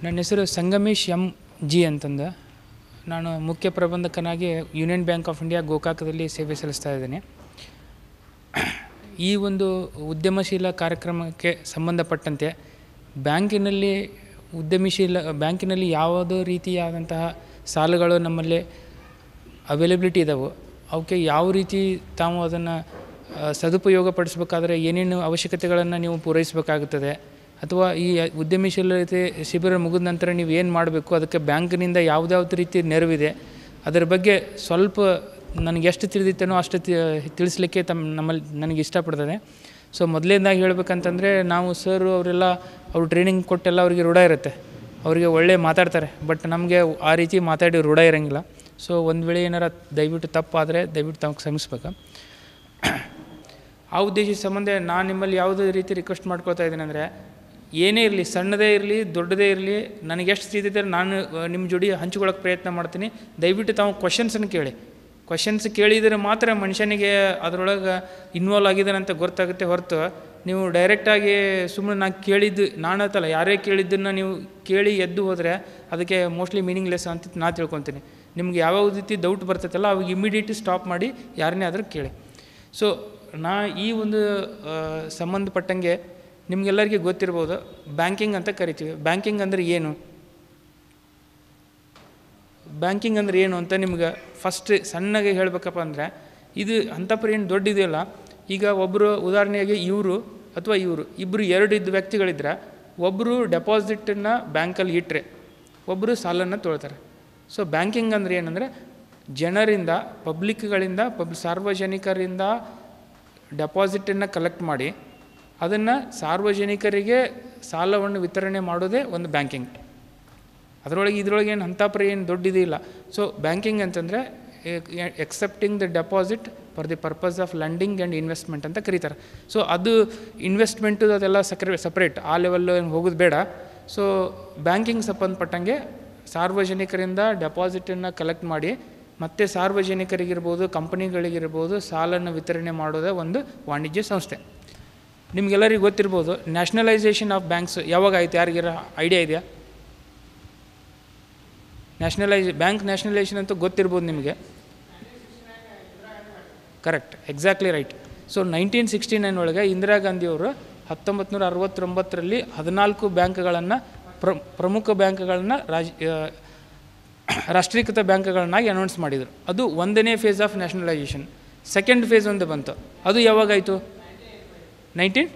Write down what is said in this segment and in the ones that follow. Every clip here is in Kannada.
ನನ್ನ ಹೆಸರು ಸಂಗಮೇಶ್ ಎಂ ಜಿ ಅಂತಂದು ನಾನು ಮುಖ್ಯ ಪ್ರಬಂಧಕನಾಗಿ ಯೂನಿಯನ್ ಬ್ಯಾಂಕ್ ಆಫ್ ಇಂಡಿಯಾ ಗೋಕಾಕದಲ್ಲಿ ಸೇವೆ ಸಲ್ಲಿಸ್ತಾ ಇದ್ದೇನೆ ಈ ಒಂದು ಉದ್ಯಮಶೀಲ ಕಾರ್ಯಕ್ರಮಕ್ಕೆ ಸಂಬಂಧಪಟ್ಟಂತೆ ಬ್ಯಾಂಕಿನಲ್ಲಿ ಉದ್ಯಮಶೀಲ ಬ್ಯಾಂಕಿನಲ್ಲಿ ಯಾವುದೋ ರೀತಿಯಾದಂತಹ ಸಾಲಗಳು ನಮ್ಮಲ್ಲಿ ಅವೈಲಬಿಲಿಟಿ ಇದಾವೆ ಅವಕ್ಕೆ ಯಾವ ರೀತಿ ತಾವು ಅದನ್ನು ಸದುಪಯೋಗ ಪಡಿಸ್ಬೇಕಾದ್ರೆ ಏನೇನು ಅವಶ್ಯಕತೆಗಳನ್ನು ನೀವು ಪೂರೈಸಬೇಕಾಗುತ್ತದೆ ಅಥವಾ ಈ ಉದ್ಯಮಶೀಲತೆ ಶಿಬಿರ ಮುಗಿದ ನಂತರ ನೀವು ಏನು ಮಾಡಬೇಕು ಅದಕ್ಕೆ ಬ್ಯಾಂಕಿನಿಂದ ಯಾವುದ್ಯಾವ್ದು ರೀತಿ ನೆರವಿದೆ ಅದರ ಬಗ್ಗೆ ಸ್ವಲ್ಪ ನನಗೆ ಎಷ್ಟು ತಿಳಿದಿತ್ತೇನೋ ಅಷ್ಟು ತಿ ತಿಳಿಸ್ಲಿಕ್ಕೆ ತಮ್ಮ ನಮ್ಮಲ್ಲಿ ನನಗೆ ಇಷ್ಟಪಡ್ತದೆ ಸೊ ಮೊದಲನೇದಾಗಿ ಹೇಳ್ಬೇಕಂತಂದರೆ ನಾವು ಸರ್ ಅವರೆಲ್ಲ ಅವರು ಟ್ರೈನಿಂಗ್ ಕೊಟ್ಟೆಲ್ಲ ಅವರಿಗೆ ರೂಢ ಇರುತ್ತೆ ಅವರಿಗೆ ಒಳ್ಳೆ ಮಾತಾಡ್ತಾರೆ ಬಟ್ ನಮಗೆ ಆ ರೀತಿ ಮಾತಾಡಿ ರೂಢ ಇರೋಂಗಿಲ್ಲ ಸೊ ಒಂದು ವೇಳೆ ಏನಾರ ದಯವಿಟ್ಟು ತಪ್ಪಾದರೆ ದಯವಿಟ್ಟು ತಾವು ಕ್ಷಮಿಸ್ಬೇಕು ಆ ಉದ್ದೇಶದ ಸಂಬಂಧ ನಾನು ನಿಮ್ಮಲ್ಲಿ ಯಾವುದೇ ರೀತಿ ರಿಕ್ವೆಸ್ಟ್ ಮಾಡ್ಕೊಳ್ತಾ ಇದ್ದೀನಿ ಅಂದರೆ ಏನೇ ಇರಲಿ ಸಣ್ಣದೇ ಇರಲಿ ದೊಡ್ಡದೇ ಇರಲಿ ನನಗೆ ಎಷ್ಟು ತಿಳಿದಿದೆ ನಾನು ನಿಮ್ಮ ಜೋಡಿ ಹಂಚ್ಕೊಳ್ಳೋಕೆ ಪ್ರಯತ್ನ ಮಾಡ್ತೀನಿ ದಯವಿಟ್ಟು ತಾವು ಕ್ವಶನ್ಸನ್ನು ಕೇಳಿ ಕ್ವಶನ್ಸ್ ಕೇಳಿದರೆ ಮಾತ್ರ ಮನುಷ್ಯನಿಗೆ ಅದರೊಳಗೆ ಇನ್ವಾಲ್ವ್ ಆಗಿದ್ದಾನೆ ಅಂತ ಗೊತ್ತಾಗುತ್ತೆ ಹೊರತು ನೀವು ಡೈರೆಕ್ಟಾಗಿ ಸುಮ್ಮನೆ ನಾನು ಕೇಳಿದ್ದು ನಾನು ಅಂತಲ್ಲ ಯಾರೇ ಕೇಳಿದ್ದನ್ನು ನೀವು ಕೇಳಿ ಎದ್ದು ಹೋದರೆ ಅದಕ್ಕೆ ಮೋಸ್ಟ್ಲಿ ಮೀನಿಂಗ್ಲೆಸ್ ಅಂತ ನಾ ತಿಳ್ಕೊತೀನಿ ನಿಮ್ಗೆ ಯಾವ ರೀತಿ ಡೌಟ್ ಬರ್ತೈತಲ್ಲ ಅವಾಗ ಇಮಿಡಿಯೇಟ್ ಸ್ಟಾಪ್ ಮಾಡಿ ಯಾರನ್ನೇ ಆದರೂ ಕೇಳಿ ಸೊ ನಾ ಈ ಒಂದು ಸಂಬಂಧಪಟ್ಟಂಗೆ ನಿಮಗೆಲ್ಲರಿಗೂ ಗೊತ್ತಿರ್ಬೋದು ಬ್ಯಾಂಕಿಂಗ್ ಅಂತ ಕರಿತೀವಿ ಬ್ಯಾಂಕಿಂಗ್ ಅಂದರೆ ಏನು ಬ್ಯಾಂಕಿಂಗ್ ಅಂದರೆ ಏನು ಅಂತ ನಿಮ್ಗೆ ಫಸ್ಟ್ ಸಣ್ಣಗೆ ಹೇಳಬೇಕಪ್ಪ ಅಂದರೆ ಇದು ಅಂಥಪರಿ ಏನು ದೊಡ್ಡದಿದೆಯಲ್ಲ ಈಗ ಒಬ್ಬರು ಉದಾಹರಣೆಗೆ ಇವರು ಅಥವಾ ಇವರು ಇಬ್ಬರು ಎರಡು ಇದ್ದ ವ್ಯಕ್ತಿಗಳಿದ್ರೆ ಒಬ್ಬರು ಡೆಪಾಸಿಟನ್ನು ಬ್ಯಾಂಕಲ್ಲಿ ಇಟ್ಟರೆ ಒಬ್ಬರು ಸಾಲನ್ನು ತೊಳ್ತಾರೆ ಸೊ ಬ್ಯಾಂಕಿಂಗ್ ಅಂದರೆ ಏನಂದರೆ ಜನರಿಂದ ಪಬ್ಲಿಕ್ಗಳಿಂದ ಪಬ್ ಸಾರ್ವಜನಿಕರಿಂದ ಡೆಪಾಸಿಟನ್ನು ಕಲೆಕ್ಟ್ ಮಾಡಿ ಅದನ್ನು ಸಾರ್ವಜನಿಕರಿಗೆ ಸಾಲವನ್ನು ವಿತರಣೆ ಮಾಡೋದೇ ಒಂದು ಬ್ಯಾಂಕಿಂಗ್ ಅದರೊಳಗೆ ಇದರೊಳಗೆ ಏನು ಅಂಥಪರಿ ಏನು ದೊಡ್ಡದಿಲ್ಲ ಸೊ ಬ್ಯಾಂಕಿಂಗ್ ಅಂತಂದರೆ accepting the deposit for the purpose of lending and investment ಅಂತ ಕರೀತಾರೆ ಸೊ ಅದು ಇನ್ವೆಸ್ಟ್ಮೆಂಟು ಅದೆಲ್ಲ ಸಕ್ರೆ ಸಪ್ರೇಟ್ ಆ ಲೆವೆಲ್ಲು ಏನು ಹೋಗೋದು ಬೇಡ ಸೊ ಬ್ಯಾಂಕಿಂಗ್ ಸಂಬಂಧಪಟ್ಟಂಗೆ ಸಾರ್ವಜನಿಕರಿಂದ ಡೆಪಾಸಿಟನ್ನು ಕಲೆಕ್ಟ್ ಮಾಡಿ ಮತ್ತು ಸಾರ್ವಜನಿಕರಿಗಿರ್ಬೋದು ಕಂಪನಿಗಳಿಗಿರ್ಬೋದು ಸಾಲನ್ನು ವಿತರಣೆ ಮಾಡೋದೇ ಒಂದು ವಾಣಿಜ್ಯ ಸಂಸ್ಥೆ ನಿಮಗೆಲ್ಲರಿಗೂ ಗೊತ್ತಿರ್ಬೋದು ನ್ಯಾಷನಲೈಸೇಷನ್ ಆಫ್ ಬ್ಯಾಂಕ್ಸ್ ಯಾವಾಗ ಆಯ್ತು ಯಾರಿಗಿರ ಐಡಿಯಾ ಇದೆಯಾ ನ್ಯಾಷನಲೈಸ್ ಬ್ಯಾಂಕ್ ನ್ಯಾಷನಲೈಸೇಷನ್ ಅಂತೂ ಗೊತ್ತಿರ್ಬೋದು ನಿಮಗೆ correct exactly right so nineteen sixty nine ಒಳಗೆ ಇಂದಿರಾ ಗಾಂಧಿಯವರು ಹತ್ತೊಂಬತ್ತು ನೂರ ಅರವತ್ತೊಂಬತ್ತರಲ್ಲಿ ಹದಿನಾಲ್ಕು ಬ್ಯಾಂಕ್ಗಳನ್ನು ಪ್ರ ಪ್ರಮುಖ ಬ್ಯಾಂಕ್ಗಳನ್ನು ರಾಜ್ ರಾಷ್ಟ್ರೀಕೃತ ಬ್ಯಾಂಕ್ಗಳನ್ನಾಗಿ ಅನೌನ್ಸ್ ಮಾಡಿದರು ಅದು ಒಂದನೇ phase of nationalisation second phase ಒಂದು ಬಂತು ಅದು ಯಾವಾಗಾಯಿತು ನೈನ್ಟೀನ್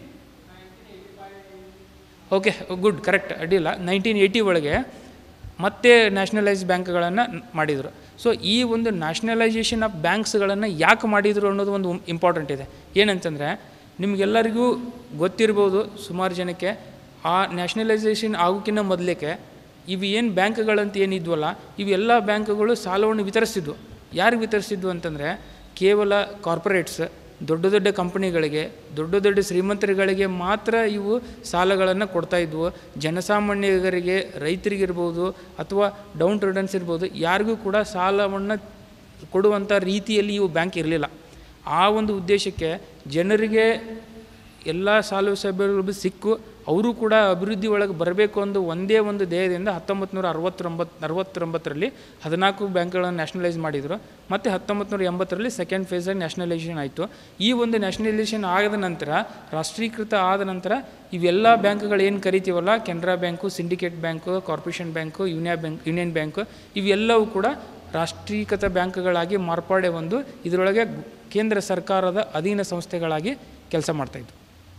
ಓಕೆ ಗುಡ್ ಕರೆಕ್ಟ್ ಅಡ್ಡಿಲ್ಲ ನೈನ್ಟೀನ್ ಏಯ್ಟಿ ಒಳಗೆ ಮತ್ತೆ ನ್ಯಾಷನಲೈಸ್ ಬ್ಯಾಂಕ್ಗಳನ್ನು ಮಾಡಿದರು ಸೊ ಈ ಒಂದು ನ್ಯಾಷನಲೈಸೇಷನ್ ಆಫ್ ಬ್ಯಾಂಕ್ಸ್ಗಳನ್ನು ಯಾಕೆ ಮಾಡಿದರು ಅನ್ನೋದು ಒಂದು ಇಂಪಾರ್ಟೆಂಟ್ ಇದೆ ಏನಂತಂದರೆ ನಿಮಗೆಲ್ಲರಿಗೂ ಗೊತ್ತಿರ್ಬೋದು ಸುಮಾರು ಜನಕ್ಕೆ ಆ ನ್ಯಾಷನಲೈಸೇಷನ್ ಆಗೋಕ್ಕಿಂತ ಮೊದಲೇಕೆ ಇವು ಏನು ಬ್ಯಾಂಕ್ಗಳಂತ ಏನಿದ್ವಲ್ಲ ಇವೆಲ್ಲ ಬ್ಯಾಂಕ್ಗಳು ಸಾಲವನ್ನು ವಿತರಿಸ್ತಿದ್ವು ಯಾರಿಗೆ ವಿತರಿಸ್ತಿದ್ವು ಅಂತಂದರೆ ಕೇವಲ ಕಾರ್ಪೊರೇಟ್ಸ್ ದೊಡ್ಡ ದೊಡ್ಡ ಕಂಪನಿಗಳಿಗೆ ದೊಡ್ಡ ದೊಡ್ಡ ಶ್ರೀಮಂತರುಗಳಿಗೆ ಮಾತ್ರ ಇವು ಸಾಲಗಳನ್ನು ಕೊಡ್ತಾ ಇದ್ವು ಜನಸಾಮಾನ್ಯರಿಗೆ ರೈತರಿಗಿರ್ಬೋದು ಅಥವಾ ಡೌನ್ ಟ್ರೇಡನ್ಸ್ ಇರ್ಬೋದು ಯಾರಿಗೂ ಕೂಡ ಸಾಲವನ್ನು ಕೊಡುವಂಥ ರೀತಿಯಲ್ಲಿ ಇವು ಬ್ಯಾಂಕ್ ಇರಲಿಲ್ಲ ಆ ಒಂದು ಉದ್ದೇಶಕ್ಕೆ ಜನರಿಗೆ ಎಲ್ಲ ಸಾಲ ಸೌಲಭ್ಯಗಳು ಸಿಕ್ಕು ಅವರು ಕೂಡ ಅಭಿವೃದ್ಧಿ ಒಳಗೆ ಬರಬೇಕು ಅಂದು ಒಂದೇ ಒಂದು ಧ್ಯೇಯದಿಂದ ಹತ್ತೊಂಬತ್ತು ನೂರ ಅರವತ್ತೊಂಬತ್ತು ಅರವತ್ತೊಂಬತ್ತರಲ್ಲಿ ಹದಿನಾಲ್ಕು ಬ್ಯಾಂಕ್ಗಳನ್ನು ನ್ಯಾಷನಲೈಸ್ ಮಾಡಿದರು ಮತ್ತು ಹತ್ತೊಂಬತ್ತು ನೂರ ಎಂಬತ್ತರಲ್ಲಿ ಸೆಕೆಂಡ್ ಫೇಸಾಗಿ ನ್ಯಾಷನಲೈಸೇಷನ್ ಆಯಿತು ಈ ಒಂದು ನ್ಯಾಷನಲೈಸೇಷನ್ ಆದ ನಂತರ ರಾಷ್ಟ್ರೀಕೃತ ಆದ ನಂತರ ಇವೆಲ್ಲ ಬ್ಯಾಂಕ್ಗಳು ಏನು ಕರಿತೀವಲ್ಲ Canara Bank Syndicate Bank Corporation Bank Union Bank Union Bank ಇವೆಲ್ಲವೂ ಕೂಡ ರಾಷ್ಟ್ರೀಕೃತ ಬ್ಯಾಂಕ್ಗಳಾಗಿ ಮಾರ್ಪಾಡೆ ಒಂದು ಇದರೊಳಗೆ ಕೇಂದ್ರ ಸರ್ಕಾರದ ಅಧೀನ ಸಂಸ್ಥೆಗಳಾಗಿ ಕೆಲಸ ಮಾಡ್ತಾಯಿದ್ವು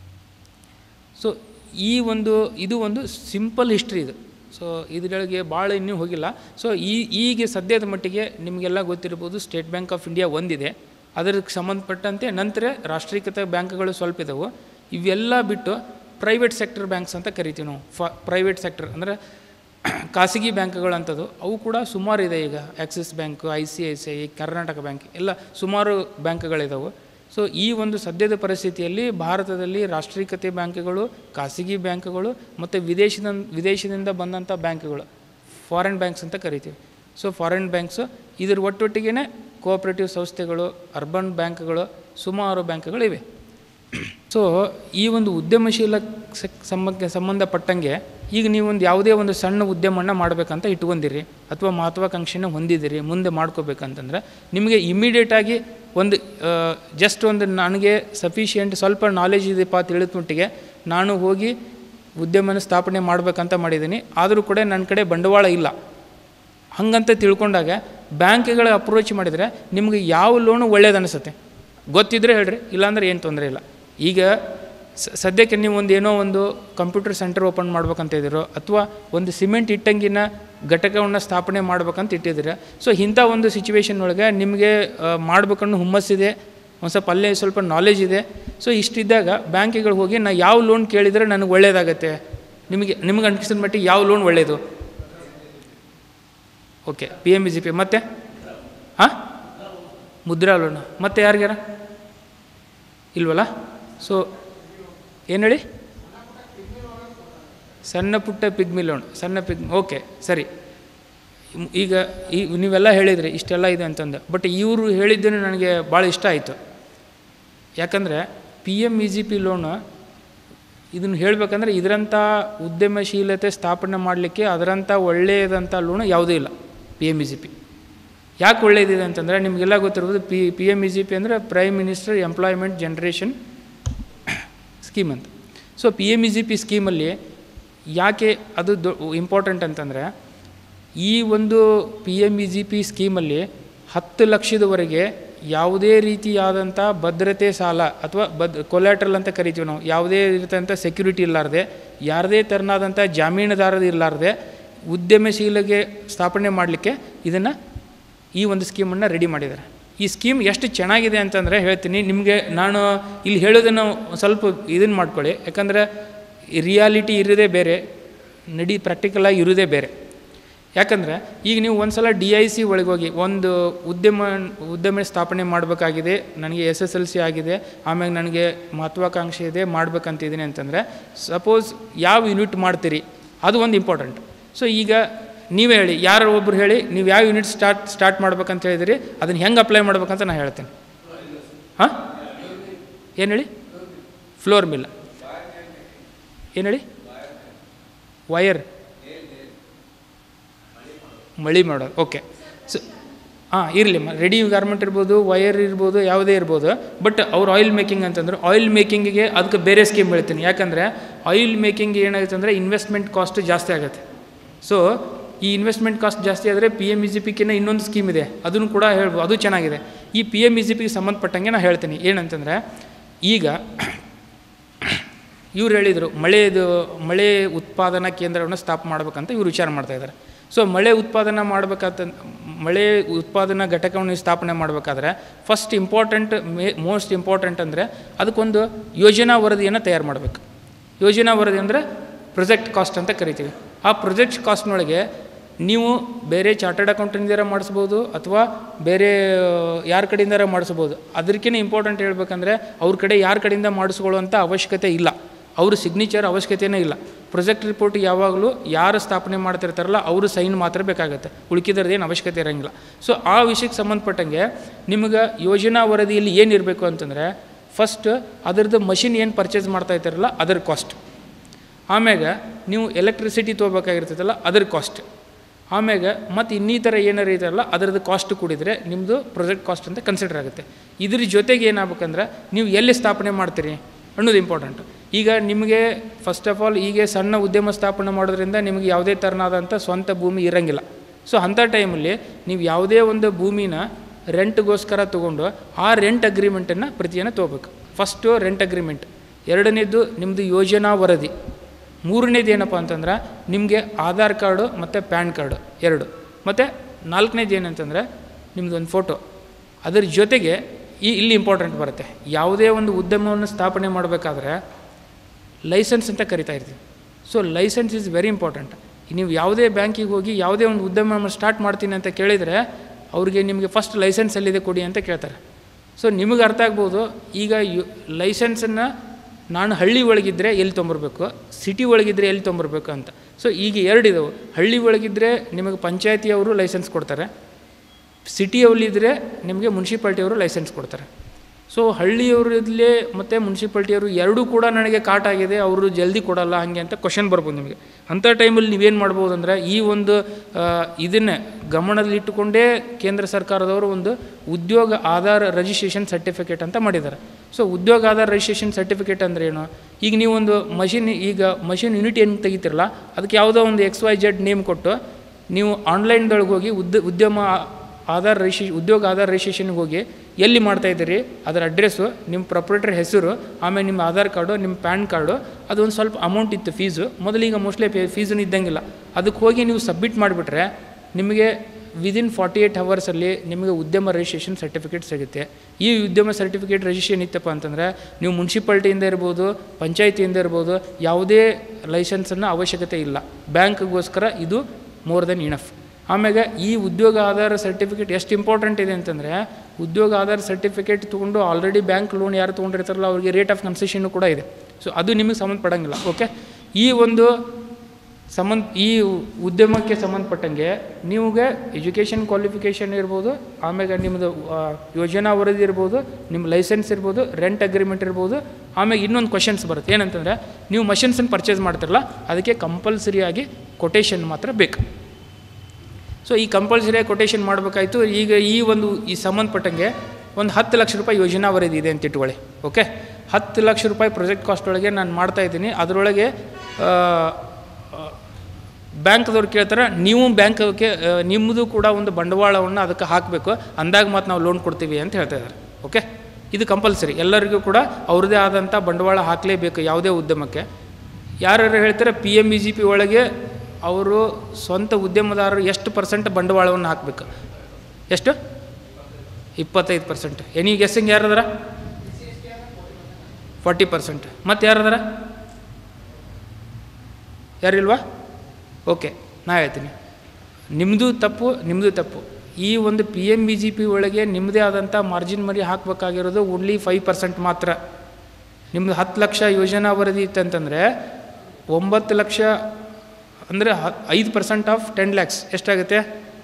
ಸೊ ಈ ಒಂದು ಇದು ಒಂದು ಸಿಂಪಲ್ ಹಿಸ್ಟ್ರಿ ಇದು ಸೊ ಇದರೊಳಗೆ ಭಾಳ ಇನ್ನೂ ಹೋಗಿಲ್ಲ ಸೊ ಈ ಈಗ ಸದ್ಯದ ಮಟ್ಟಿಗೆ ನಿಮಗೆಲ್ಲ ಗೊತ್ತಿರ್ಬೋದು ಸ್ಟೇಟ್ ಬ್ಯಾಂಕ್ ಆಫ್ ಇಂಡಿಯಾ ಒಂದಿದೆ ಅದಕ್ಕೆ ಸಂಬಂಧಪಟ್ಟಂತೆ ನಂತರ ರಾಷ್ಟ್ರೀಕೃತ ಬ್ಯಾಂಕ್ಗಳು ಸ್ವಲ್ಪ ಇದಾವೆ ಇವೆಲ್ಲ ಬಿಟ್ಟು ಪ್ರೈವೇಟ್ ಸೆಕ್ಟರ್ ಬ್ಯಾಂಕ್ಸ್ ಅಂತ ಕರಿತೀವಿ ನಾವು ಫ ಪ್ರೈವೇಟ್ ಸೆಕ್ಟರ್ ಅಂದರೆ ಖಾಸಗಿ ಬ್ಯಾಂಕ್ಗಳು ಅಂಥದ್ದು ಅವು ಕೂಡ ಸುಮಾರು ಇದೆ ಈಗ Axis Bank I C I C I Karnataka Bank ಎಲ್ಲ ಸುಮಾರು ಬ್ಯಾಂಕ್ಗಳಿದಾವೆ ಸೊ ಈ ಒಂದು ಸದ್ಯದ ಪರಿಸ್ಥಿತಿಯಲ್ಲಿ ಭಾರತದಲ್ಲಿ ರಾಷ್ಟ್ರೀಕತೆ ಬ್ಯಾಂಕ್ಗಳು ಖಾಸಗಿ ಬ್ಯಾಂಕ್ಗಳು ಮತ್ತು ವಿದೇಶದ ವಿದೇಶದಿಂದ ಬಂದಂಥ ಬ್ಯಾಂಕ್ಗಳು ಫಾರಿನ್ ಬ್ಯಾಂಕ್ಸ್ ಅಂತ ಕರಿತೀವಿ ಸೊ ಫಾರಿನ್ ಬ್ಯಾಂಕ್ಸು ಇದ್ರ ಒಟ್ಟೊಟ್ಟಿಗೆ ಕೋಆಪ್ರೇಟಿವ್ ಸಂಸ್ಥೆಗಳು ಅರ್ಬನ್ ಬ್ಯಾಂಕ್ಗಳು ಸುಮಾರು ಬ್ಯಾಂಕ್ಗಳಿವೆ ಸೊ ಈ ಒಂದು ಉದ್ಯಮಶೀಲ ಸಕ್ ಸಂಬಂಧ ಸಂಬಂಧಪಟ್ಟಂಗೆ ಈಗ ನೀವು ಒಂದು ಯಾವುದೇ ಒಂದು ಸಣ್ಣ ಉದ್ಯಮವನ್ನು ಮಾಡಬೇಕಂತ ಇಟ್ಕೊಂಡಿರಿ ಅಥವಾ ಮಹತ್ವಾಕಾಂಕ್ಷೆನ ಹೊಂದಿದ್ದೀರಿ ಮುಂದೆ ಮಾಡ್ಕೋಬೇಕಂತಂದ್ರೆ ನಿಮಗೆ ಇಮಿಡಿಯೇಟಾಗಿ ಒಂದು ಜಸ್ಟ್ ಒಂದು ನನಗೆ ಸಫಿಷಿಯೆಂಟ್ ಸ್ವಲ್ಪ ನಾಲೆಜ್ ಇದೆಪ್ಪ ತಿಳಿದ ಮಟ್ಟಿಗೆ ನಾನು ಹೋಗಿ ಉದ್ಯಮನ ಸ್ಥಾಪನೆ ಮಾಡಬೇಕಂತ ಮಾಡಿದ್ದೀನಿ ಆದರೂ ಕೂಡ ನನ್ನ ಕಡೆ ಬಂಡವಾಳ ಇಲ್ಲ ಹಂಗಂತ ತಿಳ್ಕೊಂಡಾಗ ಬ್ಯಾಂಕ್ಗಳ ಅಪ್ರೋಚ್ ಮಾಡಿದರೆ ನಿಮಗೆ ಯಾವ ಲೋನು ಒಳ್ಳೇದು ಅನಿಸುತ್ತೆ ಗೊತ್ತಿದ್ರೆ ಹೇಳ್ರಿ ಇಲ್ಲಾಂದ್ರೆ ಏನು ತೊಂದರೆ ಇಲ್ಲ ಈಗ ಸ- ಸದ್ಯಕ್ಕೆ ನೀವು ಒಂದು ಏನೋ ಒಂದು ಕಂಪ್ಯೂಟರ್ ಸೆಂಟರ್ ಓಪನ್ ಮಾಡ್ಬೇಕಂತ ಇದ್ದೀರೋ ಅಥವಾ ಒಂದು ಸಿಮೆಂಟ್ ಇಟ್ಟಂಗಿನ ಘಟಕವನ್ನು ಸ್ಥಾಪನೆ ಮಾಡ್ಬೇಕಂತ ಇಟ್ಟಿದ್ದೀರ ಸೊ ಇಂಥ ಒಂದು ಸಿಚುವೇಶನ್ ಒಳಗೆ ನಿಮಗೆ ಮಾಡ್ಬೇಕನ್ನೋ ಹುಮ್ಮಸ್ಸಿದೆ ಒಂದು ಸ್ವಲ್ಪ ಅಲ್ಲೇ ಸ್ವಲ್ಪ ನಾಲೆಜ್ ಇದೆ ಸೊ ಇಷ್ಟಿದ್ದಾಗ ಬ್ಯಾಂಕಿಗಳು ಹೋಗಿ ನಾ ಯಾವ ಲೋನ್ ಕೇಳಿದರೆ ನನಗೆ ಒಳ್ಳೇದಾಗತ್ತೆ ನಿಮಗೆ ನಿಮಗೆ ಅನ್ಸಿದ ಮಟ್ಟಿಗೆ ಯಾವ ಲೋನ್ ಒಳ್ಳೆಯದು okay P M B G P ಮತ್ತೆ ಹಾಂ ಮುದ್ರಾ ಲೋನ್ ಮತ್ತೆ ಯಾರಿಗಾರ ಇಲ್ವಲ್ಲ ಸೊ ಏನು ಹೇಳಿ ಸಣ್ಣ ಪುಟ್ಟ ಪಿಗ್ಮಿ ಲೋನ್ ಸಣ್ಣ ಪಿಗ್ ಓಕೆ ಸರಿ ಮ್- ಈಗ ಈ ನೀವೆಲ್ಲ ಹೇಳಿದ್ರಿ ಇಷ್ಟೆಲ್ಲ ಇದೆ ಅಂತಂದು ಬಟ್ ಇವರು ಹೇಳಿದ್ದೇನೆ ನನಗೆ ಭಾಳ ಇಷ್ಟ ಆಯಿತು ಯಾಕಂದರೆ P M E G P loan ಇದನ್ನು ಹೇಳಬೇಕಂದ್ರೆ ಇದರಂಥ ಉದ್ಯಮಶೀಲತೆ ಸ್ಥಾಪನೆ ಮಾಡಲಿಕ್ಕೆ ಅದರಂಥ ಒಳ್ಳೆಯದಂಥ ಲೋನು ಯಾವುದೂ ಇಲ್ಲ P M E G P ಯಾಕೆ ಒಳ್ಳೆಯದಿದೆ ಅಂತಂದರೆ ನಿಮಗೆಲ್ಲ ಗೊತ್ತಿರ್ಬೋದು P P M E G P ಅಂದರೆ prime minister employment generation scheme ಅಂತ so P M E G P ಸ್ಕೀಮಲ್ಲಿ ಯಾಕೆ ಅದು ದೊ ಇಂಪಾರ್ಟೆಂಟ್ ಅಂತಂದರೆ ಈ ಒಂದು P M E G P ಸ್ಕೀಮಲ್ಲಿ ಹತ್ತು ಲಕ್ಷದವರೆಗೆ ಯಾವುದೇ ರೀತಿಯಾದಂಥ ಭದ್ರತೆ ಸಾಲ ಅಥವಾ ಬದ್ ಕೊಲ್ಯಾಟ್ರಲ್ ಅಂತ ಕರಿತೀವಿ ನಾವು ಯಾವುದೇ ರೀತಿಯಂಥ ಸೆಕ್ಯೂರಿಟಿ ಇರಲಾರ್ದೆ ಯಾರದೇ ತೆರನಾದಂಥ ಜಾಮೀನುದಾರರು ಇರಲಾರ್ದೆ ಉದ್ಯಮಶೀಲಗೆ ಸ್ಥಾಪನೆ ಮಾಡಲಿಕ್ಕೆ ಇದನ್ನು ಈ ಒಂದು ಸ್ಕೀಮನ್ನು ರೆಡಿ ಮಾಡಿದ್ದಾರೆ ಈ ಸ್ಕೀಮ್ ಎಷ್ಟು ಚೆನ್ನಾಗಿದೆ ಅಂತಂದರೆ ಹೇಳ್ತೀನಿ ನಿಮಗೆ ನಾನು ಇಲ್ಲಿ ಹೇಳೋದನ್ನು ಒಂದ್ ಸ್ವಲ್ಪ ಇದನ್ನು ಮಾಡ್ಕೊಳ್ಳಿ ಯಾಕಂದರೆ ರಿಯಾಲಿಟಿ ಇರೋದೇ ಬೇರೆ ನಡಿ ಪ್ರಾಕ್ಟಿಕಲಾಗಿ ಇರೋದೇ ಬೇರೆ ಯಾಕಂದರೆ ಈಗ ನೀವು ಒಂದು ಸಲ ಡಿ ಐ ಸಿ ಒಳಗೆ ಹೋಗಿ ಒಂದು ಉದ್ಯಮ ಉದ್ಯಮ ಸ್ಥಾಪನೆ ಮಾಡಬೇಕಾಗಿದೆ ನನಗೆ ಎಸ್ ಎಸ್ ಎಲ್ ಸಿ ಆಗಿದೆ ಆಮೇಲೆ ನನಗೆ ಮಹತ್ವಾಕಾಂಕ್ಷೆ ಇದೆ ಮಾಡ್ಬೇಕಂತಿದ್ದೀನಿ ಅಂತಂದರೆ ಸಪೋಸ್ ಯಾವ ಯೂನಿಟ್ ಮಾಡ್ತೀರಿ ಅದು ಒಂದು ಇಂಪಾರ್ಟೆಂಟ್ ಸೊ ಈಗ ನೀವೇ ಹೇಳಿ ಯಾರು ಒಬ್ರು ಹೇಳಿ ನೀವು ಯಾವ ಯೂನಿಟ್ ಸ್ಟಾರ್ಟ್ ಸ್ಟಾರ್ಟ್ ಮಾಡ್ಬೇಕಂತ ಹೇಳಿದಿರಿ ಅದನ್ನು ಹೆಂಗೆ ಅಪ್ಲೈ ಮಾಡ್ಬೇಕಂತ ನಾನು ಹೇಳ್ತೇನೆ ಹಾಂ ಏನು ಹೇಳಿ ಫ್ಲೋರ್ ಮಿಲ್ ಏನು ಹೇಳಿ ವಯರ್ ಮಳಿ ಮಾಡೋದು ಓಕೆ ಸೊ ಹಾಂ ಇರಲಿ ರೆಡಿ ಗಾರ್ಮೆಂಟ್ ಇರ್ಬೋದು ವಯರ್ ಇರ್ಬೋದು ಯಾವುದೇ ಇರ್ಬೋದು ಬಟ್ ಅವ್ರು ಆಯಿಲ್ ಮೇಕಿಂಗ್ ಅಂತಂದ್ರೆ ಆಯಿಲ್ ಮೇಕಿಂಗಿಗೆ ಅದಕ್ಕೆ ಬೇರೆ ಸ್ಕೀಮ್ ಹೇಳ್ತೀನಿ ಯಾಕಂದರೆ ಆಯಿಲ್ ಮೇಕಿಂಗ್ ಏನಾಗುತ್ತೆ ಅಂದರೆ ಇನ್ವೆಸ್ಟ್ಮೆಂಟ್ ಕಾಸ್ಟ್ ಜಾಸ್ತಿ ಆಗುತ್ತೆ ಸೊ ಈ ಇನ್ವೆಸ್ಟ್ಮೆಂಟ್ ಕಾಸ್ಟ್ ಜಾಸ್ತಿ ಆದರೆ ಪಿ ಎಮ್ ಇ ಜಿ ಪಿಗಿನ ಇನ್ನೊಂದು ಸ್ಕೀಮ್ ಇದೆ ಅದನ್ನು ಕೂಡ ಹೇಳ್ಬೋದು ಅದು ಚೆನ್ನಾಗಿದೆ ಈ ಪಿ ಎಮ್ ಇ ಜಿ ಪಿಗೆ ಸಂಬಂಧಪಟ್ಟಂಗೆ ನಾನು ಹೇಳ್ತೀನಿ ಏನಂತಂದರೆ ಈಗ ಇವ್ರು ಹೇಳಿದರು ಮಳೆದು ಮಳೆ ಉತ್ಪಾದನಾ ಕೇಂದ್ರವನ್ನು ಸ್ಥಾಪ ಮಾಡ್ಬೇಕಂತ ಇವ್ರು ವಿಚಾರ ಮಾಡ್ತಾ ಇದ್ದಾರೆ ಸೊ ಮಳೆ ಉತ್ಪಾದನೆ ಮಾಡ್ಬೇಕಂತ ಮಳೆ ಉತ್ಪಾದನಾ ಘಟಕವನ್ನು ಸ್ಥಾಪನೆ ಮಾಡಬೇಕಾದ್ರೆ ಫಸ್ಟ್ ಇಂಪಾರ್ಟೆಂಟ್ ಮೇ ಮೋಸ್ಟ್ ಇಂಪಾರ್ಟೆಂಟ್ ಅಂದರೆ ಅದಕ್ಕೊಂದು ಯೋಜನಾ ವರದಿಯನ್ನು ತಯಾರು ಮಾಡಬೇಕು ಯೋಜನಾ ವರದಿ ಅಂದರೆ ಪ್ರೊಜೆಕ್ಟ್ ಕಾಸ್ಟ್ ಅಂತ ಕರಿತೀವಿ ಆ ಪ್ರೊಜೆಕ್ಟ್ ಕಾಸ್ಟ್ನೊಳಗೆ ನೀವು ಬೇರೆ ಚಾರ್ಟರ್ಡ್ ಅಕೌಂಟಿಂದಾರ ಮಾಡಿಸ್ಬೋದು ಅಥವಾ ಬೇರೆ ಯಾರ ಕಡೆಯಿಂದಾರ ಮಾಡಿಸ್ಬೋದು ಅದಕ್ಕಿಂತ ಇಂಪಾರ್ಟೆಂಟ್ ಹೇಳ್ಬೇಕಂದ್ರೆ ಅವ್ರ ಕಡೆ ಯಾರ ಕಡೆಯಿಂದ ಮಾಡಿಸ್ಕೊಳ್ಳುವಂಥ ಅವಶ್ಯಕತೆ ಇಲ್ಲ ಅವ್ರ ಸಿಗ್ನೇಚರ್ ಅವಶ್ಯಕತೆಯೇ ಇಲ್ಲ ಪ್ರೊಜೆಕ್ಟ್ ರಿಪೋರ್ಟ್ ಯಾವಾಗಲೂ ಯಾರು ಸ್ಥಾಪನೆ ಮಾಡ್ತಿರ್ತಾರಲ್ಲ ಅವರು ಸೈನ್ ಮಾತ್ರ ಬೇಕಾಗುತ್ತೆ ಉಳ್ಕಿದ್ರದ್ದೇನು ಅವಶ್ಯಕತೆ ಇರೋಂಗಿಲ್ಲ ಸೊ ಆ ವಿಷಯಕ್ಕೆ ಸಂಬಂಧಪಟ್ಟಂಗೆ ನಿಮ್ಗೆ ಯೋಜನಾ ವರದಿಯಲ್ಲಿ ಏನಿರಬೇಕು ಅಂತಂದರೆ ಫಸ್ಟ್ ಅದರದ್ದು ಮಷಿನ್ ಏನು ಪರ್ಚೇಸ್ ಮಾಡ್ತಾ ಇರ್ತಾರಲ್ಲ ಅದರ ಕಾಸ್ಟ್ ಆಮ್ಯಾಗ ನೀವು ಎಲೆಕ್ಟ್ರಿಸಿಟಿ ತೊಗೋಬೇಕಾಗಿರ್ತೈತಲ್ಲ ಅದ್ರ ಕಾಸ್ಟ್ ಆಮ್ಯಾಗ ಮತ್ತು ಇನ್ನಿತರ ಏನಾರು ಇದೆಯಲ್ಲ ಅದರದ್ದು ಕಾಸ್ಟ್ ಕೂಡಿದರೆ ನಿಮ್ಮದು ಪ್ರೊಜೆಕ್ಟ್ ಕಾಸ್ಟ್ ಅಂತ ಕನ್ಸಿಡರ್ ಆಗುತ್ತೆ ಇದ್ರ ಜೊತೆಗೆ ಏನಾಗಬೇಕಂದ್ರೆ ನೀವು ಎಲ್ಲಿ ಸ್ಥಾಪನೆ ಮಾಡ್ತೀರಿ ಅನ್ನೋದು ಇಂಪಾರ್ಟೆಂಟ್ ಈಗ ನಿಮಗೆ ಫಸ್ಟ್ ಆಫ್ ಆಲ್ ಈಗ ಸಣ್ಣ ಉದ್ಯಮ ಸ್ಥಾಪನೆ ಮಾಡೋದ್ರಿಂದ ನಿಮಗೆ ಯಾವುದೇ ಥರನಾದಂಥ ಸ್ವಂತ ಭೂಮಿ ಇರೋಂಗಿಲ್ಲ ಸೊ ಅಂಥ ಟೈಮಲ್ಲಿ ನೀವು ಯಾವುದೇ ಒಂದು ಭೂಮಿನ ರೆಂಟ್ಗೋಸ್ಕರ ತೊಗೊಂಡು ಆ ರೆಂಟ್ ಅಗ್ರಿಮೆಂಟನ್ನು ಪ್ರತಿಯನ್ನು ತೊಗೋಬೇಕು ಫಸ್ಟು ರೆಂಟ್ ಅಗ್ರಿಮೆಂಟ್ ಎರಡನೇದು ನಿಮ್ಮದು ಯೋಜನಾ ವರದಿ ಮೂರನೇದು ಏನಪ್ಪ ಅಂತಂದ್ರೆ ನಿಮಗೆ ಆಧಾರ್ ಕಾರ್ಡು ಮತ್ತು ಪ್ಯಾನ್ ಕಾರ್ಡು ಎರಡು ಮತ್ತು ನಾಲ್ಕನೇದು ಏನಂತಂದರೆ ನಿಮ್ಮದು ಒಂದು ಫೋಟೋ ಅದರ ಜೊತೆಗೆ ಈ ಇಲ್ಲಿ ಇಂಪಾರ್ಟೆಂಟ್ ಬರುತ್ತೆ ಯಾವುದೇ ಒಂದು ಉದ್ಯಮವನ್ನು ಸ್ಥಾಪನೆ ಮಾಡಬೇಕಾದ್ರೆ ಲೈಸೆನ್ಸ್ ಅಂತ ಕರಿತಾ ಇರ್ತೀವಿ so licence is very important ನೀವು ಯಾವುದೇ ಬ್ಯಾಂಕಿಗೆ ಹೋಗಿ ಯಾವುದೇ ಒಂದು ಉದ್ಯಮ ಸ್ಟಾರ್ಟ್ ಮಾಡ್ತೀನಿ ಅಂತ ಕೇಳಿದರೆ ಅವ್ರಿಗೆ ನಿಮಗೆ ಫಸ್ಟ್ ಲೈಸೆನ್ಸ್ ಎಲ್ಲಿದೆ ಕೊಡಿ ಅಂತ ಕೇಳ್ತಾರೆ ಸೊ ನಿಮಗೆ ಅರ್ಥ ಆಗ್ಬೋದು ಈಗ ಯು ಲೈಸೆನ್ಸನ್ನು ನಾನು ಹಳ್ಳಿ ಒಳಗಿದ್ದರೆ ಎಲ್ಲಿ ತೊಂಬರ್ಬೇಕು ಸಿಟಿ ಒಳಗಿದ್ದರೆ ಎಲ್ಲಿ ತೊಂಬರ್ಬೇಕು ಅಂತ ಸೊ ಈಗ ಎರಡಿದವು ಹಳ್ಳಿ ಒಳಗಿದ್ದರೆ ನಿಮಗೆ ಪಂಚಾಯತಿಯವರು ಲೈಸೆನ್ಸ್ ಕೊಡ್ತಾರೆ ಸಿಟಿಯಲ್ಲಿದ್ದರೆ ನಿಮಗೆ ಮುನ್ಸಿಪಾಲ್ಟಿಯವರು ಲೈಸೆನ್ಸ್ ಕೊಡ್ತಾರೆ ಸೊ ಹಳ್ಳಿಯವರಲ್ಲೇ ಮತ್ತು ಮುನ್ಸಿಪಾಲ್ಟಿಯವರು ಎರಡೂ ಕೂಡ ನನಗೆ ಕಾಟ್ ಆಗಿದೆ ಅವರು ಜಲ್ದಿ ಕೊಡಲ್ಲ ಹಾಗೆ ಅಂತ ಕ್ವಶನ್ ಬರ್ಬೋದು ನಿಮಗೆ ಅಂಥ ಟೈಮಲ್ಲಿ ನೀವೇನು ಮಾಡ್ಬೋದು ಅಂದರೆ ಈ ಒಂದು ಆ, ಇದನ್ನೇ ಗಮನದಲ್ಲಿಟ್ಟುಕೊಂಡೇ ಕೇಂದ್ರ ಸರ್ಕಾರದವರು ಒಂದು ಉದ್ಯೋಗ ಆಧಾರ್ ರಿಜಿಸ್ಟ್ರೇಷನ್ ಸರ್ಟಿಫಿಕೇಟ್ ಅಂತ ಮಾಡಿದ್ದಾರೆ ಸೊ ಉದ್ಯೋಗ ಆಧಾರ್ ರಿಜಿಸ್ಟ್ರೇಷನ್ ಸರ್ಟಿಫಿಕೇಟ್ ಅಂದರೆ ಏನು ಈಗ ನೀವು ಒಂದು ಮಷಿನ್ ಈಗ ಮಷಿನ್ ಯೂನಿಟ್ ಏನು ತೆಗಿತಿರಲ್ಲ ಅದಕ್ಕೆ ಯಾವುದೋ ಒಂದು ಎಕ್ಸ್ ವೈ ಜೆಡ್ ನೇಮ್ ಕೊಟ್ಟು ನೀವು ಆನ್ಲೈನ್ದೊಳಗೆ ಹೋಗಿ ಉದ್ದ ಉದ್ಯಮ ಆಧಾರ್ ರಿಜಿಸ್ಟ್ರೇ ಉದ್ಯೋಗ ಆಧಾರ್ ರಿಜಿಸ್ಟ್ರೇಷನ್ಗೆ ಹೋಗಿ ಎಲ್ಲಿ ಮಾಡ್ತಾ ಇದ್ದೀರಿ ಅದರ ಅಡ್ರೆಸ್ಸು ನಿಮ್ಮ ಪ್ರೊಪ್ರೇಟರ್ ಹೆಸರು ಆಮೇಲೆ ನಿಮ್ಮ ಆಧಾರ್ ಕಾರ್ಡು ನಿಮ್ಮ ಪ್ಯಾನ್ ಕಾರ್ಡು ಅದೊಂದು ಸ್ವಲ್ಪ ಅಮೌಂಟ್ ಇತ್ತು ಫೀಸು ಮೊದಲೀಗ ಮೋಸ್ಟ್ಲಿ ಫೀ ಫೀಸೂ ಇದ್ದಂಗಿಲ್ಲ ಅದಕ್ಕೆ ಹೋಗಿ ನೀವು ಸಬ್ಮಿಟ್ ಮಾಡಿಬಿಟ್ರೆ ನಿಮಗೆ ವಿದಿನ್ ಫಾರ್ಟಿ ಏಯ್ಟ್ ಅವರ್ಸಲ್ಲಿ ನಿಮಗೆ ಉದ್ಯಮ ರಿಜಿಸ್ಟ್ರೇಷನ್ ಸರ್ಟಿಫಿಕೇಟ್ ಸಿಗುತ್ತೆ ಈ ಉದ್ಯಮ ಸರ್ಟಿಫಿಕೇಟ್ ರಿಜಿಸ್ಟ್ರೇಷನ್ ಇತ್ತಪ್ಪ ಅಂತಂದರೆ ನೀವು ಮುನ್ಸಿಪಾಲ್ಟಿಯಿಂದ ಇರ್ಬೋದು ಪಂಚಾಯತಿಯಿಂದ ಇರ್ಬೋದು ಯಾವುದೇ ಲೈಸೆನ್ಸನ್ನು ಅವಶ್ಯಕತೆ ಇಲ್ಲ ಬ್ಯಾಂಕ್ಗೋಸ್ಕರ ಇದು ಮೋರ್ ದೆನ್ ಇನಫ್ ಆಮೇಲೆ ಈ ಉದ್ಯೋಗ ಆಧಾರ ಸರ್ಟಿಫಿಕೇಟ್ ಎಷ್ಟು ಇಂಪಾರ್ಟೆಂಟ್ ಇದೆ ಅಂತಂದರೆ ಉದ್ಯೋಗ ಆಧಾರ ಸರ್ಟಿಫಿಕೇಟ್ ತೊಗೊಂಡು ಆಲ್ರೆಡಿ ಬ್ಯಾಂಕ್ ಲೋನ್ ಯಾರು ತೊಗೊಂಡಿರ್ತಾರಲ್ಲ ಅವರಿಗೆ ರೇಟ್ ಆಫ್ ಕನ್ಸೆಷನ್ನು ಕೂಡ ಇದೆ ಸೊ ಅದು ನಿಮಗೆ ಸಂಬಂಧಪಡಂಗಿಲ್ಲ ಓಕೆ ಈ ಒಂದು ಸಂಬಂಧ ಈ ಉದ್ಯಮಕ್ಕೆ ಸಂಬಂಧಪಟ್ಟಂಗೆ ನಿಮಗೆ ಎಜುಕೇಷನ್ ಕ್ವಾಲಿಫಿಕೇಷನ್ ಇರ್ಬೋದು ಆಮೇಲೆ ನಿಮ್ಮದು ಆ, ಯೋಜನಾ ವರದಿ ಇರ್ಬೋದು ನಿಮ್ಮ ಲೈಸೆನ್ಸ್ ಇರ್ಬೋದು ರೆಂಟ್ ಅಗ್ರಿಮೆಂಟ್ ಇರ್ಬೋದು ಆಮೇಲೆ ಇನ್ನೊಂದು ಕ್ವಶನ್ಸ್ ಬರುತ್ತೆ ಏನಂತಂದರೆ ನೀವು ಮಷಿನ್ಸನ್ನು ಪರ್ಚೇಸ್ ಮಾಡ್ತಿರಲ್ಲ ಅದಕ್ಕೆ ಕಂಪಲ್ಸರಿಯಾಗಿ ಕೊಟೇಶನ್ ಮಾತ್ರ ಬೇಕು ಸೊ ಈ ಕಂಪಲ್ಸರಿಯಾಗಿ ಕೊಟೇಶನ್ ಮಾಡಬೇಕಾಯ್ತು ಈಗ ಈ ಒಂದು ಈ ಸಂಬಂಧಪಟ್ಟಂಗೆ ಒಂದು ಹತ್ತು ಲಕ್ಷ ರೂಪಾಯಿ ಯೋಜನಾ ವರದಿ ಇದೆ ಅಂತ ಇಟ್ಕೊಳ್ಳಿ ಓಕೆ ಹತ್ತು ಲಕ್ಷ ರೂಪಾಯಿ ಪ್ರಾಜೆಕ್ಟ್ ಕಾಸ್ಟ್ ಒಳಗೆ ನಾನು ಮಾಡ್ತಾ ಇದ್ದೀನಿ ಅದರೊಳಗೆ ಬ್ಯಾಂಕ್ದವ್ರು ಕೇಳ್ತಾರೆ ನೀವು ಬ್ಯಾಂಕಕ್ಕೆ ನಿಮ್ಮದು ಕೂಡ ಒಂದು ಬಂಡವಾಳವನ್ನು ಅದಕ್ಕೆ ಹಾಕಬೇಕು ಅಂದಾಗ ಮಾತ್ರ ನಾವು ಲೋನ್ ಕೊಡ್ತೀವಿ ಅಂತ ಹೇಳ್ತಾ ಇದ್ದಾರೆ ಓಕೆ ಇದು ಕಂಪಲ್ಸರಿ ಎಲ್ಲರಿಗೂ ಕೂಡ ಅವ್ರದ್ದೇ ಆದಂಥ ಬಂಡವಾಳ ಹಾಕಲೇಬೇಕು ಯಾವುದೇ ಉದ್ಯಮಕ್ಕೆ ಯಾರ್ಯಾರು ಹೇಳ್ತಾರೆ P M E G P ಒಳಗೆ ಅವರು ಸ್ವಂತ ಉದ್ಯಮದಾರರು ಎಷ್ಟು ಪರ್ಸೆಂಟ್ ಬಂಡವಾಳವನ್ನು ಹಾಕಬೇಕು ಎಷ್ಟು ಇಪ್ಪತ್ತೈದು ಪರ್ಸೆಂಟ್ ಎನಿ ಗೆಸ್ಸಿಂಗ್ ಯಾರದಾರ ಫಾರ್ಟಿ ಪರ್ಸೆಂಟ್ ಮತ್ತು ಯಾರದಾರ ಯಾರಿಲ್ವಾ ಓಕೆ ನಾ ಹೇಳ್ತೀನಿ ನಿಮ್ಮದು ತಪ್ಪು ನಿಮ್ಮದು ತಪ್ಪು ಈ ಒಂದು P M B G P ಒಳಗೆ ನಿಮ್ಮದೇ ಆದಂಥ ಮಾರ್ಜಿನ್ ಮರಿ ಹಾಕಬೇಕಾಗಿರೋದು ಓನ್ಲಿ ಫೈವ್ ಪರ್ಸೆಂಟ್ ಮಾತ್ರ ನಿಮ್ಮದು ಹತ್ತು ಲಕ್ಷ ಯೋಜನಾ ವರದಿ ಇತ್ತಂತಂದರೆ ಒಂಬತ್ತು ಲಕ್ಷ ಅಂದರೆ ಹ ಐದು ಪರ್ಸೆಂಟ್ ಆಫ್ ಟೆನ್ ಲ್ಯಾಕ್ಸ್ ಎಷ್ಟಾಗುತ್ತೆ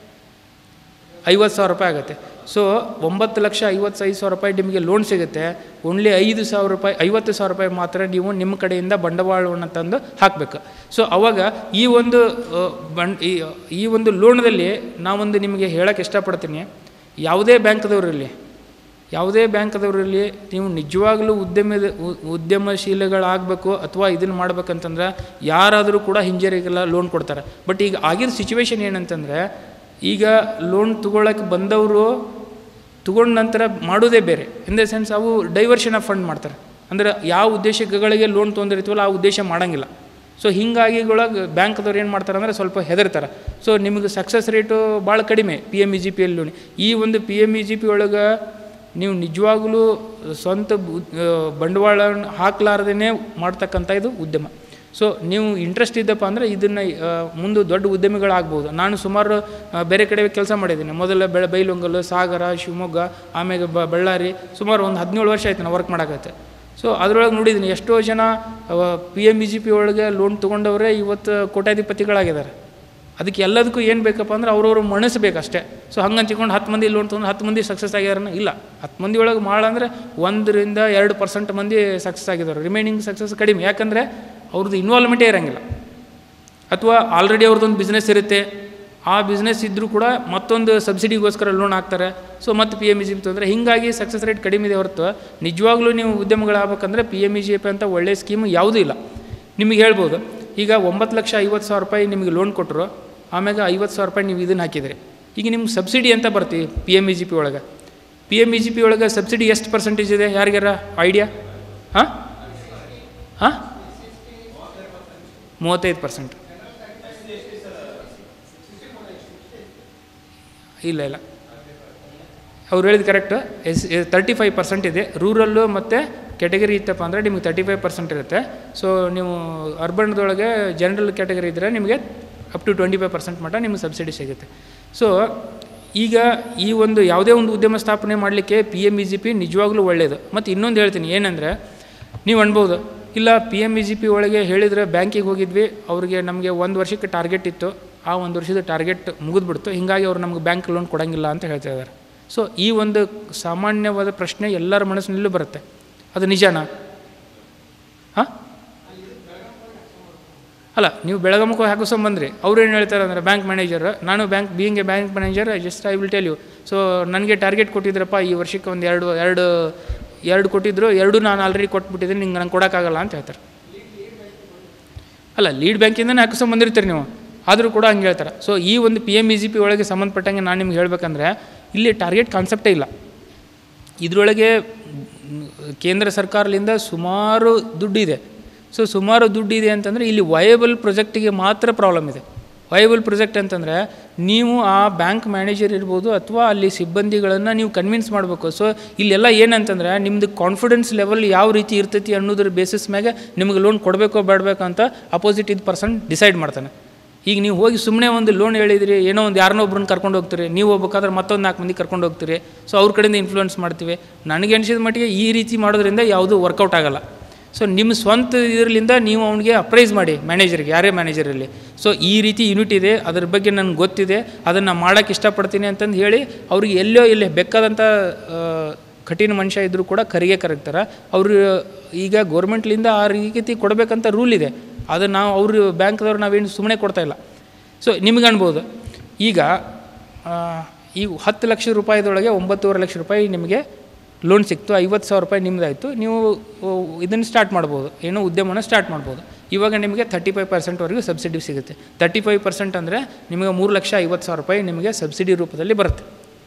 ಐವತ್ತು ಸಾವಿರ ರೂಪಾಯಿ ಆಗುತ್ತೆ ಸೊ ಒಂಬತ್ತು ಲಕ್ಷ ಐವತ್ತೈದು ಸಾವಿರ ರೂಪಾಯಿ ನಿಮಗೆ ಲೋನ್ ಸಿಗುತ್ತೆ ಓನ್ಲಿ ಐದು ಸಾವಿರ ರೂಪಾಯಿ ಐವತ್ತು ಸಾವಿರ ರೂಪಾಯಿ ಮಾತ್ರ ನೀವು ನಿಮ್ಮ ಕಡೆಯಿಂದ ಬಂಡವಾಳವನ್ನು ತಂದು ಹಾಕಬೇಕು ಸೊ ಅವಾಗ ಈ ಒಂದು ಆ, ಬಂಡ್ ಈ ಈ ಒಂದು ಲೋನ್ದಲ್ಲಿ ನಾವೊಂದು ನಿಮಗೆ ಹೇಳೋಕ್ಕೆ ಇಷ್ಟಪಡ್ತೀನಿ ಯಾವುದೇ ಬ್ಯಾಂಕ್ದವ್ರಿರಲಿ ಯಾವುದೇ ಬ್ಯಾಂಕ್ದವ್ರಲ್ಲಿ ನೀವು ನಿಜವಾಗ್ಲೂ ಉದ್ಯಮದ ಉ- ಉದ್ಯಮಶೀಲಗಳಾಗಬೇಕು ಅಥವಾ ಇದನ್ನು ಮಾಡ್ಬೇಕಂತಂದ್ರೆ ಯಾರಾದರೂ ಕೂಡ ಹಿಂಜರಿಗೆಲ್ಲ ಲೋನ್ ಕೊಡ್ತಾರೆ ಬಟ್ ಈಗ ಆಗಿರೋ ಸಿಚುವೇಶನ್ ಏನಂತಂದರೆ ಈಗ ಲೋನ್ ತೊಗೊಳಕ್ಕೆ ಬಂದವರು ತಗೊಂಡ ನಂತರ ಮಾಡೋದೇ ಬೇರೆ ಇನ್ ದ ಸೆನ್ಸ್ ಅವು ಡೈವರ್ಷನ್ ಆಫ್ ಫಂಡ್ ಮಾಡ್ತಾರೆ ಅಂದರೆ ಯಾವ ಉದ್ದೇಶಗಳಿಗೆ ಲೋನ್ ತೊಗೊಂಡಿರ್ತೀವಲ್ಲ ಆ ಉದ್ದೇಶ ಮಾಡೋಂಗಿಲ್ಲ ಸೊ ಹೀಗಾಗಿ ಒಳಗೆ ಬ್ಯಾಂಕ್ದವ್ರು ಏನು ಮಾಡ್ತಾರೆ ಅಂದರೆ ಸ್ವಲ್ಪ ಹೆದರ್ತಾರೆ ಸೊ ನಿಮಗೆ ಸಕ್ಸಸ್ ರೇಟು ಭಾಳ ಕಡಿಮೆ P M E G P L loan ಈ ಒಂದು P M E G P ಒಳಗೆ ನೀವು ನಿಜವಾಗ್ಲೂ ಸ್ವಂತ ಬು- ಆ, ಬಂಡವಾಳ ಹಾಕ್ಲಾರ್ದೇ ಮಾಡ್ತಕ್ಕಂಥ ಇದು ಉದ್ಯಮ ಸೊ ನೀವು ಇಂಟ್ರೆಸ್ಟ್ ಇದ್ದಪ್ಪ ಅಂದರೆ ಇದನ್ನು ಮುಂದೆ ದೊಡ್ಡ ಉದ್ಯಮಿಗಳಾಗ್ಬೋದು ನಾನು ಸುಮಾರು ಆ, ಬೇರೆ ಕಡೆ ಕೆಲಸ ಮಾಡಿದ್ದೀನಿ ಮೊದಲ ಬೆಳೆ ಬೈಲೊಂಗಲು ಸಾಗರ ಶಿವಮೊಗ್ಗ ಆಮೇಲೆ ಬ ಬಳ್ಳಾರಿ ಸುಮಾರು ಒಂದು ಹದಿನೇಳು ವರ್ಷ ಆಯ್ತು ನಾನು ವರ್ಕ್ ಮಾಡೋಕತ್ತೆ ಸೊ ಅದರೊಳಗೆ ನೋಡಿದ್ದೀನಿ ಎಷ್ಟೋ ಜನ P M E G P ಒಳಗೆ ಲೋನ್ ತೊಗೊಂಡವರೇ ಇವತ್ತು ಕೋಟ್ಯಾಧಿಪತಿಗಳಾಗಿದ್ದಾರೆ ಅದಕ್ಕೆ ಎಲ್ಲದಕ್ಕೂ ಏನು ಬೇಕಪ್ಪ ಅಂದ್ರೆ ಅವ್ರವ್ರು ಮನಸ್ಸು ಬೇಕಷ್ಟೇ ಸೊ ಹಂಗಂತ ತಿಳ್ಕೊಂಡು ಹತ್ತು ಮಂದಿ ಲೋನ್ ತೊಗೊಂಡು ಹತ್ತು ಮಂದಿ ಸಕ್ಸಸ್ ಆಗ್ಯಾರನ ಇಲ್ಲ ಹತ್ತು ಮಂದಿ ಒಳಗೆ ಭಾಳ ಅಂದರೆ ಒಂದರಿಂದ ಎರಡು ಪರ್ಸೆಂಟ್ ಮಂದಿ ಸಕ್ಸಸ್ ಆಗಿದ್ದಾರೆ ರಿಮೈನಿಂಗ್ ಸಕ್ಸಸ್ ಕಡಿಮೆ ಯಾಕಂದರೆ ಅವ್ರದ್ದು ಇನ್ವಾಲ್ವ್ಮೆಂಟೇ ಇರೋಂಗಿಲ್ಲ ಅಥವಾ ಆಲ್ರೆಡಿ ಅವ್ರದ್ದೊಂದು ಬಿಸ್ನೆಸ್ ಇರುತ್ತೆ ಆ ಬಿಸ್ನೆಸ್ ಇದ್ದರೂ ಕೂಡ ಮತ್ತೊಂದು ಸಬ್ಸಿಡಿಗೋಸ್ಕರ ಲೋನ್ ಹಾಕ್ತಾರೆ ಸೊ ಮತ್ತೆ P M E G P ತೊಂದರೆ ಹೀಗಾಗಿ ಸಕ್ಸಸ್ ರೇಟ್ ಕಡಿಮೆ ಇದೆ ಹೊರತು ನಿಜವಾಗ್ಲೂ ನೀವು ಉದ್ಯಮಗಳಾಗಬೇಕಂದ್ರೆ P M E G P ಅಂತ ಒಳ್ಳೆಯ ಸ್ಕೀಮ್ ಯಾವುದೂ ಇಲ್ಲ ನಿಮಗೆ ಹೇಳ್ಬೋದು ಈಗ ಒಂಬತ್ತು ಲಕ್ಷ ಐವತ್ತು ಸಾವಿರ ರೂಪಾಯಿ ನಿಮಗೆ ಲೋನ್ ಕೊಟ್ಟರು ಆಮ್ಯಾಗ ಐವತ್ತು ಸಾವಿರ ರೂಪಾಯಿ ನೀವು ಇದನ್ನು ಹಾಕಿದ್ರಿ ಈಗ ನಿಮ್ಗೆ ಸಬ್ಸಿಡಿ ಅಂತ ಬರ್ತೀವಿ P M E G P ಒಳಗೆ P M E G P ಒಳಗೆ ಸಬ್ಸಿಡಿ ಎಷ್ಟು ಪರ್ಸೆಂಟೇಜ್ ಇದೆ ಯಾರಿಗಾರ ಐಡಿಯಾ ಹಾಂ ಹಾಂ ಮೂವತ್ತೈದು ಪರ್ಸೆಂಟ್ ಇಲ್ಲ ಇಲ್ಲ ಅವ್ರು ಹೇಳಿದ correct yes thirty five percent ಇದೆ ರೂರಲ್ಲು ಮತ್ತು ಕೆಟಗರಿ ಇತ್ತಪ್ಪ ಅಂದರೆ ನಿಮ್ಗೆ ತರ್ಟಿ ಫೈವ್ ಪರ್ಸೆಂಟ್ ಇರುತ್ತೆ ಸೊ ನೀವು ಅರ್ಬನ್ದೊಳಗೆ ಜನರಲ್ ಕ್ಯಾಟಗರಿ ಇದ್ದರೆ ನಿಮಗೆ up to twenty five percent ಮಟ್ಟ ನಿಮ್ಗೆ ಸಬ್ಸಿಡಿ ಸಿಗುತ್ತೆ ಸೊ ಈಗ ಈ ಒಂದು ಯಾವುದೇ ಒಂದು ಉದ್ಯಮ ಸ್ಥಾಪನೆ ಮಾಡಲಿಕ್ಕೆ P M E G P ನಿಜವಾಗ್ಲೂ ಒಳ್ಳೆಯದು ಮತ್ತು ಇನ್ನೊಂದು ಹೇಳ್ತೀನಿ ಏನಂದರೆ ನೀವು ಅನ್ಬೋದು ಇಲ್ಲ P M E G P ಒಳಗೆ ಹೇಳಿದರೆ ಬ್ಯಾಂಕಿಗೆ ಹೋಗಿದ್ವಿ ಅವ್ರಿಗೆ ನಮಗೆ ಒಂದು ವರ್ಷಕ್ಕೆ ಟಾರ್ಗೆಟ್ ಇತ್ತು ಆ ಒಂದು ವರ್ಷದ ಟಾರ್ಗೆಟ್ ಮುಗಿದ್ಬಿಡ್ತು ಹೀಗಾಗಿ ಅವ್ರು ನಮ್ಗೆ ಬ್ಯಾಂಕ್ ಲೋನ್ ಕೊಡೋಂಗಿಲ್ಲ ಅಂತ ಹೇಳ್ತಾ ಇದ್ದಾರೆ ಸೊ ಈ ಒಂದು ಸಾಮಾನ್ಯವಾದ ಪ್ರಶ್ನೆ ಎಲ್ಲರ ಮನಸ್ಸಿನಲ್ಲೂ ಬರುತ್ತೆ ಅದು ನಿಜನಾ ಹಾಂ ಅಲ್ಲ ನೀವು ಬೆಳಗಾಮಕ್ಕೆ ಹಾಕಿಸ್ಕೊಂಬಂದ್ರಿ ಅವ್ರು ಏನು ಹೇಳ್ತಾರೆ ಅಂದರೆ ಬ್ಯಾಂಕ್ ಮ್ಯಾನೇಜರ್ ನಾನು bank being a bank manager just I will tell you so ನನಗೆ ಟಾರ್ಗೆಟ್ ಕೊಟ್ಟಿದ್ರಪ್ಪ ಈ ವರ್ಷಕ್ಕೆ ಒಂದು ಎರಡು ಎರಡು ಎರಡು ಕೊಟ್ಟಿದ್ರು ಎರಡು ನಾನು ಆಲ್ರೆಡಿ ಕೊಟ್ಬಿಟ್ಟಿದ್ದೀನಿ ನಿಂಗೆ ನಂಗೆ ಕೊಡೋಕ್ಕಾಗಲ್ಲ ಅಂತ ಹೇಳ್ತಾರೆ ಅಲ್ಲ ಲೀಡ್ ಬ್ಯಾಂಕಿಂದನೇ ಹಾಕಿಸ್ಕೊಂಬಂದಿರ್ತೀರಿ ನೀವು ಆದರೂ ಕೂಡ ಹಂಗೆ ಹೇಳ್ತಾರೆ ಸೊ ಈ ಒಂದು P M E G P ಒಳಗೆ ಸಂಬಂಧಪಟ್ಟಂಗೆ ನಾನು ನಿಮ್ಗೆ ಹೇಳ್ಬೇಕಂದ್ರೆ ಇಲ್ಲಿ ಟಾರ್ಗೆಟ್ ಕಾನ್ಸೆಪ್ಟೇ ಇಲ್ಲ ಇದರೊಳಗೆ ಕೇಂದ್ರ ಸರ್ಕಾರದಿಂದ ಸುಮಾರು ದುಡ್ಡಿದೆ ಸೊ ಸುಮಾರು ದುಡ್ಡಿದೆ ಅಂತಂದರೆ ಇಲ್ಲಿ ವಯಬಲ್ ಪ್ರೊಜೆಕ್ಟಿಗೆ ಮಾತ್ರ ಪ್ರಾಬ್ಲಮ್ ಇದೆ ವಯಬಲ್ ಪ್ರೊಜೆಕ್ಟ್ ಅಂತಂದರೆ ನೀವು ಆ ಬ್ಯಾಂಕ್ ಮ್ಯಾನೇಜರ್ ಇರ್ಬೋದು ಅಥವಾ ಅಲ್ಲಿ ಸಿಬ್ಬಂದಿಗಳನ್ನು ನೀವು ಕನ್ವಿನ್ಸ್ ಮಾಡಬೇಕು ಸೊ ಇಲ್ಲೆಲ್ಲ ಏನಂತಂದರೆ ನಿಮ್ಮದು ಕಾನ್ಫಿಡೆನ್ಸ್ ಲೆವೆಲ್ ಯಾವ ರೀತಿ ಇರ್ತೈತಿ ಅನ್ನೋದ್ರ ಬೇಸಿಸ್ ಮ್ಯಾಗೆ ನಿಮಗೆ ಲೋನ್ ಕೊಡಬೇಕೋ ಬೇಡಬೇಕೋ ಅಂತ ಅಪೋಸಿಟ್ ಇದು ಪರ್ಸನ್ ಡಿಸೈಡ್ ಮಾಡ್ತಾನೆ ಈಗ ನೀವು ಹೋಗಿ ಸುಮ್ಮನೆ ಒಂದು ಲೋನ್ ಹೇಳಿದ್ರಿ ಏನೋ ಒಂದು ಯಾರನ್ನೋ ಒಬ್ರನ್ನ ಕರ್ಕೊಂಡು ಹೋಗ್ತೀರಿ ನೀವು ಹೋಗ್ಬೇಕಾದ್ರೆ ಮತ್ತೊಂದು ನಾಲ್ಕು ಮಂದಿ ಕರ್ಕೊಂಡು ಹೋಗ್ತೀರಿ ಸೊ ಅವ್ರ ಕಡೆಯಿಂದ ಇನ್ಫ್ಲೂಯೆನ್ಸ್ ಮಾಡ್ತೀವಿ ನನಗೆ ಅನಿಸಿದ ಮಟ್ಟಿಗೆ ಈ ರೀತಿ ಮಾಡೋದ್ರಿಂದ ಯಾವುದೂ ವರ್ಕೌಟ್ ಆಗಲ್ಲ ಸೊ ನಿಮ್ಮ ಸ್ವಂತ ಇದರಿಂದ ನೀವು ಅವನಿಗೆ ಅಪ್ರೈಸ್ ಮಾಡಿ ಮ್ಯಾನೇಜರ್ಗೆ ಯಾರೇ ಮ್ಯಾನೇಜರ್ ಇರಲಿ ಸೊ ಈ ರೀತಿ ಯೂನಿಟ್ ಇದೆ ಅದ್ರ ಬಗ್ಗೆ ನನಗೆ ಗೊತ್ತಿದೆ ಅದನ್ನು ಮಾಡೋಕ್ಕೆ ಇಷ್ಟಪಡ್ತೀನಿ ಅಂತಂದು ಹೇಳಿ ಅವ್ರಿಗೆ ಎಲ್ಲೋ ಇಲ್ಲಿ ಬೇಕಾದಂಥ ಆ, ಕಠಿಣ ಮನುಷ್ಯ ಇದ್ದರೂ ಕೂಡ ಕರಿಗೆ ಕರಗ್ತಾರೆ ಅವರು ಈಗ ಗೌರ್ಮೆಂಟ್ಲಿಂದ ಆ ರೀತಿ ಕೊಡಬೇಕಂತ ರೂಲ್ ಇದೆ ಅದು ನಾವು ಅವರು ಬ್ಯಾಂಕ್ದವ್ರು ನಾವೇನು ಸುಮ್ಮನೆ ಕೊಡ್ತಾ ಇಲ್ಲ ಸೊ ನಿಮ್ಗೆ ಅನ್ಬೋದು ಈಗ ಆ, ಈ ಹತ್ತು ಲಕ್ಷ ರೂಪಾಯಿದೊಳಗೆ ಒಂಬತ್ತೂವರೆ ಲಕ್ಷ ರೂಪಾಯಿ ನಿಮಗೆ ಲೋನ್ ಸಿಕ್ತು ಐವತ್ತು ಸಾವಿರ ರೂಪಾಯಿ ನಿಮ್ಮದಾಯಿತು ನೀವು ಇದನ್ನು ಸ್ಟಾರ್ಟ್ ಮಾಡ್ಬೋದು ಏನೋ ಉದ್ಯಮನ ಸ್ಟಾರ್ಟ್ ಮಾಡ್ಬೋದು ಇವಾಗ ನಿಮಗೆ ತರ್ಟಿ ಫೈವ್ ಪರ್ಸೆಂಟ್ವರೆಗೂ ಸಬ್ಸಿಡಿ ಸಿಗುತ್ತೆ ತರ್ಟಿ ಫೈವ್ ಪರ್ಸೆಂಟ್ ಅಂದರೆ ನಿಮಗೆ ಮೂರು ಲಕ್ಷ ಐವತ್ತು ಸಾವಿರ ರೂಪಾಯಿ ನಿಮಗೆ ಸಬ್ಸಿಡಿ ರೂಪದಲ್ಲಿ ಬರುತ್ತೆ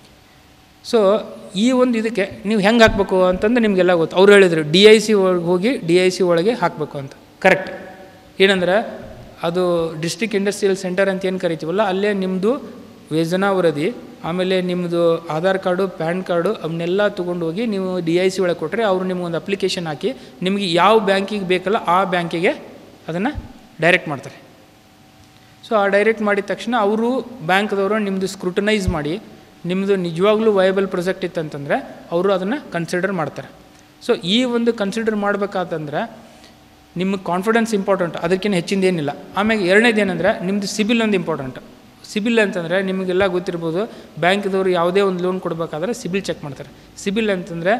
ಸೊ ಈ ಒಂದು ಇದಕ್ಕೆ ನೀವು ಹೆಂಗೆ ಹಾಕಬೇಕು ಅಂತಂದು ನಿಮಗೆಲ್ಲ ಗೊತ್ತು ಅವ್ರು ಹೇಳಿದರು ಡಿ ಐ ಸಿ ಒಳಗೆ ಹೋಗಿ ಡಿ ಐ ಸಿ ಒಳಗೆ ಹಾಕಬೇಕು ಅಂತ ಕರೆಕ್ಟ್ ಏನಂದ್ರೆ ಅದು ಡಿಸ್ಟ್ರಿಕ್ಟ್ ಇಂಡಸ್ಟ್ರಿಯಲ್ ಸೆಂಟರ್ ಅಂತ ಏನು ಕರಿತೀವಲ್ಲ ಅಲ್ಲೇ ನಿಮ್ಮದು ಯೋಜನಾ ವರದಿ ಆಮೇಲೆ ನಿಮ್ಮದು ಆಧಾರ್ ಕಾರ್ಡು ಪ್ಯಾನ್ ಕಾರ್ಡು ಅವನ್ನೆಲ್ಲ ತೊಗೊಂಡು ಹೋಗಿ ನೀವು ಡಿ ಐ ಸಿ ಒಳಗೆ ಕೊಟ್ಟರೆ ಅವರು ನಿಮಗೊಂದು ಅಪ್ಲಿಕೇಶನ್ ಹಾಕಿ ನಿಮಗೆ ಯಾವ ಬ್ಯಾಂಕಿಗೆ ಬೇಕಲ್ಲ ಆ ಬ್ಯಾಂಕಿಗೆ ಅದನ್ನು ಡೈರೆಕ್ಟ್ ಮಾಡ್ತಾರೆ ಸೊ ಆ ಡೈರೆಕ್ಟ್ ಮಾಡಿದ ತಕ್ಷಣ ಅವರು ಬ್ಯಾಂಕ್ದವರು ನಿಮ್ಮದು ಸ್ಕ್ರೂಟನೈಸ್ ಮಾಡಿ ನಿಮ್ಮದು ನಿಜವಾಗ್ಲೂ ವಯಬಲ್ ಪ್ರೊಜೆಕ್ಟ್ ಇತ್ತಂತಂದರೆ ಅವರು ಅದನ್ನು ಕನ್ಸಿಡರ್ ಮಾಡ್ತಾರೆ ಸೊ ಈ ಒಂದು ಕನ್ಸಿಡರ್ ಮಾಡಬೇಕಾತಂದ್ರೆ ನಿಮಗೆ ಕಾನ್ಫಿಡೆನ್ಸ್ ಇಂಪಾರ್ಟೆಂಟ್ ಅದಕ್ಕಿಂತ ಹೆಚ್ಚಿಂದ ಏನಿಲ್ಲ ಆಮೇಲೆ ಎರಡನೇದು ಏನಂದರೆ ನಿಮ್ಮದು ಸಿಬಿಲ್ ಒಂದು ಇಂಪಾರ್ಟೆಂಟ್ ಸಿಬಿಲ್ ಅಂತಂದರೆ ನಿಮಗೆಲ್ಲ ಗೊತ್ತಿರ್ಬೋದು ಬ್ಯಾಂಕ್ದವರು ಯಾವುದೇ ಒಂದು ಲೋನ್ ಕೊಡಬೇಕಾದ್ರೆ ಸಿಬಿಲ್ ಚೆಕ್ ಮಾಡ್ತಾರೆ ಸಿಬಿಲ್ ಅಂತಂದರೆ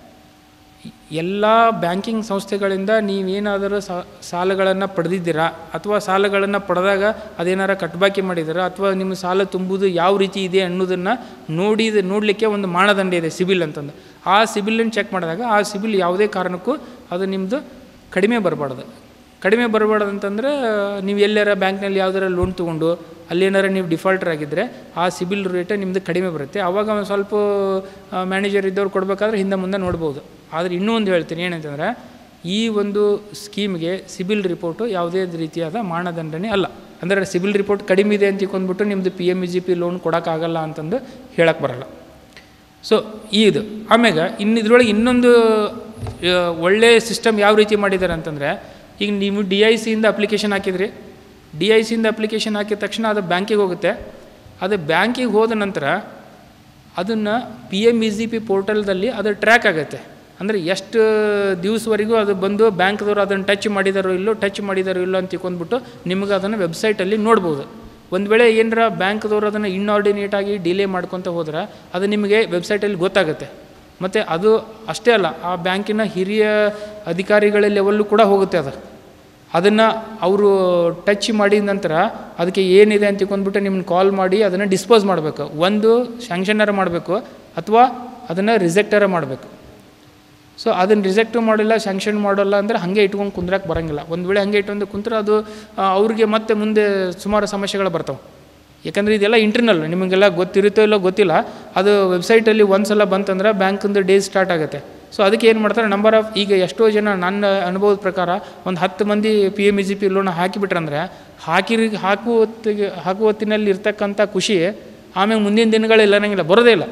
ಎಲ್ಲ ಬ್ಯಾಂಕಿಂಗ್ ಸಂಸ್ಥೆಗಳಿಂದ ನೀವೇನಾದರೂ ಸಾಲಗಳನ್ನು ಪಡೆದಿದ್ದೀರಾ ಅಥವಾ ಸಾಲಗಳನ್ನು ಪಡೆದಾಗ ಅದೇನಾರ ಕಟ್ಬಾಕಿ ಮಾಡಿದ್ದೀರಾ ಅಥವಾ ನಿಮ್ಮ ಸಾಲ ತುಂಬುವುದು ಯಾವ ರೀತಿ ಇದೆ ಅನ್ನೋದನ್ನು ನೋಡಿ ನೋಡಲಿಕ್ಕೆ ಒಂದು ಮಾನದಂಡ ಇದೆ ಸಿಬಿಲ್ ಅಂತಂದು ಆ ಸಿಬಿಲನ್ನು ಚೆಕ್ ಮಾಡಿದಾಗ ಆ ಸಿಬಿಲ್ ಯಾವುದೇ ಕಾರಣಕ್ಕೂ ಅದು ನಿಮ್ಮದು ಕಡಿಮೆ ಬರಬಾರ್ದು ಕಡಿಮೆ ಬರಬಾರ್ದು ಅಂತಂದ್ರೆ ನೀವು ಎಲ್ಲಾರ ಬ್ಯಾಂಕ್ನಲ್ಲಿ ಯಾವ್ದಾರ ಲೋನ್ ತೊಗೊಂಡು ಅಲ್ಲೇನಾರ ನೀವು ಡಿಫಾಲ್ಟರ್ ಆಗಿದ್ದರೆ ಆ ಸಿಬಿಲ್ ರೇಟ್ ನಿಮ್ಮದು ಕಡಿಮೆ ಬರುತ್ತೆ ಆವಾಗ ಒಂದು ಸ್ವಲ್ಪ ಮ್ಯಾನೇಜರ್ ಇದ್ದವ್ರು ಕೊಡಬೇಕಾದ್ರೆ ಹಿಂದೆ ಮುಂದೆ ನೋಡ್ಬೋದು ಆದರೆ ಇನ್ನೂ ಒಂದು ಹೇಳ್ತೀನಿ ಏನಂತಂದರೆ ಈ ಒಂದು ಸ್ಕೀಮ್ಗೆ ಸಿಬಿಲ್ ರಿಪೋರ್ಟು ಯಾವುದೇ ರೀತಿಯಾದ ಮಾನದಂಡನೇ ಅಲ್ಲ ಅಂದರೆ ಸಿಬಿಲ್ ರಿಪೋರ್ಟ್ ಕಡಿಮೆ ಇದೆ ಅಂತ ತಿಳ್ಕೊಂಡ್ಬಿಟ್ಟು ನಿಮ್ಮದು P M E G P loan ಕೊಡೋಕ್ಕಾಗಲ್ಲ ಅಂತಂದು ಹೇಳಕ್ಕೆ ಬರಲ್ಲ ಸೊ ಇದು ಆಮ್ಯಾಗ ಇನ್ನು ಇದ್ರೊಳಗೆ ಇನ್ನೊಂದು ಆ, ಒಳ್ಳೆಯ ಸಿಸ್ಟಮ್ ಯಾವ ರೀತಿ ಮಾಡಿದ್ದಾರೆ ಅಂತಂದರೆ ಈಗ ನೀವು ಡಿ ಐ ಸಿಯಿಂದ ಅಪ್ಲಿಕೇಶನ್ ಹಾಕಿದ್ರಿ ಡಿ ಐ ಸಿಯಿಂದ ಅಪ್ಲಿಕೇಶನ್ ಹಾಕಿದ ತಕ್ಷಣ ಅದು ಬ್ಯಾಂಕಿಗೆ ಹೋಗುತ್ತೆ ಅದು ಬ್ಯಾಂಕಿಗೆ ಹೋದ ನಂತರ ಅದನ್ನು P M E G P ಪೋರ್ಟಲ್ದಲ್ಲಿ ಅದು ಟ್ರ್ಯಾಕ್ ಆಗುತ್ತೆ ಅಂದರೆ ಎಷ್ಟು ದಿವಸವರೆಗೂ ಅದು ಬಂದು ಬ್ಯಾಂಕ್ದವರು ಅದನ್ನು ಟಚ್ ಮಾಡಿದಾರೋ ಇಲ್ಲೋ ಟಚ್ ಮಾಡಿದಾರೋ ಇಲ್ಲೋ ಅಂತ ತಿಳ್ಕೊಂಡ್ಬಿಟ್ಟು ನಿಮಗೆ ಅದನ್ನು ವೆಬ್ಸೈಟಲ್ಲಿ ನೋಡ್ಬೋದು ಒಂದು ವೇಳೆ ಏನರ ಬ್ಯಾಂಕ್ದವ್ರು ಅದನ್ನು ಇನ್ಆರ್ಡಿನೇಟ್ ಆಗಿ ಡಿಲೇ ಮಾಡ್ಕೊತ ಹೋದ್ರೆ ಅದು ನಿಮಗೆ ವೆಬ್ಸೈಟಲ್ಲಿ ಗೊತ್ತಾಗುತ್ತೆ ಮತ್ತು ಅದು ಅಷ್ಟೇ ಅಲ್ಲ ಆ ಬ್ಯಾಂಕಿನ ಹಿರಿಯ ಅಧಿಕಾರಿಗಳ ಲೆವೆಲ್ಲು ಕೂಡ ಹೋಗುತ್ತೆ ಅದು ಅದನ್ನು ಅವರು ಟಚ್ ಮಾಡಿದ ನಂತರ ಅದಕ್ಕೆ ಏನಿದೆ ಅಂತ ತಿಳ್ಕೊಂಡ್ಬಿಟ್ಟು ನಿಮ್ಮನ್ನ ಕಾಲ್ ಮಾಡಿ ಅದನ್ನು ಡಿಸ್ಪೋಸ್ ಮಾಡಬೇಕು ಒಂದು ಸ್ಯಾಂಕ್ಷನರ ಮಾಡಬೇಕು ಅಥವಾ ಅದನ್ನು ರಿಜೆಕ್ಟರ ಮಾಡಬೇಕು ಸೊ ಅದನ್ನು ರಿಜೆಕ್ಟು ಮಾಡಿಲ್ಲ ಸ್ಯಾಂಕ್ಷನ್ ಮಾಡೋಲ್ಲ ಅಂದರೆ ಹಾಗೆ ಇಟ್ಕೊಂಡು ಕುಂದ್ರಕ್ಕೆ ಬರೋಂಗಿಲ್ಲ ಒಂದು ವೇಳೆ ಹಾಗೆ ಇಟ್ಕೊಂಡು ಕುಂತ್ರೆ ಅದು ಆ, ಅವ್ರಿಗೆ ಮತ್ತೆ ಮುಂದೆ ಸುಮಾರು ಸಮಸ್ಯೆಗಳು ಬರ್ತಾವೆ ಯಾಕಂದರೆ ಇದೆಲ್ಲ ಇಂಟರ್ನಲ್ ನಿಮಗೆಲ್ಲ ಗೊತ್ತಿರುತ್ತೋ ಇಲ್ಲೋ ಗೊತ್ತಿಲ್ಲ ಅದು ವೆಬ್ಸೈಟಲ್ಲಿ ಒಂದು ಸಲ ಬಂತಂದ್ರೆ ಬ್ಯಾಂಕಿಂದು ಡೇಸ್ ಸ್ಟಾರ್ಟ್ ಆಗುತ್ತೆ ಸೊ ಅದಕ್ಕೆ ಏನು ಮಾಡ್ತಾರೆ ನಂಬರ್ ಆಫ್ ಈಗ ಎಷ್ಟೋ ಜನ ನನ್ನ ಅನುಭವದ ಪ್ರಕಾರ ಒಂದು ಹತ್ತು ಮಂದಿ P M E G P loan ಹಾಕಿಬಿಟ್ರಂದ್ರೆ ಹಾಕಿರಿ ಹಾಕುವತ್ತಿಗೆ ಹಾಕುವತ್ತಿನಲ್ಲಿ ಇರ್ತಕ್ಕಂಥ ಖುಷಿ ಆಮೇಲೆ ಮುಂದಿನ ದಿನಗಳಿಲ್ಲ ಅನ್ನಂಗಿಲ್ಲ ಬರೋದೇ ಇಲ್ಲ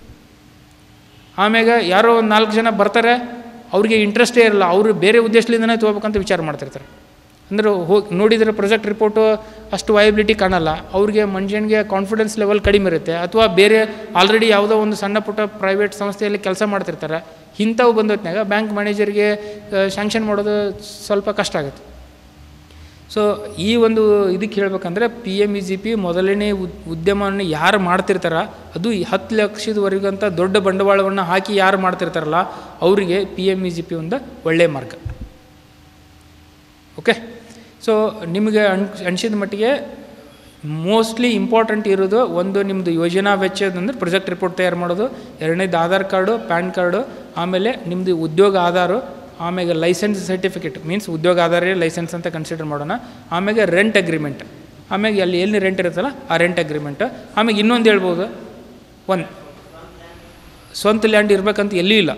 ಆಮ್ಯಾಗ ಯಾರೋ ಒಂದು ನಾಲ್ಕು ಜನ ಬರ್ತಾರೆ ಅವ್ರಿಗೆ ಇಂಟ್ರೆಸ್ಟೇ ಇರಲ್ಲ ಅವರು ಬೇರೆ ಉದ್ದೇಶದಿಂದನೇ ತೊಗೋಬೇಕಂತ ವಿಚಾರ ಮಾಡ್ತಿರ್ತಾರೆ ಅಂದ್ರೆ ಹೋಗಿ ನೋಡಿದರೆ ಪ್ರೊಜೆಕ್ಟ್ ರಿಪೋರ್ಟು ಅಷ್ಟು ವಯಬಿಲಿಟಿ ಕಾಣಲ್ಲ ಅವ್ರಿಗೆ ಮನುಷ್ಯನಿಗೆ ಕಾನ್ಫಿಡೆನ್ಸ್ ಲೆವೆಲ್ ಕಡಿಮೆ ಇರುತ್ತೆ ಅಥವಾ ಬೇರೆ ಆಲ್ರೆಡಿ ಯಾವುದೋ ಒಂದು ಸಣ್ಣ ಪುಟ್ಟ ಪ್ರೈವೇಟ್ ಸಂಸ್ಥೆಯಲ್ಲಿ ಕೆಲಸ ಮಾಡ್ತಿರ್ತಾರೆ ಇಂಥವು ಬಂದೊತ್ನಾಗ ಬ್ಯಾಂಕ್ ಮ್ಯಾನೇಜರ್ಗೆ ಶಾಂಕ್ಷನ್ ಮಾಡೋದು ಸ್ವಲ್ಪ ಕಷ್ಟ ಆಗುತ್ತೆ ಸೊ ಈ ಒಂದು ಇದಕ್ಕೆ ಹೇಳ್ಬೇಕಂದ್ರೆ P M E G P ಮೊದಲನೇ ಉದ್ ಉದ್ಯಮವನ್ನು ಯಾರು ಮಾಡ್ತಿರ್ತಾರ ಅದು ಈ ಹತ್ತು ಲಕ್ಷದವರೆಗಂತ ದೊಡ್ಡ ಬಂಡವಾಳವನ್ನು ಹಾಕಿ ಯಾರು ಮಾಡ್ತಿರ್ತಾರಲ್ಲ ಅವರಿಗೆ P M E G P ಒಂದು ಒಳ್ಳೆಯ ಮಾರ್ಗ ಓಕೆ ಸೊ ನಿಮಗೆ ಅನ್ ಅನಿಸಿದ ಮಟ್ಟಿಗೆ ಮೋಸ್ಟ್ಲಿ ಇಂಪಾರ್ಟೆಂಟ್ ಇರೋದು ಒಂದು ನಿಮ್ಮದು ಯೋಜನಾ ವೆಚ್ಚದಂದ್ರೆ ಪ್ರೊಜೆಕ್ಟ್ ರಿಪೋರ್ಟ್ ತಯಾರು ಮಾಡೋದು ಎರಡನೇದು ಆಧಾರ್ ಕಾರ್ಡು ಪ್ಯಾನ್ ಕಾರ್ಡು ಆಮೇಲೆ ನಿಮ್ಮದು ಉದ್ಯೋಗ ಆಧಾರು ಆಮೇಲೆ ಲೈಸೆನ್ಸ್ ಸರ್ಟಿಫಿಕೇಟ್ ಮೀನ್ಸ್ ಉದ್ಯೋಗ ಆಧಾರ ಲೈಸೆನ್ಸ್ ಅಂತ ಕನ್ಸಿಡರ್ ಮಾಡೋಣ ಆಮೇಲೆ ರೆಂಟ್ ಅಗ್ರಿಮೆಂಟ್ ಆಮೇಲೆ ಅಲ್ಲಿ ಎಲ್ಲಿ ರೆಂಟ್ ಇರುತ್ತಲ್ಲ ಆ ರೆಂಟ್ ಅಗ್ರಿಮೆಂಟ್ ಆಮೇಲೆ ಇನ್ನೊಂದು ಹೇಳ್ಬೋದು ಒಂದು ಸ್ವಂತ ಲ್ಯಾಂಡ್ ಇರ್ಬೇಕಂತ ಎಲ್ಲಿ ಇಲ್ಲ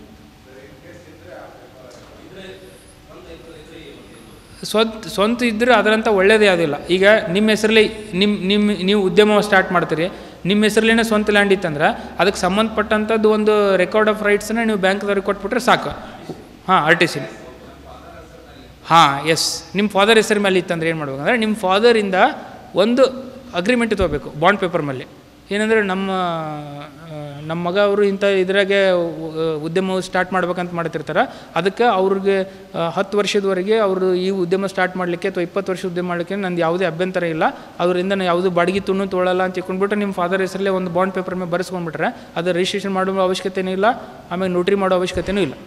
ಸ್ವಂತ ಸ್ವಂತ ಇದ್ದರೆ ಅದರಂಥ ಒಳ್ಳೇದೇ ಯಾವುದಿಲ್ಲ ಈಗ ನಿಮ್ಮ ಹೆಸರಲ್ಲಿ ನಿಮ್ಮ ನಿಮ್ಮ ನೀವು ಉದ್ಯಮ ಸ್ಟಾರ್ಟ್ ಮಾಡ್ತೀರಿ ನಿಮ್ಮ ಹೆಸರಲ್ಲಿನೇ ಸ್ವಂತ ಲ್ಯಾಂಡ್ ಇತ್ತಂದ್ರೆ ಅದಕ್ಕೆ ಸಂಬಂಧಪಟ್ಟಂಥದ್ದು ಒಂದು ರೆಕಾರ್ಡ್ ಆಫ್ ರೈಟ್ಸನ್ನ ನೀವು ಬ್ಯಾಂಕ್ದವ್ರಿಗೆ ಕೊಟ್ಬಿಟ್ರೆ ಸಾಕು ಹಾಂ ಆರ್ ಟಿ ಸಿ ಹಾಂ ಎಸ್ ನಿಮ್ಮ ಫಾದರ್ ಹೆಸರು ಮೇಲೆ ಇತ್ತಂದ್ರೆ ಏನು ಮಾಡ್ಬೇಕಂದ್ರೆ ನಿಮ್ಮ ಫಾದರಿಂದ ಒಂದು ಅಗ್ರಿಮೆಂಟ್ ತೊಗೋಬೇಕು ಬಾಂಡ್ ಪೇಪರ್ ಮೇಲೆ ಏನಂದರೆ ನಮ್ಮ ಆ, ನಮ್ಮ ಮಗ ಅವರು ಇಂಥ ಇದ್ರಾಗೆ ಉ- ಉದ್ಯಮ ಸ್ಟಾರ್ಟ್ ಮಾಡ್ಬೇಕಂತ ಮಾಡ್ತಿರ್ತಾರೆ ಅದಕ್ಕೆ ಅವ್ರಿಗೆ ಆ, ಹತ್ತು ವರ್ಷದವರೆಗೆ ಅವರು ಈ ಉದ್ಯಮ ಸ್ಟಾರ್ಟ್ ಮಾಡಲಿಕ್ಕೆ ಅಥವಾ ಇಪ್ಪತ್ತು ವರ್ಷ ಉದ್ಯಮ ಮಾಡಲಿಕ್ಕೆ ನಂದು ಯಾವುದೇ ಅಭ್ಯಂತರ ಇಲ್ಲ ಅದರಿಂದ ನಾನು ಯಾವುದು ಬಾಡಿಗೆ ತುಣ್ಣು ತೊಗೊಳ್ಳಲ್ಲ ಅಂತ ತಿಳ್ಕೊಂಡ್ಬಿಟ್ಟು ನಿಮ್ಮ ಫಾದರ್ ಹೆಸರಲ್ಲೇ ಒಂದು ಬಾಂಡ್ ಪೇಪರ್ ಮೇಲೆ ಬರೆಸ್ಕೊಂಡ್ಬಿಟ್ರೆ ಅದು ರಿಜಿಸ್ಟ್ರೇಷನ್ ಮಾಡೋ ಅವಶ್ಯಕತೆಯೂ ಇಲ್ಲ ಆಮೇಲೆ ನೋಟ್ರಿ ಮಾಡೋ ಅವಶ್ಯಕತೆಯೂ ಇಲ್ಲ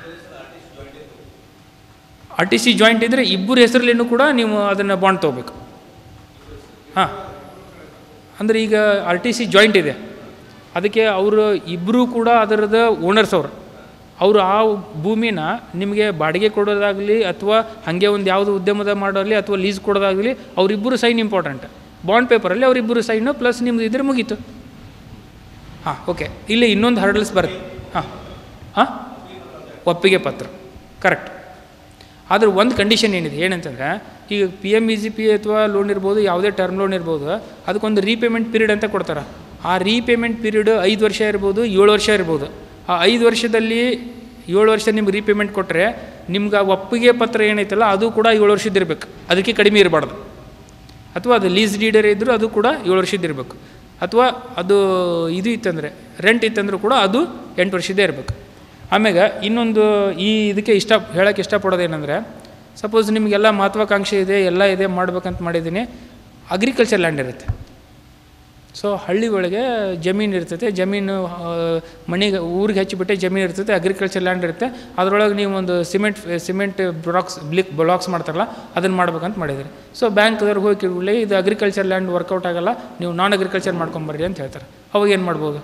ಆರ್ ಟಿ ಸಿ ಜಾಯಿಂಟ್ ಇದ್ದರೆ ಇಬ್ಬರ ಹೆಸರಲ್ಲಿನೂ ಕೂಡ ನೀವು ಅದನ್ನು ಬಾಂಡ್ ತೊಗೋಬೇಕು ಹಾಂ ಅಂದರೆ ಈಗ ಆರ್ ಟಿ ಸಿ ಜಾಯಿಂಟ್ ಇದೆ ಅದಕ್ಕೆ ಅವರು ಇಬ್ಬರೂ ಕೂಡ ಅದರದ ಓನರ್ಸ್ ಅವರು ಅವರು ಆ ಭೂಮಿನ ನಿಮಗೆ ಬಾಡಿಗೆ ಕೊಡೋದಾಗಲಿ ಅಥವಾ ಹಾಗೆ ಒಂದು ಯಾವುದು ಉದ್ಯಮದ ಮಾಡೋಲಿ ಅಥವಾ ಲೀಸ್ ಕೊಡೋದಾಗಲಿ ಅವರಿಬ್ಬರು ಸೈನ್ ಇಂಪಾರ್ಟೆಂಟ್ ಬಾಂಡ್ ಪೇಪರಲ್ಲಿ ಅವರಿಬ್ಬರು ಸೈನು ಪ್ಲಸ್ ನಿಮ್ದು ಇದ್ರೆ ಮುಗೀತು ಹಾಂ ಓಕೆ ಇಲ್ಲಿ ಇನ್ನೊಂದು ಹರ್ಡಲ್ಸ್ ಬರುತ್ತೆ ಹಾಂ ಹಾಂ ಒಪ್ಪಿಗೆ ಪತ್ರ ಕರೆಕ್ಟ್ ಆದ್ರೆ ಒಂದು ಕಂಡೀಷನ್ ಏನಿದೆ ಏನಂತಂದ್ರೆ ಈಗ P M E G P ಅಥವಾ ಲೋನ್ ಇರ್ಬೋದು ಯಾವುದೇ ಟರ್ಮ್ ಲೋನ್ ಇರ್ಬೋದು ಅದಕ್ಕೊಂದು ರೀಪೇಮೆಂಟ್ ಪೀರಿಯಡ್ ಅಂತ ಕೊಡ್ತಾರೆ ಆ ರೀಪೇಮೆಂಟ್ ಪೀರಿಯಡ್ ಐದು ವರ್ಷ ಇರ್ಬೋದು ಏಳು ವರ್ಷ ಇರ್ಬೋದು ಆ ಐದು ವರ್ಷದಲ್ಲಿ ಏಳು ವರ್ಷ ನಿಮ್ಗೆ ರೀಪೇಮೆಂಟ್ ಕೊಟ್ಟರೆ ನಿಮ್ಗೆ ಆ ಒಪ್ಪಿಗೆ ಪತ್ರ ಏನೈತಲ್ಲ ಅದು ಕೂಡ ಏಳು ವರ್ಷದ್ದು ಇರಬೇಕು ಅದಕ್ಕೆ ಕಡಿಮೆ ಇರಬಾರ್ದು ಅಥವಾ ಅದು ಲೀಸ್ ಡೀಡರ್ ಇದ್ದರೂ ಅದು ಕೂಡ ಏಳು ವರ್ಷದ್ದು ಇರಬೇಕು ಅಥವಾ ಅದು ಇದು ಇತ್ತಂದರೆ ರೆಂಟ್ ಇತ್ತಂದ್ರೂ ಕೂಡ ಅದು ಎಂಟು ವರ್ಷದ್ದೇ ಇರಬೇಕು ಆಮ್ಯಾಗ ಇನ್ನೊಂದು ಈ ಇದಕ್ಕೆ ಇಷ್ಟ ಹೇಳೋಕ್ಕೆ ಇಷ್ಟಪಡೋದು ಏನಂದರೆ ಸಪೋಸ್ ನಿಮಗೆಲ್ಲ ಮಹತ್ವಾಕಾಂಕ್ಷೆ ಇದೆ ಎಲ್ಲ ಇದೆ ಮಾಡ್ಬೇಕಂತ ಮಾಡಿದ್ದೀನಿ ಅಗ್ರಿಕಲ್ಚರ್ ಲ್ಯಾಂಡ್ ಇರುತ್ತೆ ಸೊ ಹಳ್ಳಿ ಒಳಗೆ ಜಮೀನು ಇರ್ತೈತೆ ಜಮೀನು ಆ, ಮನೆಗೆ ಊರಿಗೆ ಹಚ್ಚಿಬಿಟ್ಟೆ ಜಮೀನು ಇರ್ತೈತೆ ಅಗ್ರಿಕಲ್ಚರ್ ಲ್ಯಾಂಡ್ ಇರುತ್ತೆ ಅದರೊಳಗೆ ನೀವು ಒಂದು ಸಿಮೆಂಟ್ ಸಿಮೆಂಟ್ ಬ್ಲಾಕ್ಸ್ ಬ್ಲಿಕ್ ಬ್ಲಾಕ್ಸ್ ಮಾಡ್ತಾರಲ್ಲ ಅದನ್ನು ಮಾಡ್ಬೇಕಂತ ಮಾಡಿದ್ರಿ ಸೊ ಬ್ಯಾಂಕ್ದವ್ರಿಗೆ ಹೋಗಿ ಕೇಳಿಬಿಡ್ಲಿ ಇದು ಅಗ್ರಿಕಲ್ಚರ್ ಲ್ಯಾಂಡ್ ವರ್ಕೌಟ್ ಆಗಲ್ಲ ನೀವು ನಾನ್ ಅಗ್ರಿಕಲ್ಚರ್ ಮಾಡ್ಕೊಂಬರ್ರಿ ಅಂತ ಹೇಳ್ತಾರೆ ಅವಾಗ ಏನು ಮಾಡ್ಬೋದು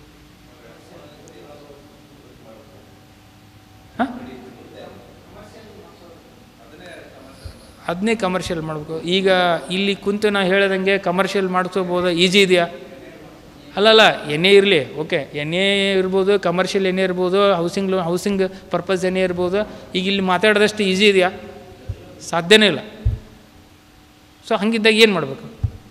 ಹಾಂ ಅದನ್ನೇ ಕಮರ್ಷಿಯಲ್ ಮಾಡಬೇಕು ಈಗ ಇಲ್ಲಿ ಕುಂತು ನಾ ಹೇಳ್ದಂಗೆ ಕಮರ್ಷಿಯಲ್ ಮಾಡಿಸ್ಕೋಬೋದು ಈಜಿ ಇದೆಯಾ ಅಲ್ಲಲ್ಲ ಎಣ್ಣೆ ಇರಲಿ ಓಕೆ ಎಣ್ಣೆ ಇರ್ಬೋದು ಕಮರ್ಷಿಯಲ್ ಎಣ್ಣೆ ಇರ್ಬೋದು ಹೌಸಿಂಗ್ ಲೋನ್ ಹೌಸಿಂಗ್ ಪರ್ಪಸ್ ಎಣ್ಣೆ ಇರ್ಬೋದು ಈಗ ಇಲ್ಲಿ ಮಾತಾಡಿದಷ್ಟು ಈಸಿ ಇದೆಯಾ ಸಾಧ್ಯನೇ ಇಲ್ಲ ಸೊ ಹಂಗಿದ್ದಾಗ ಏನು ಮಾಡಬೇಕು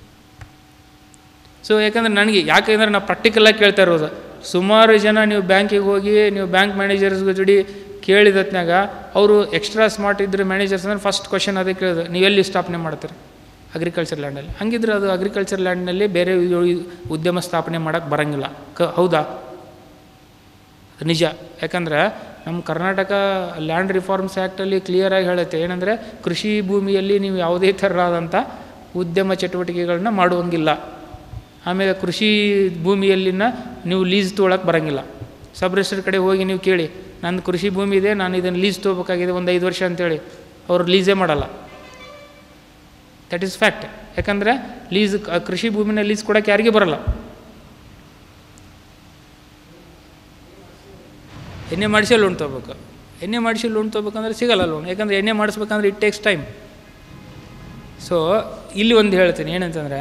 ಸೊ ಯಾಕಂದ್ರೆ ನನಗೆ ಯಾಕೆಂದ್ರೆ ನಾವು ಪ್ರಾಕ್ಟಿಕಲಾಗಿ ಕೇಳ್ತಾ ಇರೋದು ಸುಮಾರು ಜನ ನೀವು ಬ್ಯಾಂಕಿಗೆ ಹೋಗಿ ನೀವು ಬ್ಯಾಂಕ್ ಮ್ಯಾನೇಜರ್ಸ್ ಜೋಡಿ ಕೇಳಿದತ್ನಾಗ ಅವರು ಎಕ್ಸ್ಟ್ರಾ ಸ್ಮಾರ್ಟ್ ಇದ್ದರೆ ಮ್ಯಾನೇಜರ್ಸ್ ಅಂದ್ರೆ ಫಸ್ಟ್ ಕ್ವಶನ್ ಅದೇ ಕೇಳಿದ್ರು ನೀವು ಎಲ್ಲಿ ಸ್ಥಾಪನೆ ಮಾಡ್ತೀರಿ ಅಗ್ರಿಕಲ್ಚರ್ ಲ್ಯಾಂಡಲ್ಲಿ ಹಂಗಿದ್ರೆ ಅದು ಅಗ್ರಿಕಲ್ಚರ್ ಲ್ಯಾಂಡ್ನಲ್ಲಿ ಬೇರೆ ಇ- ಉದ್ಯಮ ಸ್ಥಾಪನೆ ಮಾಡೋಕ್ಕೆ ಬರೋಂಗಿಲ್ಲ ಕ ಹೌದಾ ಅದು ನಿಜ ಯಾಕಂದ್ರೆ ನಮ್ಮ ಕರ್ನಾಟಕ ಲ್ಯಾಂಡ್ ರಿಫಾರ್ಮ್ಸ್ ಆ್ಯಕ್ಟಲ್ಲಿ ಕ್ಲಿಯರಾಗಿ ಹೇಳುತ್ತೆ ಏನಂದರೆ ಕೃಷಿ ಭೂಮಿಯಲ್ಲಿ ನೀವು ಯಾವುದೇ ಥರವಾದಂಥ ಉದ್ಯಮ ಚಟುವಟಿಕೆಗಳನ್ನ ಮಾಡುವಂಗಿಲ್ಲ ಆಮೇಲೆ ಕೃಷಿ ಭೂಮಿಯಲ್ಲಿನ ನೀವು ಲೀಸ್ ತೊಗೊಳಕ್ಕೆ ಬರೋಂಗಿಲ್ಲ ಸಬ್ ರಿಜಿಸ್ಟರ್ ಕಡೆ ಹೋಗಿ ನೀವು ಕೇಳಿ ನನ್ನ ಕೃಷಿ ಭೂಮಿ ಇದೆ ನಾನು ಇದನ್ನು ಲೀಸ್ ತೊಗೋಬೇಕಾಗಿದೆ ಒಂದು ಐದು ವರ್ಷ ಅಂತೇಳಿ ಅವ್ರು ಲೀಸೇ ಮಾಡಲ್ಲ ದಟ್ ಈಸ್ ಫ್ಯಾಕ್ಟ್ ಯಾಕಂದರೆ ಲೀಸ್ ಕೃಷಿ ಭೂಮಿನ ಲೀಸ್ ಕೊಡೋಕ್ಕೆ ಯಾರಿಗೂ ಬರಲ್ಲ ಎಣ್ಣೆ ಮಾಡಿಸಿ ಲೋನ್ ತೊಗೋಬೇಕು ಎಣ್ಣೆ ಮಾಡಿಸಿ ಲೋನ್ ತೊಗೋಬೇಕಂದ್ರೆ ಸಿಗಲ್ಲ ಲೋನ್ ಯಾಕಂದರೆ ಎಣ್ಣೆ ಮಾಡಿಸ್ಬೇಕಂದ್ರೆ ಇಟ್ ಟೇಕ್ಸ್ ಟೈಮ್ ಸೊ ಇಲ್ಲಿ ಒಂದು ಹೇಳ್ತೀನಿ ಏನಂತಂದರೆ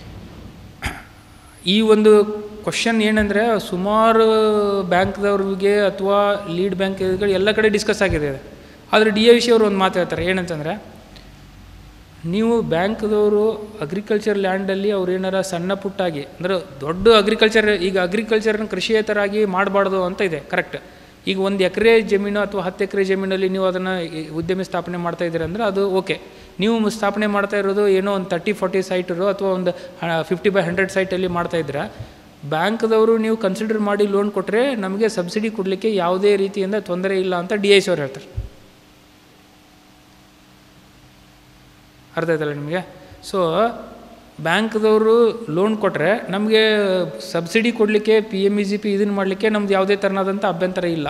ಈ ಒಂದು ಕ್ವಶನ್ ಏನಂದರೆ ಸುಮಾರು ಬ್ಯಾಂಕ್ದವ್ರಿಗೆ ಅಥವಾ ಲೀಡ್ ಬ್ಯಾಂಕ್ಗಳು ಎಲ್ಲ ಕಡೆ ಡಿಸ್ಕಸ್ ಆಗಿದೆ ಅದು. ಆದರೆ ಡಿ ಎ ವಿಷಯ ಅವರು ಒಂದು ಮಾತು ಹೇಳ್ತಾರೆ ಏನಂತಂದರೆ ನೀವು ಬ್ಯಾಂಕ್ದವರು ಅಗ್ರಿಕಲ್ಚರ್ ಲ್ಯಾಂಡಲ್ಲಿ ಅವ್ರು ಏನಾರ ಸಣ್ಣ ಪುಟ್ಟಾಗಿ ಅಂದರೆ ದೊಡ್ಡ ಅಗ್ರಿಕಲ್ಚರ್ ಈಗ ಅಗ್ರಿಕಲ್ಚರ್ನ ಕೃಷಿಯೇತರಾಗಿ ಮಾಡಬಾರ್ದು ಅಂತ ಇದೆ ಕರೆಕ್ಟ್ ಈಗ ಒಂದು ಎಕರೆ ಜಮೀನು ಅಥವಾ ಹತ್ತು ಎಕರೆ ಜಮೀನಲ್ಲಿ ನೀವು ಅದನ್ನು ಉದ್ಯಮಿ ಸ್ಥಾಪನೆ ಮಾಡ್ತಾ ಇದ್ದೀರ ಅಂದರೆ ಅದು ಓಕೆ ನೀವು ಮ- ಸ್ಥಾಪನೆ ಮಾಡ್ತಾ ಇರೋದು ಏನೋ ಒಂದು ತರ್ಟಿ ಫಾರ್ಟಿ ಸೈಟರು ಅಥವಾ ಒಂದು ಫಿಫ್ಟಿ ಬೈ ಹಂಡ್ರೆಡ್ ಸೈಟಲ್ಲಿ ಮಾಡ್ತಾ ಇದ್ದೀರಾ ಬ್ಯಾಂಕ್ದವರು ನೀವು ಕನ್ಸಿಡರ್ ಮಾಡಿ ಲೋನ್ ಕೊಟ್ಟರೆ ನಮಗೆ ಸಬ್ಸಿಡಿ ಕೊಡಲಿಕ್ಕೆ ಯಾವುದೇ ರೀತಿಯಿಂದ ತೊಂದರೆ ಇಲ್ಲ ಅಂತ ಡಿ ಐ ಸಿ ಅವ್ರು ಹೇಳ್ತಾರೆ ಅರ್ಥ ಆಯ್ತಲ್ಲ ನಿಮಗೆ ಸೊ ಬ್ಯಾಂಕ್ದವರು ಲೋನ್ ಕೊಟ್ಟರೆ ನಮಗೆ ಸಬ್ಸಿಡಿ ಕೊಡಲಿಕ್ಕೆ P M E G P ಇದನ್ನು ಮಾಡಲಿಕ್ಕೆ ನಮ್ದು ಯಾವುದೇ ಥರನಾದಂಥ ಅಭ್ಯಂತರ ಇಲ್ಲ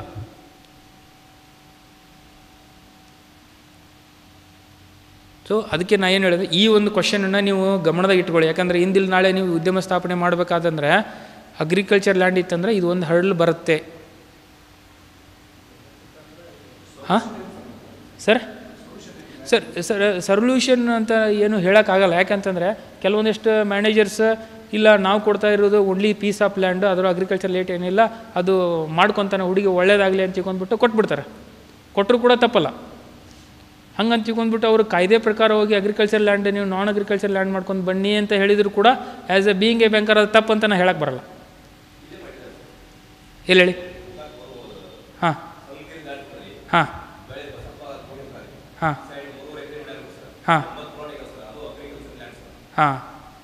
ಸೊ ಅದಕ್ಕೆ ನಾ ಏನು ಹೇಳಿದೆ ಈ ಒಂದು ಕ್ವಶನನ್ನು ನೀವು ಗಮನದಾಗ ಇಟ್ಕೊಳ್ಳಿ ಯಾಕಂದರೆ ಇಂದಿಲ್ ನಾಳೆ ನೀವು ಉದ್ಯಮ ಸ್ಥಾಪನೆ ಮಾಡಬೇಕಾದಂದ್ರೆ ಅಗ್ರಿಕಲ್ಚರ್ ಲ್ಯಾಂಡ್ ಇತ್ತಂದರೆ ಇದು ಒಂದು ಹರಳು ಬರುತ್ತೆ ಹಾಂ ಸರ್ ಸರ್ ಸರ್ ಸೊಲ್ಯೂಷನ್ ಅಂತ ಏನು ಹೇಳೋಕ್ಕಾಗಲ್ಲ ಯಾಕಂತಂದರೆ ಕೆಲವೊಂದಿಷ್ಟು ಮ್ಯಾನೇಜರ್ಸ್ ಇಲ್ಲ ನಾವು ಕೊಡ್ತಾ ಇರೋದು ಓನ್ಲಿ ಪೀಸ್ ಆಫ್ ಲ್ಯಾಂಡ್ ಅದರ ಅಗ್ರಿಕಲ್ಚರ್ ಲೇಟ್ ಏನಿಲ್ಲ ಅದು ಮಾಡ್ಕೊತಾನೆ ಹುಡುಗಿ ಒಳ್ಳೇದಾಗಲಿ ಅಂತ ತಿಳ್ಕೊಂಡ್ಬಿಟ್ಟು ಕೊಟ್ಬಿಡ್ತಾರೆ ಕೊಟ್ಟರು ಕೂಡ ತಪ್ಪಲ್ಲ ಹಂಗಂತ ತಿಳ್ಕೊಂಡ್ಬಿಟ್ಟು ಅವರು ಕಾಯ್ದೆ ಪ್ರಕಾರ ಹೋಗಿ ಅಗ್ರಿಕಲ್ಚರ್ ಲ್ಯಾಂಡ್ ನೀವು ನಾನ್ ಅಗ್ರಿಕಲ್ಚರ್ ಲ್ಯಾಂಡ್ ಮಾಡ್ಕೊಂಡು ಬನ್ನಿ ಅಂತ ಹೇಳಿದ್ರು ಕೂಡ as a being a banker ಅದು ತಪ್ಪು ಅಂತ ನಾ ಹೇಳಕ್ಕೆ ಬರಲ್ಲ ಎಲ್ಲಿ ಹೇಳಿ ಹಾಂ ಹಾಂ ಹಾಂ ಹಾಂ ಹಾಂ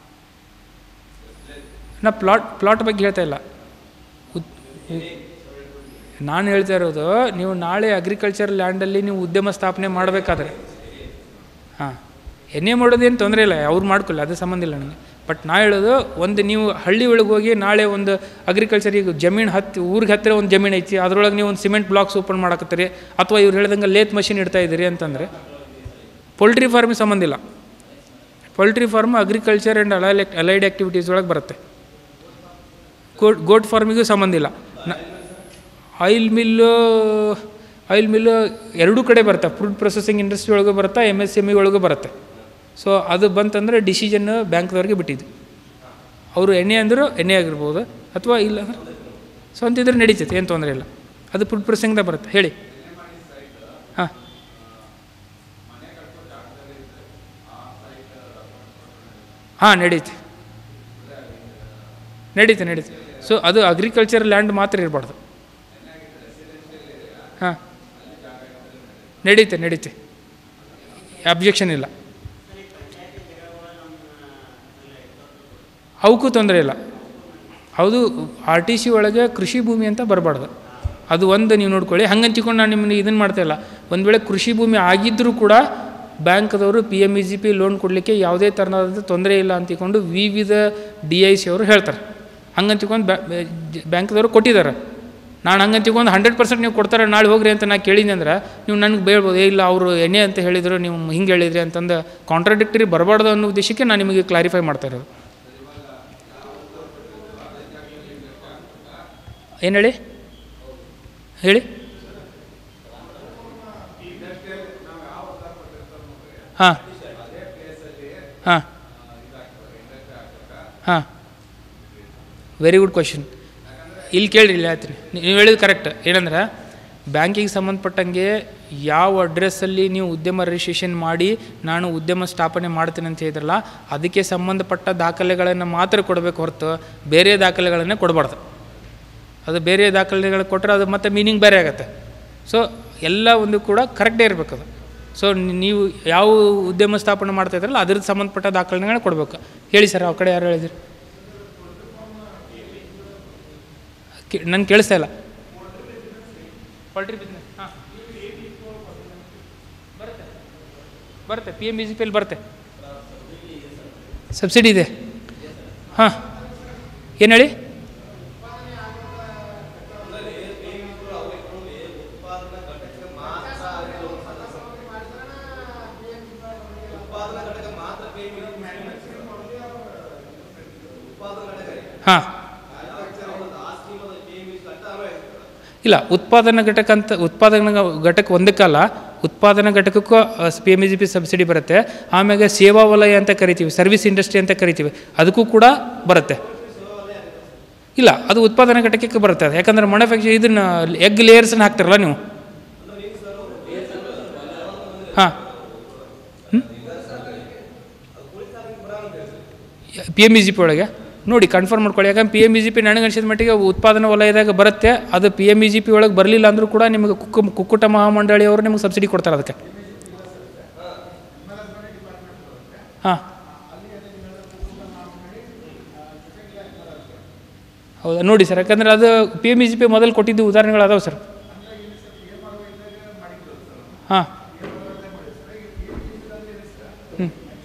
ನಾ ಪ್ಲಾಟ್ ಪ್ಲಾಟ್ ಬಗ್ಗೆ ಹೇಳ್ತಾ ಇಲ್ಲ ಉದ್- ನಾನು ಹೇಳ್ತಾ ಇರೋದು ನೀವು ನಾಳೆ ಅಗ್ರಿಕಲ್ಚರ್ ಲ್ಯಾಂಡಲ್ಲಿ ನೀವು ಉದ್ಯಮ ಸ್ಥಾಪನೆ ಮಾಡಬೇಕಾದ್ರೆ ಹಾಂ ಎಣ್ಣೆ ಮಾಡೋದೇನು ತೊಂದರೆ ಇಲ್ಲ ಅವ್ರು ಮಾಡ್ಕೊಳ್ಳಿ ಅದು ಸಂಬಂಧ ಇಲ್ಲ ನನಗೆ ಬಟ್ ನಾ ಹೇಳೋದು ಒಂದು ನೀವು ಹಳ್ಳಿ ಒಳಗೆ ಹೋಗಿ ನಾಳೆ ಒಂದು ಅಗ್ರಿಕಲ್ಚರ್ ಈಗ ಜಮೀನು ಹತ್ತಿ ಊರಿಗೆ ಹತ್ತಿರ ಒಂದು ಜಮೀನು ಐತಿ ಅದರೊಳಗೆ ನೀವು ಒಂದು ಸಿಮೆಂಟ್ ಬ್ಲಾಕ್ಸ್ ಓಪನ್ ಮಾಡಕತ್ತೀರಿ ಅಥವಾ ಇವ್ರು ಹೇಳ್ದಂಗೆ ಲೇತ್ ಮಷಿನ್ ಇಡ್ತಾ ಇದ್ದೀರಿ ಅಂತಂದರೆ ಪೋಲ್ಟ್ರಿ ಫಾರ್ಮಿಗೆ ಸಂಬಂಧ ಇಲ್ಲ poultry farm agriculture and allied allied activities ಒಳಗೆ ಬರುತ್ತೆ ಗೋಟ್ ಗೋಟ್ ಫಾರ್ಮಿಗೂ ಸಂಬಂಧ ಇಲ್ಲ ನ ಆಯಿಲ್ ಮಿಲ್ಲು ಆಯಿಲ್ ಮಿಲ್ಲು ಎರಡೂ ಕಡೆ ಬರುತ್ತೆ ಫುಡ್ ಪ್ರೊಸೆಸಿಂಗ್ ಇಂಡಸ್ಟ್ರಿ ಒಳಗೂ ಬರುತ್ತೆ ಎಮ್ ಎಸ್ ಎಮ್ ಇ ಒಳಗೂ ಬರುತ್ತೆ ಸೊ ಅದು ಬಂತಂದರೆ ಡಿಸಿಷನ್ ಬ್ಯಾಂಕ್ದವ್ರಿಗೆ ಬಿಟ್ಟಿದ್ದು ಅವರು ಎಣ್ಣೆ ಅಂದರೂ ಎಣ್ಣೆ ಆಗಿರ್ಬೋದು ಅಥವಾ ಇಲ್ಲ ಅಂದ್ರೆ ಸ್ವಂತ ಇದ್ರೆ ನಡೀತೈತೆ ಏನು ತೊಂದರೆ ಇಲ್ಲ ಅದು ಫುಡ್ ಪ್ರೊಸೆಸಿಂಗ್ದಾಗ ಬರುತ್ತೆ ಹೇಳಿ ಹಾಂ ಹಾಂ ನಡೀತೆ ನಡೀತೆ ನಡೀತೆ ಸೊ ಅದು ಅಗ್ರಿಕಲ್ಚರ್ ಲ್ಯಾಂಡ್ ಮಾತ್ರ ಇರಬಾರ್ದು ಹಾಂ ನಡೀತೆ ನಡೀತೆ ಅಬ್ಜೆಕ್ಷನ್ ಇಲ್ಲ ಅವಕ್ಕೂ ತೊಂದರೆ ಇಲ್ಲ ಹೌದು ಆರ್ ಟಿ ಸಿ ಒಳಗೆ ಕೃಷಿ ಭೂಮಿ ಅಂತ ಬರಬಾರ್ದು ಅದು ಒಂದು ನೀವು ನೋಡ್ಕೊಳ್ಳಿ ಹಂಗಂತ ತಿಳ್ಕೊಂಡು ನಾನು ನಿಮ್ಮನ್ನ ಇದನ್ನು ಮಾಡ್ತಾ ಇಲ್ಲ ಒಂದು ವೇಳೆ ಕೃಷಿ ಭೂಮಿ ಆಗಿದ್ದರೂ ಕೂಡ ಬ್ಯಾಂಕ್ದವರು P M E G P loan ಕೊಡಲಿಕ್ಕೆ ಯಾವುದೇ ಥರನಾದ ತೊಂದರೆ ಇಲ್ಲ ಅಂತ ತಿಳ್ಕೊಂಡು ವಿವಿಧ ಡಿ ಐ ಸಿ ಅವರು ಹೇಳ್ತಾರೆ ಹಂಗಂತ ತಿಳ್ಕೊಂಡು ಬ್ಯಾಂಕ್ದವರು ಕೊಟ್ಟಿದ್ದಾರೆ ನಾನು ಹಂಗಂತ ತಿಳ್ಕೊಂಡು ಹಂಡ್ರೆಡ್ ಪರ್ಸೆಂಟ್ ನೀವು ಕೊಡ್ತಾರೆ ನಾಳೆ ಹೋಗ್ರಿ ಅಂತ ನಾನು ಕೇಳಿದ್ದೆ ಅಂದ್ರೆ ನೀವು ನನಗೆ ಬೇಳ್ಬೋದು ಏ ಇಲ್ಲ ಅವರು ಎಣ್ಣೆ ಅಂತ ಹೇಳಿದರು ನೀವು ಹಿಂಗೆ ಹೇಳಿದ್ರಿ ಅಂತಂದು ಕಾಂಟ್ರಾಡಿಕ್ಟರಿ ಬರಬಾರ್ದು ಅನ್ನೋ ಉದ್ದೇಶಕ್ಕೆ ನಾನು ನಿಮಗೆ ಕ್ಲಾರಿಫೈ ಮಾಡ್ತಾ ಇರೋದು ಏನು ಹೇಳಿ ಹೇಳಿ ಹಾಂ ಹಾಂ ಹಾಂ ವೆರಿ ಗುಡ್ ಕ್ವಶನ್ ಇಲ್ಲಿ ಕೇಳ್ರಿ ಇಲ್ಲಿ ಹೇಳ್ತೀನಿ ನೀವು ಹೇಳಿದ್ದು ಕರೆಕ್ಟ್ ಏನಂದ್ರೆ ಬ್ಯಾಂಕಿಗೆ ಸಂಬಂಧಪಟ್ಟಂಗೆ ಯಾವ ಅಡ್ರೆಸ್ಸಲ್ಲಿ ನೀವು ಉದ್ಯಮ ರಿಜಿಸ್ಟ್ರೇಷನ್ ಮಾಡಿ ನಾನು ಉದ್ಯಮ ಸ್ಥಾಪನೆ ಮಾಡ್ತೀನಿ ಅಂತ ಹೇಳಿದ್ರಲ್ಲ ಅದಕ್ಕೆ ಸಂಬಂಧಪಟ್ಟ ದಾಖಲೆಗಳನ್ನು ಮಾತ್ರ ಕೊಡಬೇಕು ಹೊರತು ಬೇರೆ ದಾಖಲೆಗಳನ್ನೇ ಕೊಡಬಾರ್ದು ಅದು ಬೇರೆ ದಾಖಲೆಗಳು ಕೊಟ್ಟರೆ ಅದು ಮತ್ತೆ ಮೀನಿಂಗ್ ಬೇರೆ ಆಗುತ್ತೆ ಸೊ ಎಲ್ಲ ಒಂದು ಕೂಡ ಕರೆಕ್ಟೇ ಇರಬೇಕು ಅದು ಸೊ ನೀವು ಯಾವ ಉದ್ಯಮ ಸ್ಥಾಪನೆ ಮಾಡ್ತಾ ಇದ್ರಲ್ಲ ಅದ್ರದ್ದು ಸಂಬಂಧಪಟ್ಟ ದಾಖಲೆಗಳನ್ನ ಕೊಡಬೇಕು ಹೇಳಿ ಸರ್ ಆ ಕಡೆ ಯಾರು ಹೇಳಿದ್ರಿ ನನ್ಗೆ ಕೇಳಿಸ್ತಾ ಇಲ್ಲ ಪೋಲ್ಟ್ರಿ ಬಿಸ್ನೆಸ್ ಹಾಂ ಬರುತ್ತೆ ಬರುತ್ತೆ ಪಿ ಎಮ್ ಬಿ ಜಿ ಪಿಯಲ್ಲಿ ಬರುತ್ತೆ ಸಬ್ಸಿಡಿ ಇದೆ ಹಾಂ ಏನು ಹೇಳಿ ಹಾಂ ಇಲ್ಲ ಉತ್ಪಾದನಾ ಘಟಕ ಅಂತ ಉತ್ಪಾದನಾ ಘಟಕ ಒಂದಕ್ಕಲ್ಲ ಉತ್ಪಾದನಾ ಘಟಕಕ್ಕೂ P M E G P subsidy ಬರುತ್ತೆ ಆಮೇಲೆ ಸೇವಾ ವಲಯ ಅಂತ ಕರಿತೀವಿ ಸರ್ವಿಸ್ ಇಂಡಸ್ಟ್ರಿ ಅಂತ ಕರಿತೀವಿ ಅದಕ್ಕೂ ಕೂಡ ಬರುತ್ತೆ ಇಲ್ಲ ಅದು ಉತ್ಪಾದನಾ ಘಟಕಕ್ಕೆ ಬರುತ್ತೆ ಅದು ಯಾಕಂದ್ರೆ ಮ್ಯಾನುಫ್ಯಾಕ್ಚರ್ ಇದನ್ನು ಎಗ್ ಲೇಯರ್ಸನ್ನ ಹಾಕ್ತಾರಲ್ಲ ನೀವು ಹಾಂ P M E G P ಒಳಗೆ ನೋಡಿ ಕನ್ಫರ್ಮ್ ಮಾಡ್ಕೊಳ್ಳಿ ಯಾಕಂದ್ರೆ P M E G P ನನಗೆ ಅನಿಸಿದ ಮಟ್ಟಿಗೆ ಉತ್ಪಾದನಾ ವಲಯದಾಗ ಬರುತ್ತೆ ಅದು P M E G P ಒಳಗೆ ಬರಲಿಲ್ಲ ಅಂದರೂ ಕೂಡ ನಿಮಗೆ ಕುಕ್ಕು ಕುಕ್ಕುಟ ಮಹಾಮಂಡಳಿಯವರು ನಿಮಗೆ ಸಬ್ಸಿಡಿ ಕೊಡ್ತಾರೆ ಅದಕ್ಕೆ ಹಾಂ ಹೌದಾ ನೋಡಿ ಸರ್ ಯಾಕಂದ್ರೆ ಅದು P M E G P ಮೊದಲು ಕೊಟ್ಟಿದ್ದು ಉದಾಹರಣೆಗಳು ಅದಾವೆ ಸರ್ ಹಾಂ ಹ್ಞೂ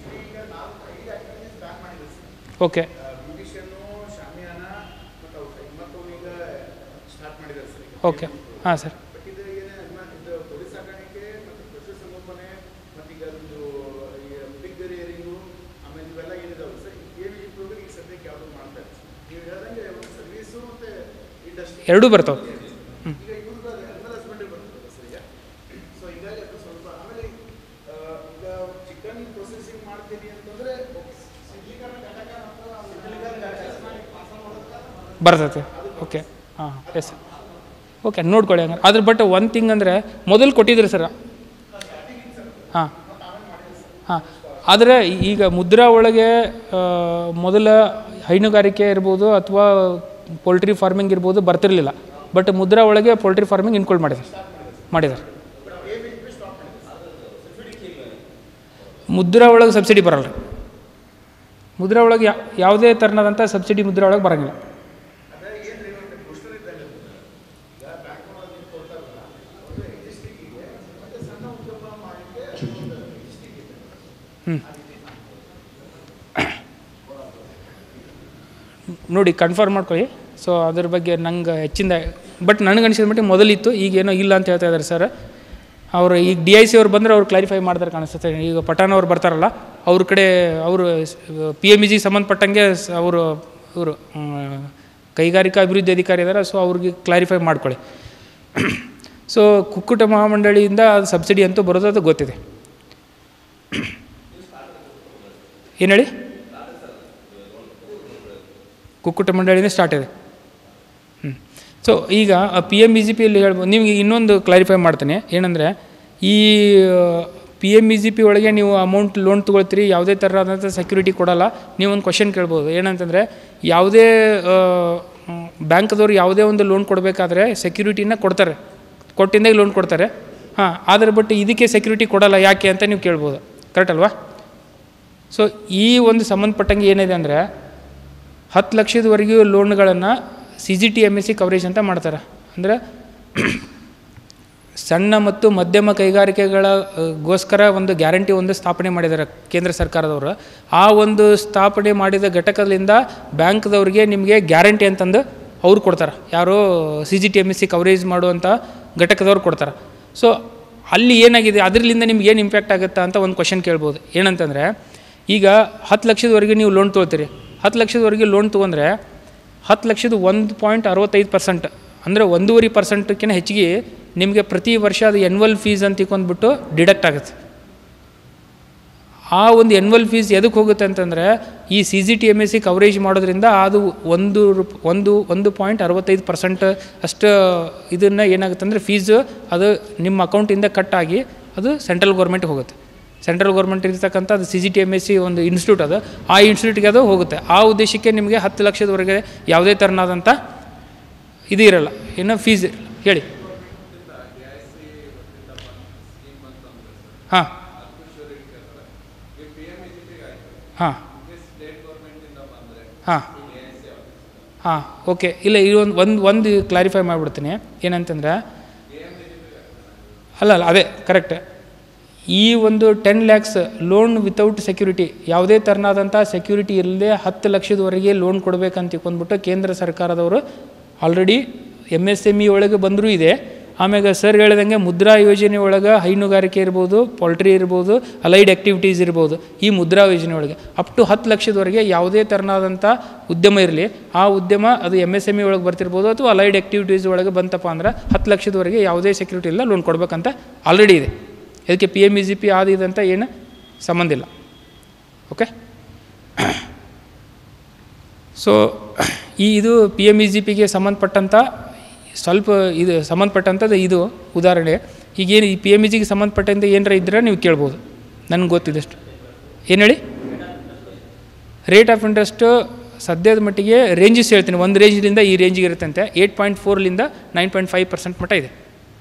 ಓಕೆ ಬ್ಯೂಟಿಷಿಯನ್ನು ಶಾಮಿಯಾನ ಮತ್ತು ಔಷಧ ಮತ್ತು ಈಗ ಸ್ಟಾರ್ಟ್ ಮಾಡಿದ್ದಾರೆ ಸರ್ ಈಗ ಓಕೆ ಹಾಂ ಸರ್ ಬಟ್ ಇದು ಏನೇ ಇದು ಕುರಿ ಸಾಕಾಣಿಕೆ ಮತ್ತು ಪಶು ಸಂಗೋಪನೆ ಮತ್ತು ಈಗ ಒಂದು ಬಿಗ್ ರಿಯರಿಂಗು ಆಮೇಲೆ ಇವೆಲ್ಲ ಏನಿದಾವೆ ಸರ್ ಏನು ಇಂಪ್ರೂವ್ ಈಗ ಸದ್ಯಕ್ಕೆ ಯಾವುದು ಮಾಡ್ತಾ ಇಲ್ಲ ಸರ್ ನೀವು ಹೇಳ್ದಂಗೆ ಒಂದು ಸರ್ವೀಸು ಮತ್ತು ಇಂಡಸ್ಟ್ರಿ ಎರಡೂ ಬರ್ತಾವೆ ಈಗ ಇವ್ರದ್ದು ಅನಿಮಲ್ ಹಸ್ಬೆಂಡ್ರಿ ಬರ್ತದೆ ಸರ್ ಈಗ ಸೊ ಹೀಗಾಗಿ ಅದು ಸ್ವಲ್ಪ ಆಮೇಲೆ ಆ, ಈಗ ಚಿಕನ್ ಪ್ರೊಸೆಸಿಂಗ್ ಮಾಡ್ತೀನಿ ಅಂತಂದ್ರೆ ಸಿದ್ಧೀಕರಣ ಘಟಕ ಅಥವಾ ಸಿದ್ಧೀಕರಣ ಘಟಕ ಬರ್ತೈತೆ ಓಕೆ ಹಾಂ ಎಸ್ ಓಕೆ ನೋಡ್ಕೊಳ್ಳಿ ಹಂಗಾರೆ ಅದ್ರ ಬಟ್ ಒಂದು ಥಿಂಗ್ ಅಂದರೆ ಮೊದಲು ಕೊಟ್ಟಿದ್ರಿ ಸರ್ ಹಾಂ ಹಾಂ ಆದರೆ ಈಗ ಮುದ್ರಾ ಒಳಗೆ ಆ, ಮೊದಲ ಹೈನುಗಾರಿಕೆ ಇರ್ಬೋದು ಅಥವಾ ಪೋಲ್ಟ್ರಿ ಫಾರ್ಮಿಂಗ್ ಇರ್ಬೋದು ಬರ್ತಿರಲಿಲ್ಲ ಬಟ್ ಮುದ್ರಾ ಒಳಗೆ ಪೋಲ್ಟ್ರಿ ಫಾರ್ಮಿಂಗ್ ಇನ್ಕ್ಲೂಡ್ ಮಾಡಿದ್ದಾರೆ ಮಾಡಿದ್ದಾರೆ ಮುದ್ರಾ ಒಳಗೆ ಸಬ್ಸಿಡಿ ಬರಲ್ಲ ರೀ ಮುದ್ರಾ ಒಳಗೆ ಯಾ- ಯಾವುದೇ ಥರನಾದಂಥ ಸಬ್ಸಿಡಿ ಮುದ್ರಾ ಒಳಗೆ ಬರೋಂಗಿಲ್ಲ ಹ್ಞೂ ನೋಡಿ ಕನ್ಫರ್ಮ್ ಮಾಡ್ಕೊಳ್ಳಿ ಸೊ ಅದ್ರ ಬಗ್ಗೆ ನಂಗೆ ಹೆಚ್ಚಿಂದ ಬಟ್ ನನಗೆ ಅನಿಸಿದ ಮಟ್ಟಿಗೆ ಮೊದಲಿತ್ತು ಈಗೇನೋ ಇಲ್ಲ ಅಂತ ಹೇಳ್ತಾ ಇದ್ದಾರೆ ಸರ್ ಅವರು ಈಗ ಡಿ ಐ ಸಿ ಅವ್ರು ಬಂದರೆ ಅವ್ರು ಕ್ಲಾರಿಫೈ ಮಾಡ್ತಾರೆ ಕಾಣಿಸುತ್ತೆ ಈಗ ಪಠಾಣ ಅವ್ರು ಬರ್ತಾರಲ್ಲ ಅವ್ರ ಕಡೆ ಅವರು ಪಿ ಎಮ್ ಇ ಜಿಗೆ ಸಂಬಂಧಪಟ್ಟಂಗೆ ಸ- ಅವರು ಇವರು ಕೈಗಾರಿಕಾ ಅಭಿವೃದ್ಧಿ ಅಧಿಕಾರಿ ಇದ್ದಾರೆ ಸೊ ಅವ್ರಿಗೆ ಕ್ಲಾರಿಫೈ ಮಾಡ್ಕೊಳ್ಳಿ ಸೊ ಕುಕ್ಕುಟ ಮಹಾಮಂಡಳಿಯಿಂದ ಅದು ಸಬ್ಸಿಡಿ ಅಂತೂ ಬರೋದು ಅದು ಗೊತ್ತಿದೆ ಏನು ಹೇಳಿ ಕುಕ್ಕುಟ ಮಂಡಳಿನೇ ಸ್ಟಾರ್ಟ್ ಇದೆ ಹ್ಞೂ ಸೊ ಈಗ ಪಿ ಎಮ್ ಇ ಜಿ ಪಿಯಲ್ಲಿ ಹೇಳ್ಬೋದು ನಿಮಗೆ ಇನ್ನೊಂದು ಕ್ಲಾರಿಫೈ ಮಾಡ್ತೇನೆ ಏನಂದರೆ ಈ P M E G P ಒಳಗೆ ನೀವು ಅಮೌಂಟ್ ಲೋನ್ ತೊಗೊಳ್ತೀರಿ ಯಾವುದೇ ಥರದಂಥ ಸೆಕ್ಯೂರಿಟಿ ಕೊಡಲ್ಲ ನೀವು ಒಂದು ಕ್ವಶನ್ ಕೇಳ್ಬೋದು ಏನಂತಂದರೆ ಯಾವುದೇ ಬ್ಯಾಂಕ್ದವ್ರು ಯಾವುದೇ ಒಂದು ಲೋನ್ ಕೊಡಬೇಕಾದ್ರೆ ಸೆಕ್ಯೂರಿಟಿನ ಕೊಡ್ತಾರೆ ಕೊಟ್ಟಿಂದಾಗ ಲೋನ್ ಕೊಡ್ತಾರೆ ಹಾಂ ಆದರೆ ಬಟ್ ಇದಕ್ಕೆ ಸೆಕ್ಯೂರಿಟಿ ಕೊಡಲ್ಲ ಯಾಕೆ ಅಂತ ನೀವು ಕೇಳ್ಬೋದು ಕರೆಕ್ಟ್ ಅಲ್ವಾ ಸೊ ಈ ಒಂದು ಸಂಬಂಧಪಟ್ಟಂಗೆ ಏನಿದೆ ಅಂದರೆ ಹತ್ತು ಲಕ್ಷದವರೆಗೂ ಲೋನ್ಗಳನ್ನು C G T M S C coverage ಅಂತ ಮಾಡ್ತಾರೆ ಅಂದರೆ ಸಣ್ಣ ಮತ್ತು ಮಧ್ಯಮ ಕೈಗಾರಿಕೆಗಳ ಅ, ಗೋಸ್ಕರ ಒಂದು ಗ್ಯಾರಂಟಿ ಒಂದು ಸ್ಥಾಪನೆ ಮಾಡಿದ್ದಾರೆ ಕೇಂದ್ರ ಸರ್ಕಾರದವರು ಆ ಒಂದು ಸ್ಥಾಪನೆ ಮಾಡಿದ ಘಟಕದಿಂದ ಬ್ಯಾಂಕ್ದವ್ರಿಗೆ ನಿಮಗೆ ಗ್ಯಾರಂಟಿ ಅಂತಂದು ಅವ್ರು ಕೊಡ್ತಾರೆ ಯಾರೋ C G T M S C coverage ಮಾಡುವಂಥ ಘಟಕದವ್ರು ಕೊಡ್ತಾರೆ ಸೊ ಅಲ್ಲಿ ಏನಾಗಿದೆ ಅದರಿಂದ ನಿಮ್ಗೆ ಏನು ಇಂಪ್ಯಾಕ್ಟ್ ಆಗುತ್ತಾ ಅಂತ ಒಂದು ಕ್ವಶನ್ ಕೇಳ್ಬೋದು ಏನಂತಂದರೆ ಈಗ ಹತ್ತು ಲಕ್ಷದವರೆಗೆ ನೀವು ಲೋನ್ ತೊಗೊಳ್ತೀರಿ ಹತ್ತು ಲಕ್ಷದವರೆಗೆ ಲೋನ್ ತೊಗೊಂಡ್ರೆ ಹತ್ತು ಲಕ್ಷದ ಒಂದು ಪಾಯಿಂಟ್ ಅರವತ್ತೈದು ಪರ್ಸೆಂಟ್ ಅಂದರೆ ಒಂದೂವರೆ ಪರ್ಸೆಂಟ್ಕಿಂತ ಹೆಚ್ಚಿಗೆ ನಿಮಗೆ ಪ್ರತಿ ವರ್ಷ ಅದು ಎನ್ವಲ್ ಫೀಸ್ ಅಂತ ತಿಳ್ಕೊಂಡ್ಬಿಟ್ಟು ಡಿಡಕ್ಟ್ ಆಗುತ್ತೆ ಆ ಒಂದು ಎನ್ವಲ್ ಫೀಸ್ ಎದಕ್ಕೆ ಹೋಗುತ್ತೆ ಅಂತಂದರೆ ಈ C G T M S C coverage ಮಾಡೋದ್ರಿಂದ ಅದು ಒಂದು ರೂಪ್ ಒಂದು ಒಂದು ಪಾಯಿಂಟ್ ಅರವತ್ತೈದು ಪರ್ಸೆಂಟ್ ಅಷ್ಟು ಇದನ್ನು ಏನಾಗುತ್ತೆ ಅಂದರೆ ಫೀಸು ಅದು ನಿಮ್ಮ ಅಕೌಂಟಿಂದ ಕಟ್ ಆಗಿ ಅದು ಸೆಂಟ್ರಲ್ ಗೌರ್ಮೆಂಟ್ಗೆ ಹೋಗುತ್ತೆ ಸೆಂಟ್ರಲ್ ಗೌರ್ಮೆಂಟ್ ಇರ್ತಕ್ಕಂಥ ಅದು C G T M S C ಒಂದು ಇನ್ಸ್ಟಿಟ್ಯೂಟ್ ಅದು ಆ ಇನ್ಸ್ಟಿಟ್ಯೂಟ್ಗೆ ಅದು ಹೋಗುತ್ತೆ ಆ ಉದ್ದೇಶಕ್ಕೆ ನಿಮಗೆ ಹತ್ತು ಲಕ್ಷದವರೆಗೆ ಯಾವುದೇ ಥರನಾದಂಥ ಇದು ಇರಲ್ಲ ಏನು ಫೀಸ್ ಹೇಳಿ ಹಾಂ ಹಾಂ ಹಾಂ ಹಾಂ ಓಕೆ ಇಲ್ಲ ಇದೊಂದು ಒಂದು ಒಂದು ಕ್ಲಾರಿಫೈ ಮಾಡಿಬಿಡ್ತೀನಿ ಏನಂತಂದ್ರೆ ಅಲ್ಲ ಅಲ್ಲ ಅದೇ ಕರೆಕ್ಟ್ ಈ ಒಂದು ten lakhs loan without security ಯಾವುದೇ ಥರನಾದಂಥ ಸೆಕ್ಯೂರಿಟಿ ಇಲ್ಲದೆ ಹತ್ತು ಲಕ್ಷದವರೆಗೆ ಲೋನ್ ಕೊಡಬೇಕಂತ ತಿಳ್ಕೊಂಡ್ಬಿಟ್ಟು ಕೇಂದ್ರ ಸರ್ಕಾರದವರು already M S M E ಒಳಗೆ ಬಂದರೂ ಇದೆ ಆಮ್ಯಾಗ ಸರ್ ಹೇಳ್ದಂಗೆ ಮುದ್ರಾ ಯೋಜನೆ ಒಳಗೆ ಹೈನುಗಾರಿಕೆ ಇರ್ಬೋದು ಪೋಲ್ಟ್ರಿ ಇರ್ಬೋದು ಅಲೈಡ್ ಆ್ಯಕ್ಟಿವಿಟೀಸ್ ಇರ್ಬೋದು ಈ ಮುದ್ರಾ ಯೋಜನೆ ಒಳಗೆ ಅಪ್ ಟು ಹತ್ತು ಲಕ್ಷದವರೆಗೆ ಯಾವುದೇ ಥರನಾದಂಥ ಉದ್ಯಮ ಇರಲಿ ಆ ಉದ್ಯಮ ಅದು ಎಮ್ ಎಸ್ ಎಮ್ ಇ ಒಳಗೆ ಬರ್ತಿರ್ಬೋದು ಅಥವಾ ಅಲೈಡ್ ಆ್ಯಕ್ಟಿವಿಟೀಸ್ ಒಳಗೆ ಬಂತಪ್ಪ ಅಂದ್ರೆ ಹತ್ತು ಲಕ್ಷದವರೆಗೆ ಯಾವುದೇ ಸೆಕ್ಯೂರಿಟಿ ಇಲ್ಲ ಲೋನ್ ಕೊಡ್ಬೇಕಂತ ಆಲ್ರೆಡಿ ಇದೆ ಇದಕ್ಕೆ P M E G P ಅದು ಇದಂತ ಏನು ಸಂಬಂಧ ಇಲ್ಲ ಓಕೆ ಸೊ ಈ ಇದು ಪಿ ಎಮ್ ಇ ಜಿ ಪಿಗೆ ಸಂಬಂಧಪಟ್ಟಂಥ ಸ್ವಲ್ಪ ಇದು ಸಂಬಂಧಪಟ್ಟಂಥದ್ದು ಇದು ಉದಾಹರಣೆ ಈಗೇನು ಈ ಪಿ ಎಮ್ ಇ ಜಿಗೆ ಸಂಬಂಧಪಟ್ಟಂತೆ ಏನಾರ ಇದ್ದರೆ ನೀವು ಕೇಳ್ಬೋದು ನನಗೆ ಗೊತ್ತಿದ್ದಷ್ಟು ಏನು ಹೇಳಿ ರೇಟ್ ಆಫ್ ಇಂಟ್ರೆಸ್ಟು ಸದ್ಯದ ಮಟ್ಟಿಗೆ ರೇಂಜಸ್ ಹೇಳ್ತೀನಿ ಒಂದು ರೇಂಜ್ಲಿಂದ ಈ ರೇಂಜಿಗೆ ಇರುತ್ತಂತೆ ಏಯ್ಟ್ ಪಾಯಿಂಟ್ ಫೋರ್ಲಿಂದ ನೈನ್ ಪಾಯಿಂಟ್ ಫೈವ್ ಪರ್ಸೆಂಟ್ ಮಟ್ಟ ಇದೆ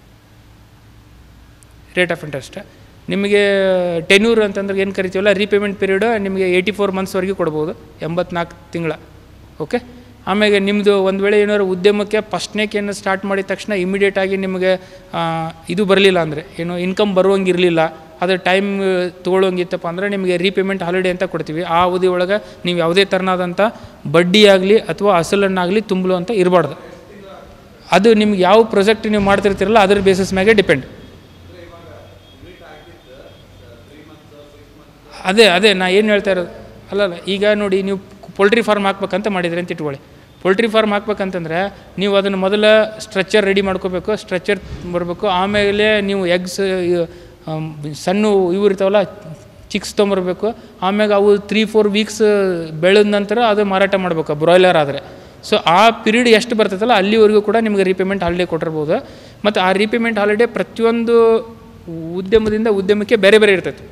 ರೇಟ್ ಆಫ್ ಇಂಟ್ರೆಸ್ಟ್ ನಿಮಗೆ ಟೆನ್ಯೂರ್ ಅಂತಂದ್ರೆ ಏನು ಕರಿತೀವಲ್ಲ ರೀಪೇಮೆಂಟ್ ಪೀರಿಯಡ್ ನಿಮಗೆ ಏಯ್ಟಿ ಫೋರ್ ಮಂತ್ಸ್ವರೆಗೆ ಕೊಡ್ಬೋದು ಎಂಬತ್ನಾಲ್ಕು ತಿಂಗಳ ಓಕೆ ಆಮೇಲೆ ನಿಮ್ಮದು ಒಂದು ವೇಳೆ ಏನಾದ್ರು ಉದ್ಯಮಕ್ಕೆ ಫಸ್ಟ್ನೇಕೇನು ಸ್ಟಾರ್ಟ್ ಮಾಡಿದ ತಕ್ಷಣ ಇಮಿಡಿಯೇಟಾಗಿ ನಿಮಗೆ ಆ, ಇದು ಬರಲಿಲ್ಲ ಅಂದರೆ ಏನು ಇನ್ಕಮ್ ಬರುವಂಗೆ ಇರಲಿಲ್ಲ ಅದು ಟೈಮ್ ತೊಗೊಳಂಗಿತ್ತಪ್ಪ ಅಂದರೆ ನಿಮಗೆ ರೀಪೇಮೆಂಟ್ ಹಾಲಿಡೇ ಅಂತ ಕೊಡ್ತೀವಿ ಆ ಅವಧಿ ಒಳಗೆ ನೀವು ಯಾವುದೇ ಥರನಾದಂಥ ಬಡ್ಡಿ ಆಗಲಿ ಅಥವಾ ಅಸಲನ್ನಾಗಲಿ ತುಂಬಲು ಅಂತ ಇರಬಾರ್ದು ಅದು ನಿಮ್ಗೆ ಯಾವ ಪ್ರಾಜೆಕ್ಟ್ ನೀವು ಮಾಡ್ತಿರ್ತೀರಲ್ಲ ಅದ್ರ ಬೇಸಿಸ್ ಮ್ಯಾಗೆ ಡಿಪೆಂಡ್ ಅದೇ ಅದೇ ನಾ ಏನು ಹೇಳ್ತಾ ಇರೋದು ಅಲ್ಲಲ್ಲ ಈಗ ನೋಡಿ ನೀವು ಪೋಲ್ಟ್ರಿ ಫಾರ್ಮ್ ಹಾಕ್ಬೇಕಂತ ಮಾಡಿದ್ರಿ ಅಂತ ಇಟ್ಕೊಳ್ಳಿ ಪೋಲ್ಟ್ರಿ ಫಾರ್ಮ್ ಹಾಕ್ಬೇಕಂತಂದ್ರೆ ನೀವು ಅದನ್ನು ಮೊದಲ ಸ್ಟ್ರಕ್ಚರ್ ರೆಡಿ ಮಾಡ್ಕೋಬೇಕು ಸ್ಟ್ರಕ್ಚರ್ ಬರಬೇಕು ಆಮೇಲೆ ನೀವು ಎಗ್ಸ್ ಸಣ್ಣ ಇವು ಇರ್ತಾವಲ್ಲ ಚಿಕ್ಸ್ ತೊಗೊಂಬರ್ಬೇಕು ಆಮ್ಯಾಗ ಅವು ತ್ರೀ ಫೋರ್ ವೀಕ್ಸ್ ಬೆಳೆದ ನಂತರ ಅದು ಮಾರಾಟ ಮಾಡ್ಬೇಕು ಬ್ರಾಯ್ಲರ್ ಆದರೆ ಸೊ ಆ ಪೀರಿಯಡ್ ಎಷ್ಟು ಬರ್ತೈತಲ್ಲ ಅಲ್ಲಿವರೆಗೂ ಕೂಡ ನಿಮಗೆ ರೀಪೇಮೆಂಟ್ ಹಾಲಿಡೇ ಕೊಟ್ಟಿರ್ಬೋದು ಮತ್ತು ಆ ರೀಪೇಮೆಂಟ್ ಹಾಲಿಡೇ ಪ್ರತಿಯೊಂದು ಉದ್ಯಮದಿಂದ ಉದ್ಯಮಕ್ಕೆ ಬೇರೆ ಬೇರೆ ಇರ್ತೈತೆ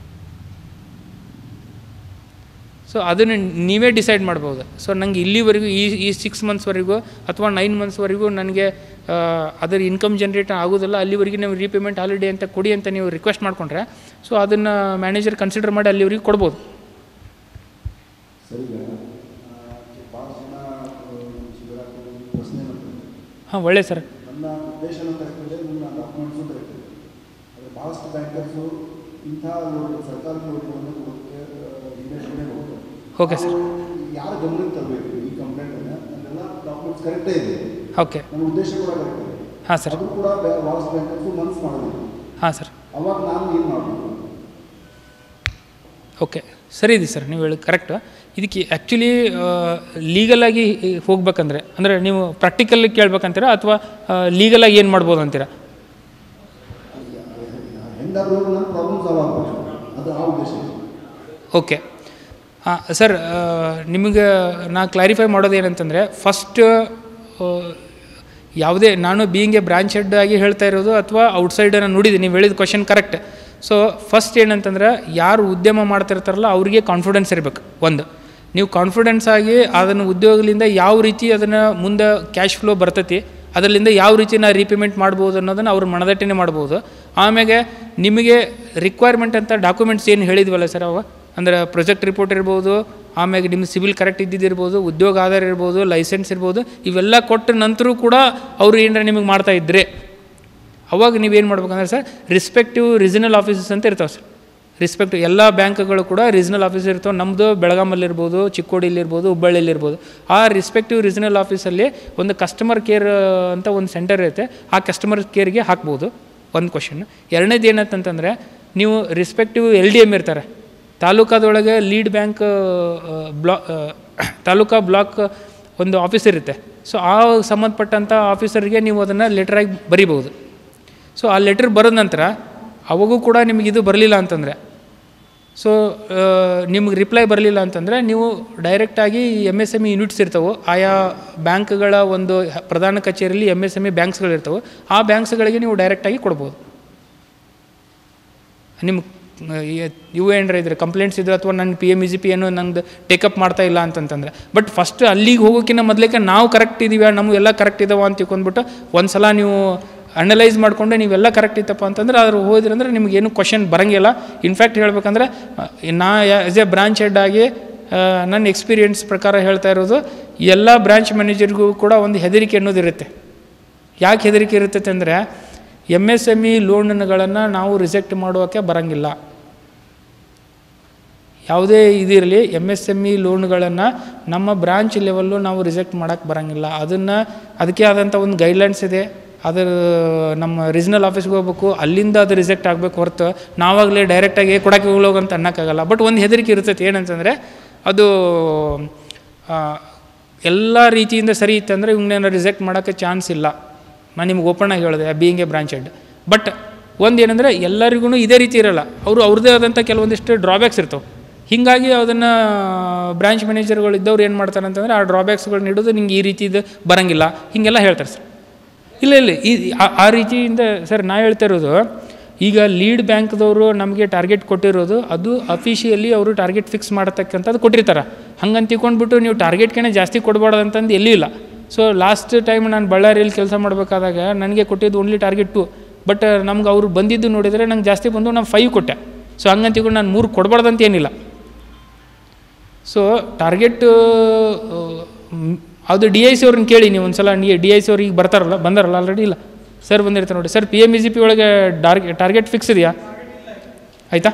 ಸೊ ಅದನ್ನು ನೀವೇ ಡಿಸೈಡ್ ಮಾಡ್ಬೋದು ಸೊ ನನಗೆ ಇಲ್ಲಿವರೆಗೂ ಈ ಈ ಸಿಕ್ಸ್ ಮಂತ್ಸ್ವರೆಗೂ ಅಥವಾ ನೈನ್ ಮಂತ್ಸ್ವರೆಗೂ ನನಗೆ ಆ, ಅದರ ಇನ್ಕಮ್ ಜನ್ರೇಟ್ ಆಗೋದಿಲ್ಲ ಅಲ್ಲಿವರೆಗೆ ನೀವು ರೀಪೇಮೆಂಟ್ ಹಾಲಿಡೇ ಅಂತ ಕೊಡಿ ಅಂತ ನೀವು ರಿಕ್ವೆಸ್ಟ್ ಮಾಡಿಕೊಂಡ್ರೆ ಸೊ ಅದನ್ನು ಮ್ಯಾನೇಜರ್ ಕನ್ಸಿಡರ್ ಮಾಡಿ ಅಲ್ಲಿವರೆಗೆ ಕೊಡ್ಬೋದು ಸರಿ ಈಗ ಭಾಳ ಜನ ಶಿವರಾತ್ರಿ ಪ್ರಶ್ನೆ ಮಾಡ್ತಾರೆ ಹಾಂ ಒಳ್ಳೆ ಸರ್ ನನ್ನ ಉದ್ದೇಶನೂ ಕರೆಕ್ಟ್ ಇದೆ ನನ್ನ ಡಾಕ್ಯುಮೆಂಟ್ಸು ಕರೆಕ್ಟ್ ಇದೆ ಆದರೆ ಭಾಳಷ್ಟು ಬ್ಯಾಂಕರ್ಸು ಇಂಥ ಲೋನ್ ಸರ್ಕಾರಿ ಲೋನ್ಗಳನ್ನು ಕೊಡೋಕ್ಕೆ ಇಂಡಸ್ಟ್ರಿನೇ ಹೋಗ್ತಾರೆ ಓಕೆ ಸರ್ ನಾವು ಯಾರ ಗಮನಕ್ಕೆ ತರಬೇಕು ಈ ಕಂಪ್ಲೇಂಟನ್ನು ಅದೆಲ್ಲ ಡಾಕ್ಯುಮೆಂಟ್ಸ್ ಕರೆಕ್ಟೇ ಇದೆ ಓಕೆ ನನ್ನ ಉದ್ದೇಶ ಕೂಡ ಕರೆಕ್ಟ್ ಇದೆ ಹಾಂ ಸರ್ ಅದು ಕೂಡ ಬೆ- ಭಾಳಷ್ಟು ಬ್ಯಾಂಕರ್ಸು ಮನಸ್ಸು ಮಾಡೋದಿಲ್ಲ ಹಾಂ ಸರ್ ಅವಾಗ ನಾನು ಏನು ಮಾಡಬೇಕು ಓಕೆ ಸರಿ ಇದೆ ಸರ್ ನೀವು ಹೇಳಿ ಕರೆಕ್ಟ್ ಇದಕ್ಕೆ ಆ್ಯಕ್ಚುಲಿ ಲೀಗಲಾಗಿ ಹೋಗ್ಬೇಕಂದ್ರೆ ಅಂದರೆ ನೀವು ಪ್ರಾಕ್ಟಿಕಲ್ ಕೇಳ್ಬೇಕಂತೀರಾ ಅಥವಾ ಲೀಗಲಾಗಿ ಏನು ಮಾಡ್ಬೋದು ಅಂತೀರಾ ಹೆಂಗಾದ್ರೂ ನನ್ನ ಪ್ರಾಬ್ಲಮ್ ಸಾಲ್ವ್ ಆಗಬೇಕು ಅದು ಆ ಉದ್ದೇಶ ಇದೆ ಓಕೆ ಹಾಂ ಸರ್ ನಿಮಗೆ ನಾ ಕ್ಲಾರಿಫೈ ಮಾಡೋದು ಏನಂತಂದರೆ ಫಸ್ಟ್ ಯಾವುದೇ ನಾನು ಬೀಯಿಂಗ್ ಎ ಬ್ರಾಂಚ್ ಹೆಡ್ ಆಗಿ ಹೇಳ್ತಾ ಇರೋದು ಅಥವಾ ಔಟ್ಸೈಡ್ ನಾನು ನೋಡಿದ್ದೀನಿ ನೀವು ಹೇಳಿದ ಕ್ವಶನ್ ಕರೆಕ್ಟ್ ಸೊ ಫಸ್ಟ್ ಏನಂತಂದ್ರೆ ಯಾರು ಉದ್ಯಮ ಮಾಡ್ತಿರ್ತಾರಲ್ಲ ಅವರಿಗೆ ಕಾನ್ಫಿಡೆನ್ಸ್ ಇರಬೇಕು ಒಂದು ನೀವು ಕಾನ್ಫಿಡೆನ್ಸ್ ಆಗಿ ಅದನ್ನು ಉದ್ಯೋಗದಿಂದ ಯಾವ ರೀತಿ ಅದನ್ನು ಮುಂದೆ ಕ್ಯಾಶ್ ಫ್ಲೋ ಬರ್ತೈತಿ ಅದರಿಂದ ಯಾವ ರೀತಿ ನಾ ರೀಪೇಮೆಂಟ್ ಮಾಡ್ಬೋದು ಅನ್ನೋದನ್ನು ಅವ್ರು ಮನದಟ್ಟನೆ ಮಾಡ್ಬೋದು ಆಮೇಲೆ ನಿಮಗೆ ರಿಕ್ವೈರ್ಮೆಂಟ್ ಅಂತ ಡಾಕ್ಯುಮೆಂಟ್ಸ್ ಏನು ಹೇಳಿದ್ವಲ್ಲ ಸರ್ ಅವ ಅಂದ್ರೆ ಪ್ರೊಜೆಕ್ಟ್ ರಿಪೋರ್ಟ್ ಇರ್ಬೋದು ಆಮೇಲೆ ನಿಮ್ಮ ಸಿವಿಲ್ ಕರೆಕ್ಟ್ ಇದ್ದಿದ್ದಿರ್ಬೋದು ಉದ್ಯೋಗ ಆಧಾರ ಇರ್ಬೋದು ಲೈಸೆನ್ಸ್ ಇರ್ಬೋದು ಇವೆಲ್ಲ ಕೊಟ್ಟ ನಂತರ ಕೂಡ ಅವರು ಏನಾರ ನಿಮಗೆ ಮಾಡ್ತಾ ಇದ್ದರೆ ಅವಾಗ ನೀವೇನು ಮಾಡ್ಬೇಕಂದ್ರೆ ಸರ್ ರಿಸ್ಪೆಕ್ಟಿವ್ ರೀಜನಲ್ ಆಫೀಸಸ್ ಅಂತ ಇರ್ತಾವೆ ಸರ್ ರಿಸ್ಪೆಕ್ಟ್ ಎಲ್ಲ ಬ್ಯಾಂಕ್ಗಳು ಕೂಡ ರೀಜನಲ್ ಆಫೀಸ್ ಇರ್ತಾವೆ ನಮ್ಮದು ಬೆಳಗಾಮಲ್ಲಿರ್ಬೋದು ಚಿಕ್ಕೋಡಿಲಿರ್ಬೋದು ಹುಬ್ಬಳ್ಳಿಲಿರ್ಬೋದು ಆ ರಿಸ್ಪೆಕ್ಟಿವ್ ರೀಜನಲ್ ಆಫೀಸಲ್ಲಿ ಒಂದು ಕಸ್ಟಮರ್ ಕೇರ್ ಅಂತ ಒಂದು ಸೆಂಟರ್ ಇರುತ್ತೆ ಆ ಕಸ್ಟಮರ್ ಕೇರ್ಗೆ ಹಾಕ್ಬೋದು ಒಂದು ಕ್ವಶನ್ ಎರಡನೇದು ಏನಂತಂತಂದರೆ ನೀವು ರಿಸ್ಪೆಕ್ಟಿವ್ ಎಲ್ ಡಿ ಎಮ್ ಇರ್ತಾರೆ ತಾಲೂಕಾದೊಳಗೆ ಲೀಡ್ ಬ್ಯಾಂಕ್ ಬ್ಲಾ ತಾಲೂಕಾ ಬ್ಲಾಕ್ ಒಂದು ಆಫೀಸ್ ಇರುತ್ತೆ ಸೊ ಆ ಸಂಬಂಧಪಟ್ಟಂಥ ಆಫೀಸರ್ಗೆ ನೀವು ಅದನ್ನು ಲೆಟ್ರಾಗಿ ಬರಿಬೋದು ಸೊ ಆ ಲೆಟ್ರ್ ಬರೋದ ನಂತರ ಅವಾಗೂ ಕೂಡ ನಿಮಗೆ ಇದು ಬರಲಿಲ್ಲ ಅಂತಂದರೆ ಸೊ ನಿಮ್ಗೆ ರಿಪ್ಲೈ ಬರಲಿಲ್ಲ ಅಂತಂದರೆ ನೀವು ಡೈರೆಕ್ಟಾಗಿ M S M E units ಇರ್ತವೆ ಆಯಾ ಬ್ಯಾಂಕ್ಗಳ ಒಂದು ಹ- ಪ್ರಧಾನ ಕಚೇರಿಯಲ್ಲಿ ಎಮ್ ಎಸ್ ಎಮ್ ಇ ಬ್ಯಾಂಕ್ಸ್ಗಳಿರ್ತವೆ ಆ ಬ್ಯಾಂಕ್ಸ್ಗಳಿಗೆ ನೀವು ಡೈರೆಕ್ಟಾಗಿ ಕೊಡ್ಬೋದು ನಿಮ್ಮ ಇವು ಏನಾರ ಇದ್ರೆ ಕಂಪ್ಲೇಂಟ್ಸ್ ಇದ್ರೆ ಅಥವಾ ನನ್ನ P M E G P ಏನೋ ನಂದು ಟೇಕಪ್ ಮಾಡ್ತಾ ಇಲ್ಲ ಅಂತಂತಂದರೆ ಬಟ್ ಫಸ್ಟ್ ಅಲ್ಲಿಗೆ ಹೋಗೋಕ್ಕಿಂತ ಮೊದಲೇಕೆ ನಾವು ಕರೆಕ್ಟ್ ಇದ್ದೀವಿ ನಮಗೆಲ್ಲ ಕರೆಕ್ಟ್ ಇದಾವ ಅಂತ ತಿಳ್ಕೊಂಡ್ಬಿಟ್ಟು ಒಂದು ಸಲ ನೀವು ಅನಲೈಸ್ ಮಾಡಿಕೊಂಡು ನೀವೆಲ್ಲ ಕರೆಕ್ಟ್ ಇತ್ತಪ್ಪ ಅಂತಂದ್ರೆ ಅದ್ರ ಹೋದ್ರಿ ಅಂದ್ರೆ ನಿಮಗೇನು ಕ್ವಶನ್ ಬರಂಗಿಲ್ಲ ಇನ್ಫ್ಯಾಕ್ಟ್ ಹೇಳ್ಬೇಕಂದ್ರೆ ಅಹ್, ನಾ ಆ್ಯಸ್ ಎ ಬ್ರಾಂಚ್ ಹೆಡ್ ಆಗಿ ಆ, ನನ್ನ ಎಕ್ಸ್ಪೀರಿಯನ್ಸ್ ಪ್ರಕಾರ ಹೇಳ್ತಾ ಇರೋದು ಎಲ್ಲ ಬ್ರಾಂಚ್ ಮ್ಯಾನೇಜರ್ಗೂ ಕೂಡ ಒಂದು ಹೆದರಿಕೆ ಅನ್ನೋದಿರುತ್ತೆ ಯಾಕೆ ಹೆದರಿಕೆ ಇರ್ತೈತೆ ಅಂದರೆ ಎಮ್ ಎಸ್ ಎಮ್ ಇ ಲೋನ್ಗಳನ್ನು ನಾವು ರಿಜೆಕ್ಟ್ ಮಾಡೋಕ್ಕೆ ಬರಂಗಿಲ್ಲ ಯಾವುದೇ ಇದಿರಲಿ ಎಮ್ ಎಸ್ ಎಮ್ ಇ ಲೋನ್ಗಳನ್ನು ನಮ್ಮ ಬ್ರಾಂಚ್ ಲೆವೆಲ್ಲು ನಾವು ರಿಜೆಕ್ಟ್ ಮಾಡೋಕ್ಕೆ ಬರಂಗಿಲ್ಲ ಅದನ್ನು ಅದಕ್ಕೆ ಆದಂಥ ಒಂದು ಗೈಡ್ಲೈನ್ಸ್ ಇದೆ ಅದರ ನಮ್ಮ ರೀಜನಲ್ ಆಫೀಸ್ಗೆ ಹೋಗ್ಬೇಕು ಅಲ್ಲಿಂದ ಅದು ರಿಜೆಕ್ಟ್ ಆಗಬೇಕು ಹೊರತು ನಾವಾಗಲೇ ಡೈರೆಕ್ಟಾಗಿ ಕೊಡಕ್ಕೆ ಹೋಗೋಗಂತ ಅಂತ ಅನ್ನೋಕ್ಕಾಗಲ್ಲ ಬಟ್ ಒಂದು ಹೆದರಿಕೆ ಇರ್ತೈತೆ ಏನಂತಂದರೆ ಅದು ಆ, ಎಲ್ಲ ರೀತಿಯಿಂದ ಸರಿ ಇತ್ತಂದರೆ ಇವನ್ನೇನು ರಿಜೆಕ್ಟ್ ಮಾಡೋಕ್ಕೆ ಚಾನ್ಸ್ ಇಲ್ಲ ನಾನು ನಿಮ್ಗೆ ಓಪನ್ ಆಗಿ ಹೇಳಿದೆ being a branch head but ಒಂದು ಏನಂದರೆ ಎಲ್ಲರಿಗೂ ಇದೇ ರೀತಿ ಇರಲ್ಲ ಅವರು ಅವ್ರದ್ದೇ ಆದಂಥ ಕೆಲವೊಂದಿಷ್ಟು ಡ್ರಾಬ್ಯಾಕ್ಸ್ ಇರ್ತವೆ ಹೀಗಾಗಿ ಅದನ್ನು ಬ್ರಾಂಚ್ ಮ್ಯಾನೇಜರ್ಗಳು ಇದ್ದವ್ರು ಏನು ಮಾಡ್ತಾರೆ ಅಂತಂದರೆ ಆ ಡ್ರಾಬ್ಯಾಕ್ಸ್ಗಳನ್ನ ಇಡೋದು ನಿಂಗೆ ಈ ರೀತಿ ಇದು ಬರಂಗಿಲ್ಲ ಹೀಗೆಲ್ಲ ಹೇಳ್ತಾರೆ ಸರ್ ಇಲ್ಲ ಇಲ್ಲ ಈ ಆ- ಆ ರೀತಿಯಿಂದ ಸರ್ ನಾ ಹೇಳ್ತಾ ಇರೋದು ಈಗ ಲೀಡ್ ಬ್ಯಾಂಕ್ದವರು ನಮಗೆ ಟಾರ್ಗೆಟ್ ಕೊಟ್ಟಿರೋದು ಅದು ಅಫಿಷಿಯಲಿ ಅವರು ಟಾರ್ಗೆಟ್ ಫಿಕ್ಸ್ ಮಾಡತಕ್ಕಂಥದ್ದು ಕೊಟ್ಟಿರ್ತಾರೆ ಹಂಗಂತ ತಿಳ್ಕೊಂಡ್ಬಿಟ್ಟು ನೀವು ಟಾರ್ಗೆಟ್ಗೆ ಜಾಸ್ತಿ ಕೊಡಬಾರ್ದು ಅಂತಂದು ಎಲ್ಲೂ ಇಲ್ಲ ಸೊ ಲಾಸ್ಟ್ ಟೈಮ್ ನಾನು ಬಳ್ಳಾರಿಯಲ್ಲಿ ಕೆಲಸ ಮಾಡಬೇಕಾದಾಗ ನನಗೆ ಕೊಟ್ಟಿದ್ದು ಓನ್ಲಿ ಟಾರ್ಗೆಟ್ ಟು ಬಟ್ ನಮ್ಗೆ ಅವ್ರು ಬಂದಿದ್ದು ನೋಡಿದರೆ ನಂಗೆ ಜಾಸ್ತಿ ಬಂದು ನಾನು ಫೈವ್ ಕೊಟ್ಟೆ ಸೊ ಹಂಗಂತ ತಿಳ್ಕೊಂಡು ನಾನು ಮೂರು ಕೊಡಬಾರ್ದು ಅಂತ ಏನಿಲ್ಲ ಸೊ ಟಾರ್ಗೆಟ್ ಅದು ಡಿ ಐ ಸಿ ಅವ್ರನ್ನ ಕೇಳಿ ನೀವು ಒಂದು ಸಲ ಡಿ ಐ ಸಿ ಅವ್ರಿಗೆ ಬರ್ತಾರಲ್ಲ ಬಂದಾರಲ್ಲ ಆಲ್ರೆಡಿ ಇಲ್ಲ ಸರ್ ಬಂದಿರ್ತಾರೆ ನೋಡಿ sir P M E G P ಒಳಗೆ ಟಾರ್ಗೆ ಟಾರ್ಗೆಟ್ ಫಿಕ್ಸ್ ಇದೆಯಾ ಆಯಿತಾ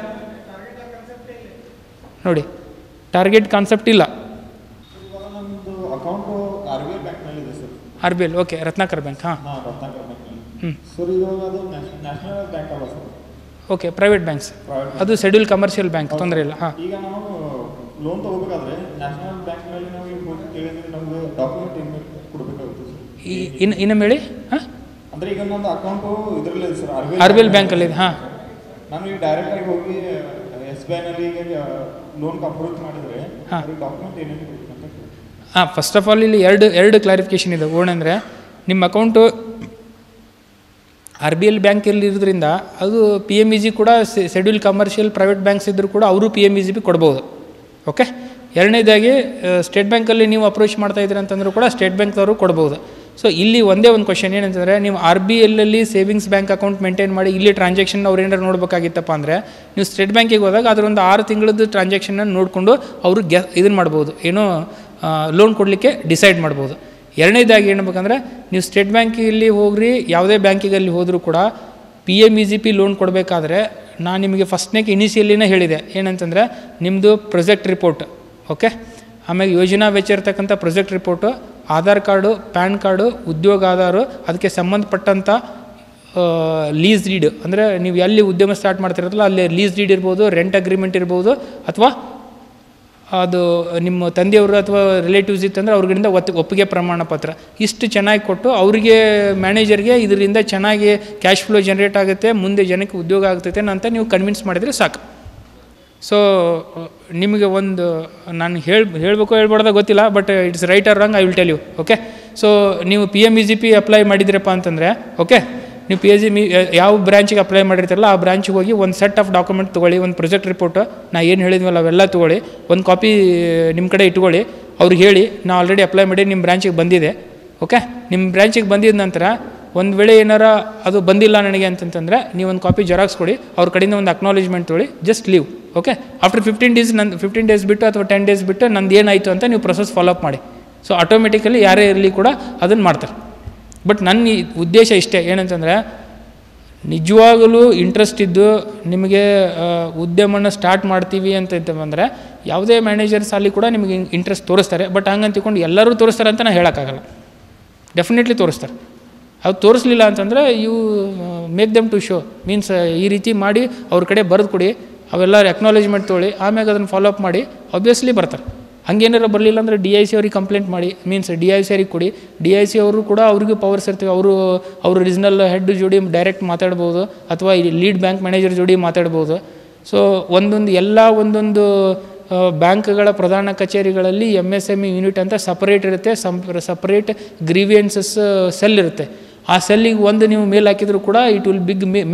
ನೋಡಿ ಟಾರ್ಗೆಟ್ ಕಾನ್ಸೆಪ್ಟ್ ಇಲ್ಲ ಇವಾಗ ನಮ್ಮದು ಅಕೌಂಟು ಆರ್ ಬಿ ಐ ಬ್ಯಾಂಕ್ನಲ್ಲಿ ಇದೆ sir R B L okay Ratnakar bank ಹಾಂ ಹಾಂ ರತ್ನಾಕರ್ ಬ್ಯಾಂಕ್ನಲ್ಲಿ ಹ್ಮ್. ಸರ್ ಇವಾಗ ಅದು ನ್ಯಾಷನಲ್ ಬ್ಯಾಂಕ್ ಅಲ್ಲ sir okay private banks Private ಅದು ಶೆಡ್ಯೂಲ್ ಕಮರ್ಷಿಯಲ್ ಬ್ಯಾಂಕ್ ತೊಂದರೆ ಇಲ್ಲ ಹಾಂ ಈಗ ನಾವು ಲೋನ್ ತಗೋಬೇಕಾದ್ರೆ ನ್ಯಾಷನಲ್ ಬ್ಯಾಂಕ್ನಲ್ಲಿ ನಾವು ಈಗ ಹೋಗಿ ಕೇಳಿದ್ರೆ ನಮಗೆ ಡಾಕ್ಯುಮೆಂಟ್ ಏನು ಕೊಡಬೇಕಾಗುತ್ತೆ ಸರ್ ಈ ಇನ್ನು ಇನ್ನೊಮ್ಮೆ ಹೇಳಿ ಹಾಂ ಅಂದರೆ ಈಗ ನಂದು ಅಕೌಂಟು ಇದರಲ್ಲೇ ಇದೆ ಸರ್ ಆರ್ ಬಿ ಎಲ್ ಬ್ಯಾಂಕಲ್ಲಿದೆ ಹಾಂ ನಾನು ಈಗ ಡೈರೆಕ್ಟಾಗಿ ಹೋಗಿ ಎಸ್ ಬಿ ಐನಲ್ಲಿ ಈಗ ಲೋನ್ ಅಪ್ರೋಚ್ ಮಾಡಿದರೆ ಹಾ. ಅವ್ರಿಗೆ ಡಾಕ್ಯುಮೆಂಟ್ ಏನೇನು ಕೊಡ್ಬೇಕಂತ ಕೇಳಿ ಹಾಂ ಫಸ್ಟ್ ಆಫ್ ಆಲ್ ಇಲ್ಲಿ ಎರಡು ಎರಡು ಕ್ಲಾರಿಫಿಕೇಷನ್ ಇದೆ ಏನಂದರೆ ನಿಮ್ಮ ಅಕೌಂಟು ಆರ್ ಬಿ ಎಲ್ ಬ್ಯಾಂಕಲ್ಲಿ ಇರೋದ್ರಿಂದ ಅದು ಪಿ ಎಮ್ ಇ ಜಿ ಕೂಡ ಶೆಡ್ಯೂಲ್ ಕಮರ್ಷಿಯಲ್ ಪ್ರೈವೇಟ್ ಬ್ಯಾಂಕ್ಸ್ ಇದ್ದರೂ ಕೂಡ ಅವರು P M E G B ಕೊಡ್ಬೋದು ಓಕೆ ಎರಡನೇದಾಗಿ ಸ್ಟೇಟ್ ಬ್ಯಾಂಕಲ್ಲಿ ನೀವು ಅಪ್ರೋಚ್ ಮಾಡ್ತಾ ಇದ್ದೀರಿ ಅಂತಂದ್ರೂ ಕೂಡ ಸ್ಟೇಟ್ ಬ್ಯಾಂಕ್ದವರು ಕೊಡ್ಬೋದು ಸೊ ಇಲ್ಲಿ ಒಂದೇ ಒಂದು ಕ್ವಶನ್ ಏನಂತಂದರೆ ನೀವು ಆರ್ ಬಿ ಎಲ್ಲಲ್ಲಿ ಸೇವಿಂಗ್ಸ್ ಬ್ಯಾಂಕ್ ಅಕೌಂಟ್ ಮೇಂಟೈನ್ ಮಾಡಿ ಇಲ್ಲಿ ಟ್ರಾನ್ಸಾಕ್ಷನ್ ಅವ್ರು ಏನಾರು ನೋಡ್ಬೇಕಾಗಿತ್ತಪ್ಪ ಅಂದರೆ ನೀವು ಸ್ಟೇಟ್ ಬ್ಯಾಂಕಿಗೆ ಹೋದಾಗ ಅದರ ಒಂದು ಆರು ತಿಂಗಳದ್ದು ಟ್ರಾನ್ಸಾಕ್ಷನ್ನ ನೋಡಿಕೊಂಡು ಅವರು ಗ್ಯಾ ಇದನ್ನು ಮಾಡ್ಬೋದು ಏನೋ ಲೋನ್ ಕೊಡಲಿಕ್ಕೆ ಡಿಸೈಡ್ ಮಾಡ್ಬೋದು ಎರಡನೇದಾಗಿ ಏನ್ಬೇಕಂದ್ರೆ ನೀವು ಸ್ಟೇಟ್ ಬ್ಯಾಂಕಿಗೆ ಹೋಗ್ರಿ ಯಾವುದೇ ಬ್ಯಾಂಕಿಗೆ ಅಲ್ಲಿ ಹೋದರೂ ಕೂಡ P M E G P loan ಕೊಡಬೇಕಾದ್ರೆ ನಾನು ನಿಮಗೆ ಫಸ್ಟ್ನೇಗೆ ಇನಿಷಿಯಲಿನೇ ಹೇಳಿದೆ ಏನಂತಂದರೆ ನಿಮ್ಮದು ಪ್ರೊಜೆಕ್ಟ್ ರಿಪೋರ್ಟ್ ಓಕೆ ಆಮೇಲೆ ಯೋಜನಾ ವೆಚ್ಚ ಇರ್ತಕ್ಕಂಥ project report Aadhaar card PAN card Udyog Aadhaar ಅದಕ್ಕೆ ಸಂಬಂಧಪಟ್ಟಂಥ ಲೀಸ್ ಡೀಡ್ ಅಂದರೆ ನೀವು ಎಲ್ಲಿ ಉದ್ಯಮ ಸ್ಟಾರ್ಟ್ ಮಾಡ್ತಿರತ್ತಲ್ಲ ಅಲ್ಲಿ ಲೀಸ್ ಡೀಡ್ ಇರ್ಬೋದು ರೆಂಟ್ ಅಗ್ರಿಮೆಂಟ್ ಇರ್ಬೋದು ಅಥವಾ ಅದು ನಿಮ್ಮ ತಂದೆಯವರು ಅಥವಾ ರಿಲೇಟಿವ್ಸ್ ಇತ್ತಂದ್ರೆ ಅವ್ರಿಗಿಂದ ಒತ್ ಒಪ್ಪಿಗೆ ಪ್ರಮಾಣ ಪತ್ರ ಇಷ್ಟು ಚೆನ್ನಾಗಿ ಕೊಟ್ಟು ಅವರಿಗೆ ಮ್ಯಾನೇಜರ್ಗೆ ಇದರಿಂದ ಚೆನ್ನಾಗಿ ಕ್ಯಾಶ್ ಫ್ಲೋ ಜನ್ರೇಟ್ ಆಗುತ್ತೆ ಮುಂದೆ ಜನಕ್ಕೆ ಉದ್ಯೋಗ ಆಗ್ತೈತೆ ಅಂತ ನೀವು ಕನ್ವಿನ್ಸ್ ಮಾಡಿದರೆ ಸಾಕು ಸೊ ನಿಮಗೆ ಒಂದು ನಾನು ಹೇಳಿ ಹೇಳಬೇಕು ಹೇಳ್ಬಾರ್ದ ಗೊತ್ತಿಲ್ಲ but it's right or wrong I will tell you okay so ನೀವು P M E G P apply ಮಾಡಿದಿರಪ್ಪ ಅಂತಂದರೆ ಓಕೆ ನೀವು ಪಿ ಎಚ್ ಮಿ ಯಾವ ಬ್ರಾಂಚಿಗೆ ಅಪ್ಲೈ ಮಾಡಿರ್ತೀರಲ್ಲ ಆ ಬ್ರಾಂಚಿಗೆ ಹೋಗಿ ಒಂದು ಸೆಟ್ ಆಫ್ ಡಾಕ್ಯುಮೆಂಟ್ ತೊಗೊಳ್ಳಿ ಒಂದು ಪ್ರೊಜೆಕ್ಟ್ ರಿಪೋರ್ಟು ನಾ ಏನು ಹೇಳಿದ್ವಲ್ಲ ಅವೆಲ್ಲ ತೊಗೊಳ್ಳಿ ಒಂದು ಕಾಪಿ ನಿಮ್ಮ ಕಡೆ ಇಟ್ಕೊಳ್ಳಿ ಅವ್ರಿಗೆ ಹೇಳಿ ನಾ ಆಲ್ರೆಡಿ ಅಪ್ಲೈ ಮಾಡಿ ನಿಮ್ಮ ಬ್ರಾಂಚಿಗೆ ಬಂದಿದೆ ಓಕೆ ನಿಮ್ಮ ಬ್ರಾಂಚಿಗೆ ಬಂದಿದ ನಂತರ ಒಂದು ವೇಳೆ ಏನಾರ ಅದು ಬಂದಿಲ್ಲ ನನಗೆ ಅಂತಂತಂದರೆ ನೀವು ಒಂದು ಕಾಪಿ ಜೆರಾಕ್ಸ್ ಕೊಡಿ ಅವ್ರ ಕಡೆಯಿಂದ ಒಂದು ಅಕ್ನಾಲೇಜ್ಮೆಂಟ್ ತೊಗೊಳ್ಳಿ just leave okay after fifteen days ನಂದು ಫಿಫ್ಟೀನ್ ಡೇಸ್ ಬಿಟ್ಟು ಅಥವಾ ಟೆನ್ ಡೇಸ್ ಬಿಟ್ಟು ನಂದು ಏನಾಯಿತು ಅಂತ ನೀವು ಪ್ರೊಸೆಸ್ ಫಾಲೋ ಅಪ್ ಮಾಡಿ ಸೊ ಆಟೋಮೆಟಿಕಲಿ ಯಾರೇ ಇರಲಿ ಕೂಡ ಅದನ್ನು ಮಾಡ್ತಾರೆ ಬಟ್ ನನ್ನ ಈ ಉದ್ದೇಶ ಇಷ್ಟೇ ಏನಂತಂದರೆ ನಿಜವಾಗಲೂ ಇಂಟ್ರೆಸ್ಟ್ ಇದ್ದು ನಿಮಗೆ ಆ, ಉದ್ಯಮನ ಸ್ಟಾರ್ಟ್ ಮಾಡ್ತೀವಿ ಅಂತ ಬಂದರೆ ಯಾವುದೇ ಮ್ಯಾನೇಜರ್ಸ್ ಅಲ್ಲಿ ಕೂಡ ನಿಮಗೆ ಇಂಟ್ರೆಸ್ಟ್ ತೋರಿಸ್ತಾರೆ ಬಟ್ ಹಂಗಂತ ತಿಳ್ಕೊಂಡು ಎಲ್ಲರೂ ತೋರಿಸ್ತಾರೆ ಅಂತ ನಾನು ಹೇಳೋಕ್ಕಾಗಲ್ಲ ಡೆಫಿನೆಟ್ಲಿ ತೋರಿಸ್ತಾರೆ ಅದು ತೋರಿಸ್ಲಿಲ್ಲ ಅಂತಂದರೆ you make them to show means ಈ ರೀತಿ ಮಾಡಿ ಅವ್ರ ಕಡೆ ಬರೆದು ಕೊಡಿ ಅವೆಲ್ಲ ಅಕ್ನಾಲೇಜ್ಮೆಂಟ್ ತೊಗೊಳ್ಳಿ ಆಮ್ಯಾಗ ಅದನ್ನು ಫಾಲೋ ಅಪ್ ಮಾಡಿ ಆಬ್ವಿಯಸ್ಲಿ ಬರ್ತಾರೆ ಹಂಗೇನಾರು ಬರಲಿಲ್ಲ ಅಂದರೆ ಡಿ ಐ ಸಿ ಅವ್ರಿಗೆ ಕಂಪ್ಲೇಂಟ್ ಮಾಡಿ ಮೀನ್ಸ್ ಡಿ ಐ ಸಿ ಅವ್ರಿಗೆ ಕೊಡಿ ಡಿ ಐ ಸಿ ಅವರು ಕೂಡ ಅವ್ರಿಗೂ ಪವರ್ಸ್ ಇರ್ತವೆ ಅವರು ಅವರು ರೀಜ್ನಲ್ ಹೆಡ್ ಜೋಡಿ ಡೈರೆಕ್ಟ್ ಮಾತಾಡ್ಬೋದು ಅಥವಾ ಈ ಲೀಡ್ ಬ್ಯಾಂಕ್ ಮ್ಯಾನೇಜರ್ ಜೋಡಿ ಮಾತಾಡ್ಬೋದು ಸೊ ಒಂದೊಂದು ಎಲ್ಲ ಒಂದೊಂದು ಆ, ಬ್ಯಾಂಕ್ಗಳ ಪ್ರಧಾನ ಕಚೇರಿಗಳಲ್ಲಿ M S M E unit ಅಂತ ಸಪರೇಟ್ ಇರುತ್ತೆ ಸಂ ಸಪರೇಟ್ ಗ್ರೀವಿಯನ್ಸಸ್ ಸೆಲ್ ಇರುತ್ತೆ ಆ ಸೆಲ್ಲಿಗೆ ಒಂದು ನೀವು ಮೇಲ್ ಹಾಕಿದರೂ ಕೂಡ it will big may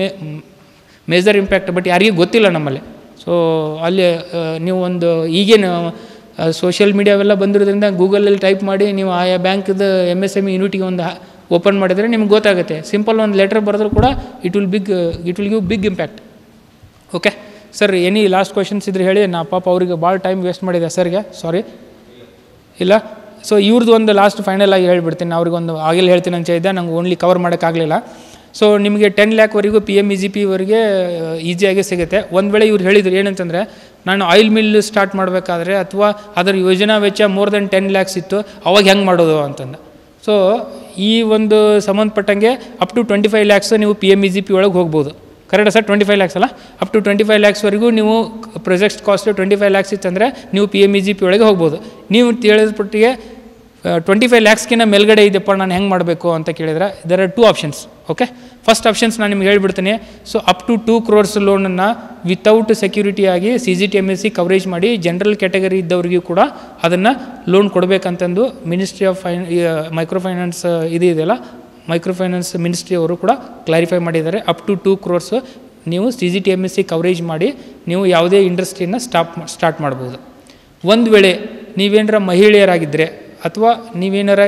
major impact but ಯಾರಿಗೂ ಗೊತ್ತಿಲ್ಲ ನಮ್ಮಲ್ಲಿ ಸೊ ಅಲ್ಲಿ ಆ, ನೀವು ಒಂದು ಈಗೇನು ಸೋಷಿಯಲ್ ಮೀಡಿಯಾವೆಲ್ಲ ಬಂದಿರೋದ್ರಿಂದ ಗೂಗಲಲ್ಲಿ ಟೈಪ್ ಮಾಡಿ ನೀವು ಆಯಾ ಬ್ಯಾಂಕ್ದು ಎಮ್ ಎಸ್ ಎಮ್ ಇ ಯೂನಿಟಿಗೆ ಒಂದು ಓಪನ್ ಮಾಡಿದರೆ ನಿಮ್ಗೆ ಗೊತ್ತಾಗುತ್ತೆ ಸಿಂಪಲ್ ಒಂದು ಲೆಟರ್ ಬರೆದ್ರೂ ಕೂಡ it will big it will give big impact okay sir any last questions ಇದ್ರೆ ಹೇಳಿ ನಾ ಪಾಪ ಅವರಿಗೆ ಭಾಳ ಟೈಮ್ ವೇಸ್ಟ್ ಮಾಡಿದೆ ಸರ್ಗೆ ಸಾರಿ ಇಲ್ಲ ಸೊ ಇವ್ರದ್ದು ಒಂದು ಲಾಸ್ಟ್ ಫೈನಲ್ ಆಗಿ ಹೇಳ್ಬಿಡ್ತೀನಿ ಅವ್ರಿಗೆ ಒಂದು ಆಗಿಲ್ಲ ಹೇಳ್ತೀನಿ ಅಂತ ಹೇಳಿದ್ದೆ ನಂಗೆ ಓನ್ಲಿ ಕವರ್ ಮಾಡೋಕ್ಕಾಗಲಿಲ್ಲ ಸೊ ನಿಮಗೆ ಟೆನ್ ಲ್ಯಾಕ್ವರೆಗೂ ಪಿ ಎಮ್ ಇ ಜಿ ಪಿವರೆಗೆ ಈಸಿಯಾಗಿ ಸಿಗುತ್ತೆ ಒಂದು ವೇಳೆ ಇವ್ರು ಹೇಳಿದ್ರು ಏನಂತಂದರೆ ನಾನು ಆಯಿಲ್ ಮಿಲ್ ಸ್ಟಾರ್ಟ್ ಮಾಡಬೇಕಾದ್ರೆ ಅಥವಾ ಅದರ ಯೋಜನಾ ವೆಚ್ಚ ಮೋರ್ ದೆನ್ ಟೆನ್ ಲ್ಯಾಕ್ಸ್ ಇತ್ತು ಅವಾಗ ಹೆಂಗೆ ಮಾಡೋದು ಅಂತಂದು ಸೊ ಈ ಒಂದು ಸಂಬಂಧಪಟ್ಟಂಗೆ up to twenty five lakhs ನೀವು P M E G P ಒಳಗೆ ಹೋಗ್ಬೋದು ಕರೆಕ್ಟಾ ಸರ್ ಟ್ವೆಂಟಿ ಫೈವ್ ಲ್ಯಾಕ್ಸ್ ಅಲ್ಲ ಅಪ್ ಟು ಟ್ವೆಂಟಿ ಫೈವ್ ಲ್ಯಾಕ್ಸ್ವರೆಗೂ ನೀವು project cost twenty five lakhs ಇತ್ತಂದರೆ ನೀವು P M E G P ಒಳಗೆ ಹೋಗ್ಬೋದು ನೀವು ತಿಳಿದ ಪಟ್ಟಿಗೆ ಟ್ವೆಂಟಿ ಫೈವ್ ಲ್ಯಾಕ್ಸ್ಗಿಂತ ಮೇಲ್ಗಡೆ ಇದೆಯಪ್ಪ ನಾನು ಹೆಂಗೆ ಮಾಡಬೇಕು ಅಂತ ಕೇಳಿದ್ರೆ there are two options okay first options ನಾನು ನಿಮ್ಗೆ ಹೇಳ್ಬಿಡ್ತೀನಿ so up to two crores ಲೋನನ್ನು ವಿತೌಟ್ ಸೆಕ್ಯೂರಿಟಿ ಆಗಿ C G T M S C coverage ಮಾಡಿ ಜನರಲ್ ಕ್ಯಾಟಗರಿ ಇದ್ದವರಿಗೂ ಕೂಡ ಅದನ್ನು ಲೋನ್ ಕೊಡಬೇಕಂತಂದು ministry of fine micro finance ಇದು ಇದೆಯಲ್ಲ ಮೈಕ್ರೋ ಫೈನಾನ್ಸ್ ಮಿನಿಸ್ಟ್ರಿ ಅವರು ಕೂಡ ಕ್ಲಾರಿಫೈ ಮಾಡಿದ್ದಾರೆ ಅಪ್ ಟು ಟೂ ಕ್ರೋರ್ಸ್ ನೀವು C G T M S C coverage ಮಾಡಿ ನೀವು ಯಾವುದೇ ಇಂಡಸ್ಟ್ರಿನ ಸ್ಟಾಪ್ ಸ್ಟಾರ್ಟ್ ಮಾಡ್ಬೋದು ಒಂದು ವೇಳೆ ನೀವೇನಾರ ಮಹಿಳೆಯರಾಗಿದ್ದರೆ ಅಥವಾ ನೀವೇನಾರ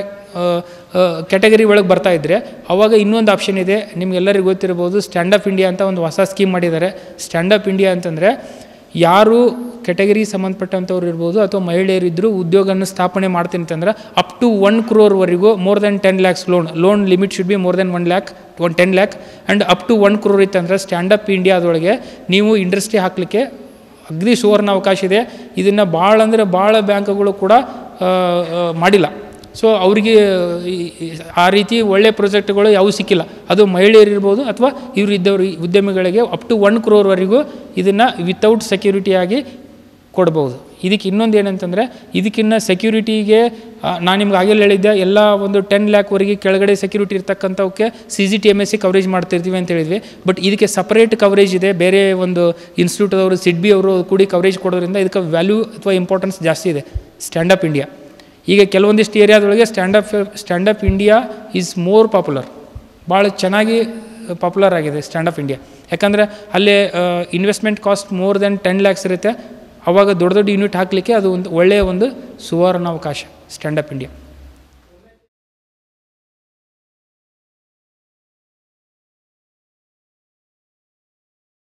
ಕ್ಯಾಟಗರಿ ಒಳಗೆ ಬರ್ತಾ ಇದ್ದರೆ ಅವಾಗ ಇನ್ನೊಂದು ಆಪ್ಷನ್ ಇದೆ ನಿಮ್ಗೆಲ್ಲರಿಗೂ ಗೊತ್ತಿರ್ಬೋದು ಸ್ಟ್ಯಾಂಡ್ ಅಪ್ ಇಂಡಿಯಾ ಅಂತ ಒಂದು ಹೊಸ ಸ್ಕೀಮ್ ಮಾಡಿದ್ದಾರೆ ಸ್ಟ್ಯಾಂಡ್ ಅಪ್ ಇಂಡಿಯಾ ಅಂತಂದರೆ ಯಾರು ಕೆಟಗರಿ ಸಂಬಂಧಪಟ್ಟಂಥವ್ರು ಇರ್ಬೋದು ಅಥವಾ ಮಹಿಳೆಯರಿದ್ದರೂ ಉದ್ಯೋಗನ ಸ್ಥಾಪನೆ ಮಾಡ್ತೀನಿ ಅಂತಂದ್ರೆ ಅಪ್ ಟು ಒನ್ ಕ್ರೋರ್ವರೆಗೂ more than ten lakhs loan loan limit should be more than one lakh one ten lakh and up to one crore ಇತ್ತಂದ್ರೆ ಸ್ಟ್ಯಾಂಡಪ್ ಇಂಡಿಯಾದೊಳಗೆ ನೀವು ಇಂಡಸ್ಟ್ರಿ ಹಾಕಲಿಕ್ಕೆ ಅಗ್ದಿ ಸುವರ್ಣ ಅವಕಾಶ ಇದೆ ಇದನ್ನು ಭಾಳ ಅಂದರೆ ಭಾಳ ಬ್ಯಾಂಕ್ಗಳು ಕೂಡ ಆ, ಆ, ಮಾಡಿಲ್ಲ ಸೊ ಅವರಿಗೆ ಈ- ಈ- ಆ ರೀತಿ ಒಳ್ಳೆ ಪ್ರಾಜೆಕ್ಟ್ಗಳು ಯಾವುವು ಸಿಕ್ಕಿಲ್ಲ ಅದು ಮಹಿಳೆಯರಿರ್ಬೋದು ಅಥವಾ ಇವರು ಇದ್ದವರು ಉದ್ಯಮಿಗಳಿಗೆ ಅಪ್ ಟು ಒನ್ ಕ್ರೋರ್ವರೆಗೂ ಇದನ್ನು ವಿತೌಟ್ ಸೆಕ್ಯೂರಿಟಿಯಾಗಿ ಕೊಡ್ಬೋದು ಇದಕ್ಕೆ ಇನ್ನೊಂದು ಏನಂತಂದರೆ ಇದಕ್ಕಿನ್ನ ಸೆಕ್ಯೂರಿಟಿಗೆ ನಾನು ನಿಮ್ಗೆ ಆಗಲೇ ಹೇಳಿದ್ದೆ ಎಲ್ಲ ಒಂದು ಟೆನ್ ಲ್ಯಾಕ್ವರೆಗೆ ಕೆಳಗಡೆ ಸೆಕ್ಯೂರಿಟಿ ಇರ್ತಕ್ಕಂಥವಕ್ಕೆ C G T M S C coverage ಮಾಡ್ತಿರ್ತೀವಿ ಅಂತ ಹೇಳಿದ್ವಿ ಬಟ್ ಇದಕ್ಕೆ ಸಪರೇಟ್ ಕವರೇಜ್ ಇದೆ ಬೇರೆ ಒಂದು ಇನ್ಸ್ಟಿಟ್ಯೂಟ್ ಅವರು ಸಿಡ್ಬಿ ಅವರು ಕೂಡಿ ಕವರೇಜ್ ಕೊಡೋದ್ರಿಂದ ಇದಕ್ಕೆ ವ್ಯಾಲ್ಯೂ ಅಥವಾ ಇಂಪಾರ್ಟೆನ್ಸ್ ಜಾಸ್ತಿ ಇದೆ ಸ್ಟ್ಯಾಂಡಪ್ ಇಂಡಿಯಾ ಈಗ ಕೆಲವೊಂದಿಷ್ಟು ಏರಿಯಾದೊಳಗೆ stand up stand up India is more popular ಭಾಳ ಚೆನ್ನಾಗಿ ಪಾಪ್ಯುಲರ್ ಆಗಿದೆ ಸ್ಟ್ಯಾಂಡಪ್ ಇಂಡಿಯಾ ಯಾಕಂದರೆ ಅಲ್ಲಿ investment cost more than ten lakhs ಇರುತ್ತೆ ಅವಾಗ ದೊಡ್ಡ ದೊಡ್ಡ ಯೂನಿಟ್ ಹಾಕಲಿಕ್ಕೆ ಅದು ಒಂದು ಒಳ್ಳೆಯ ಒಂದು ಸುವರ್ಣಾವಕಾಶ ಸ್ಟ್ಯಾಂಡಪ್ ಇಂಡಿಯಾ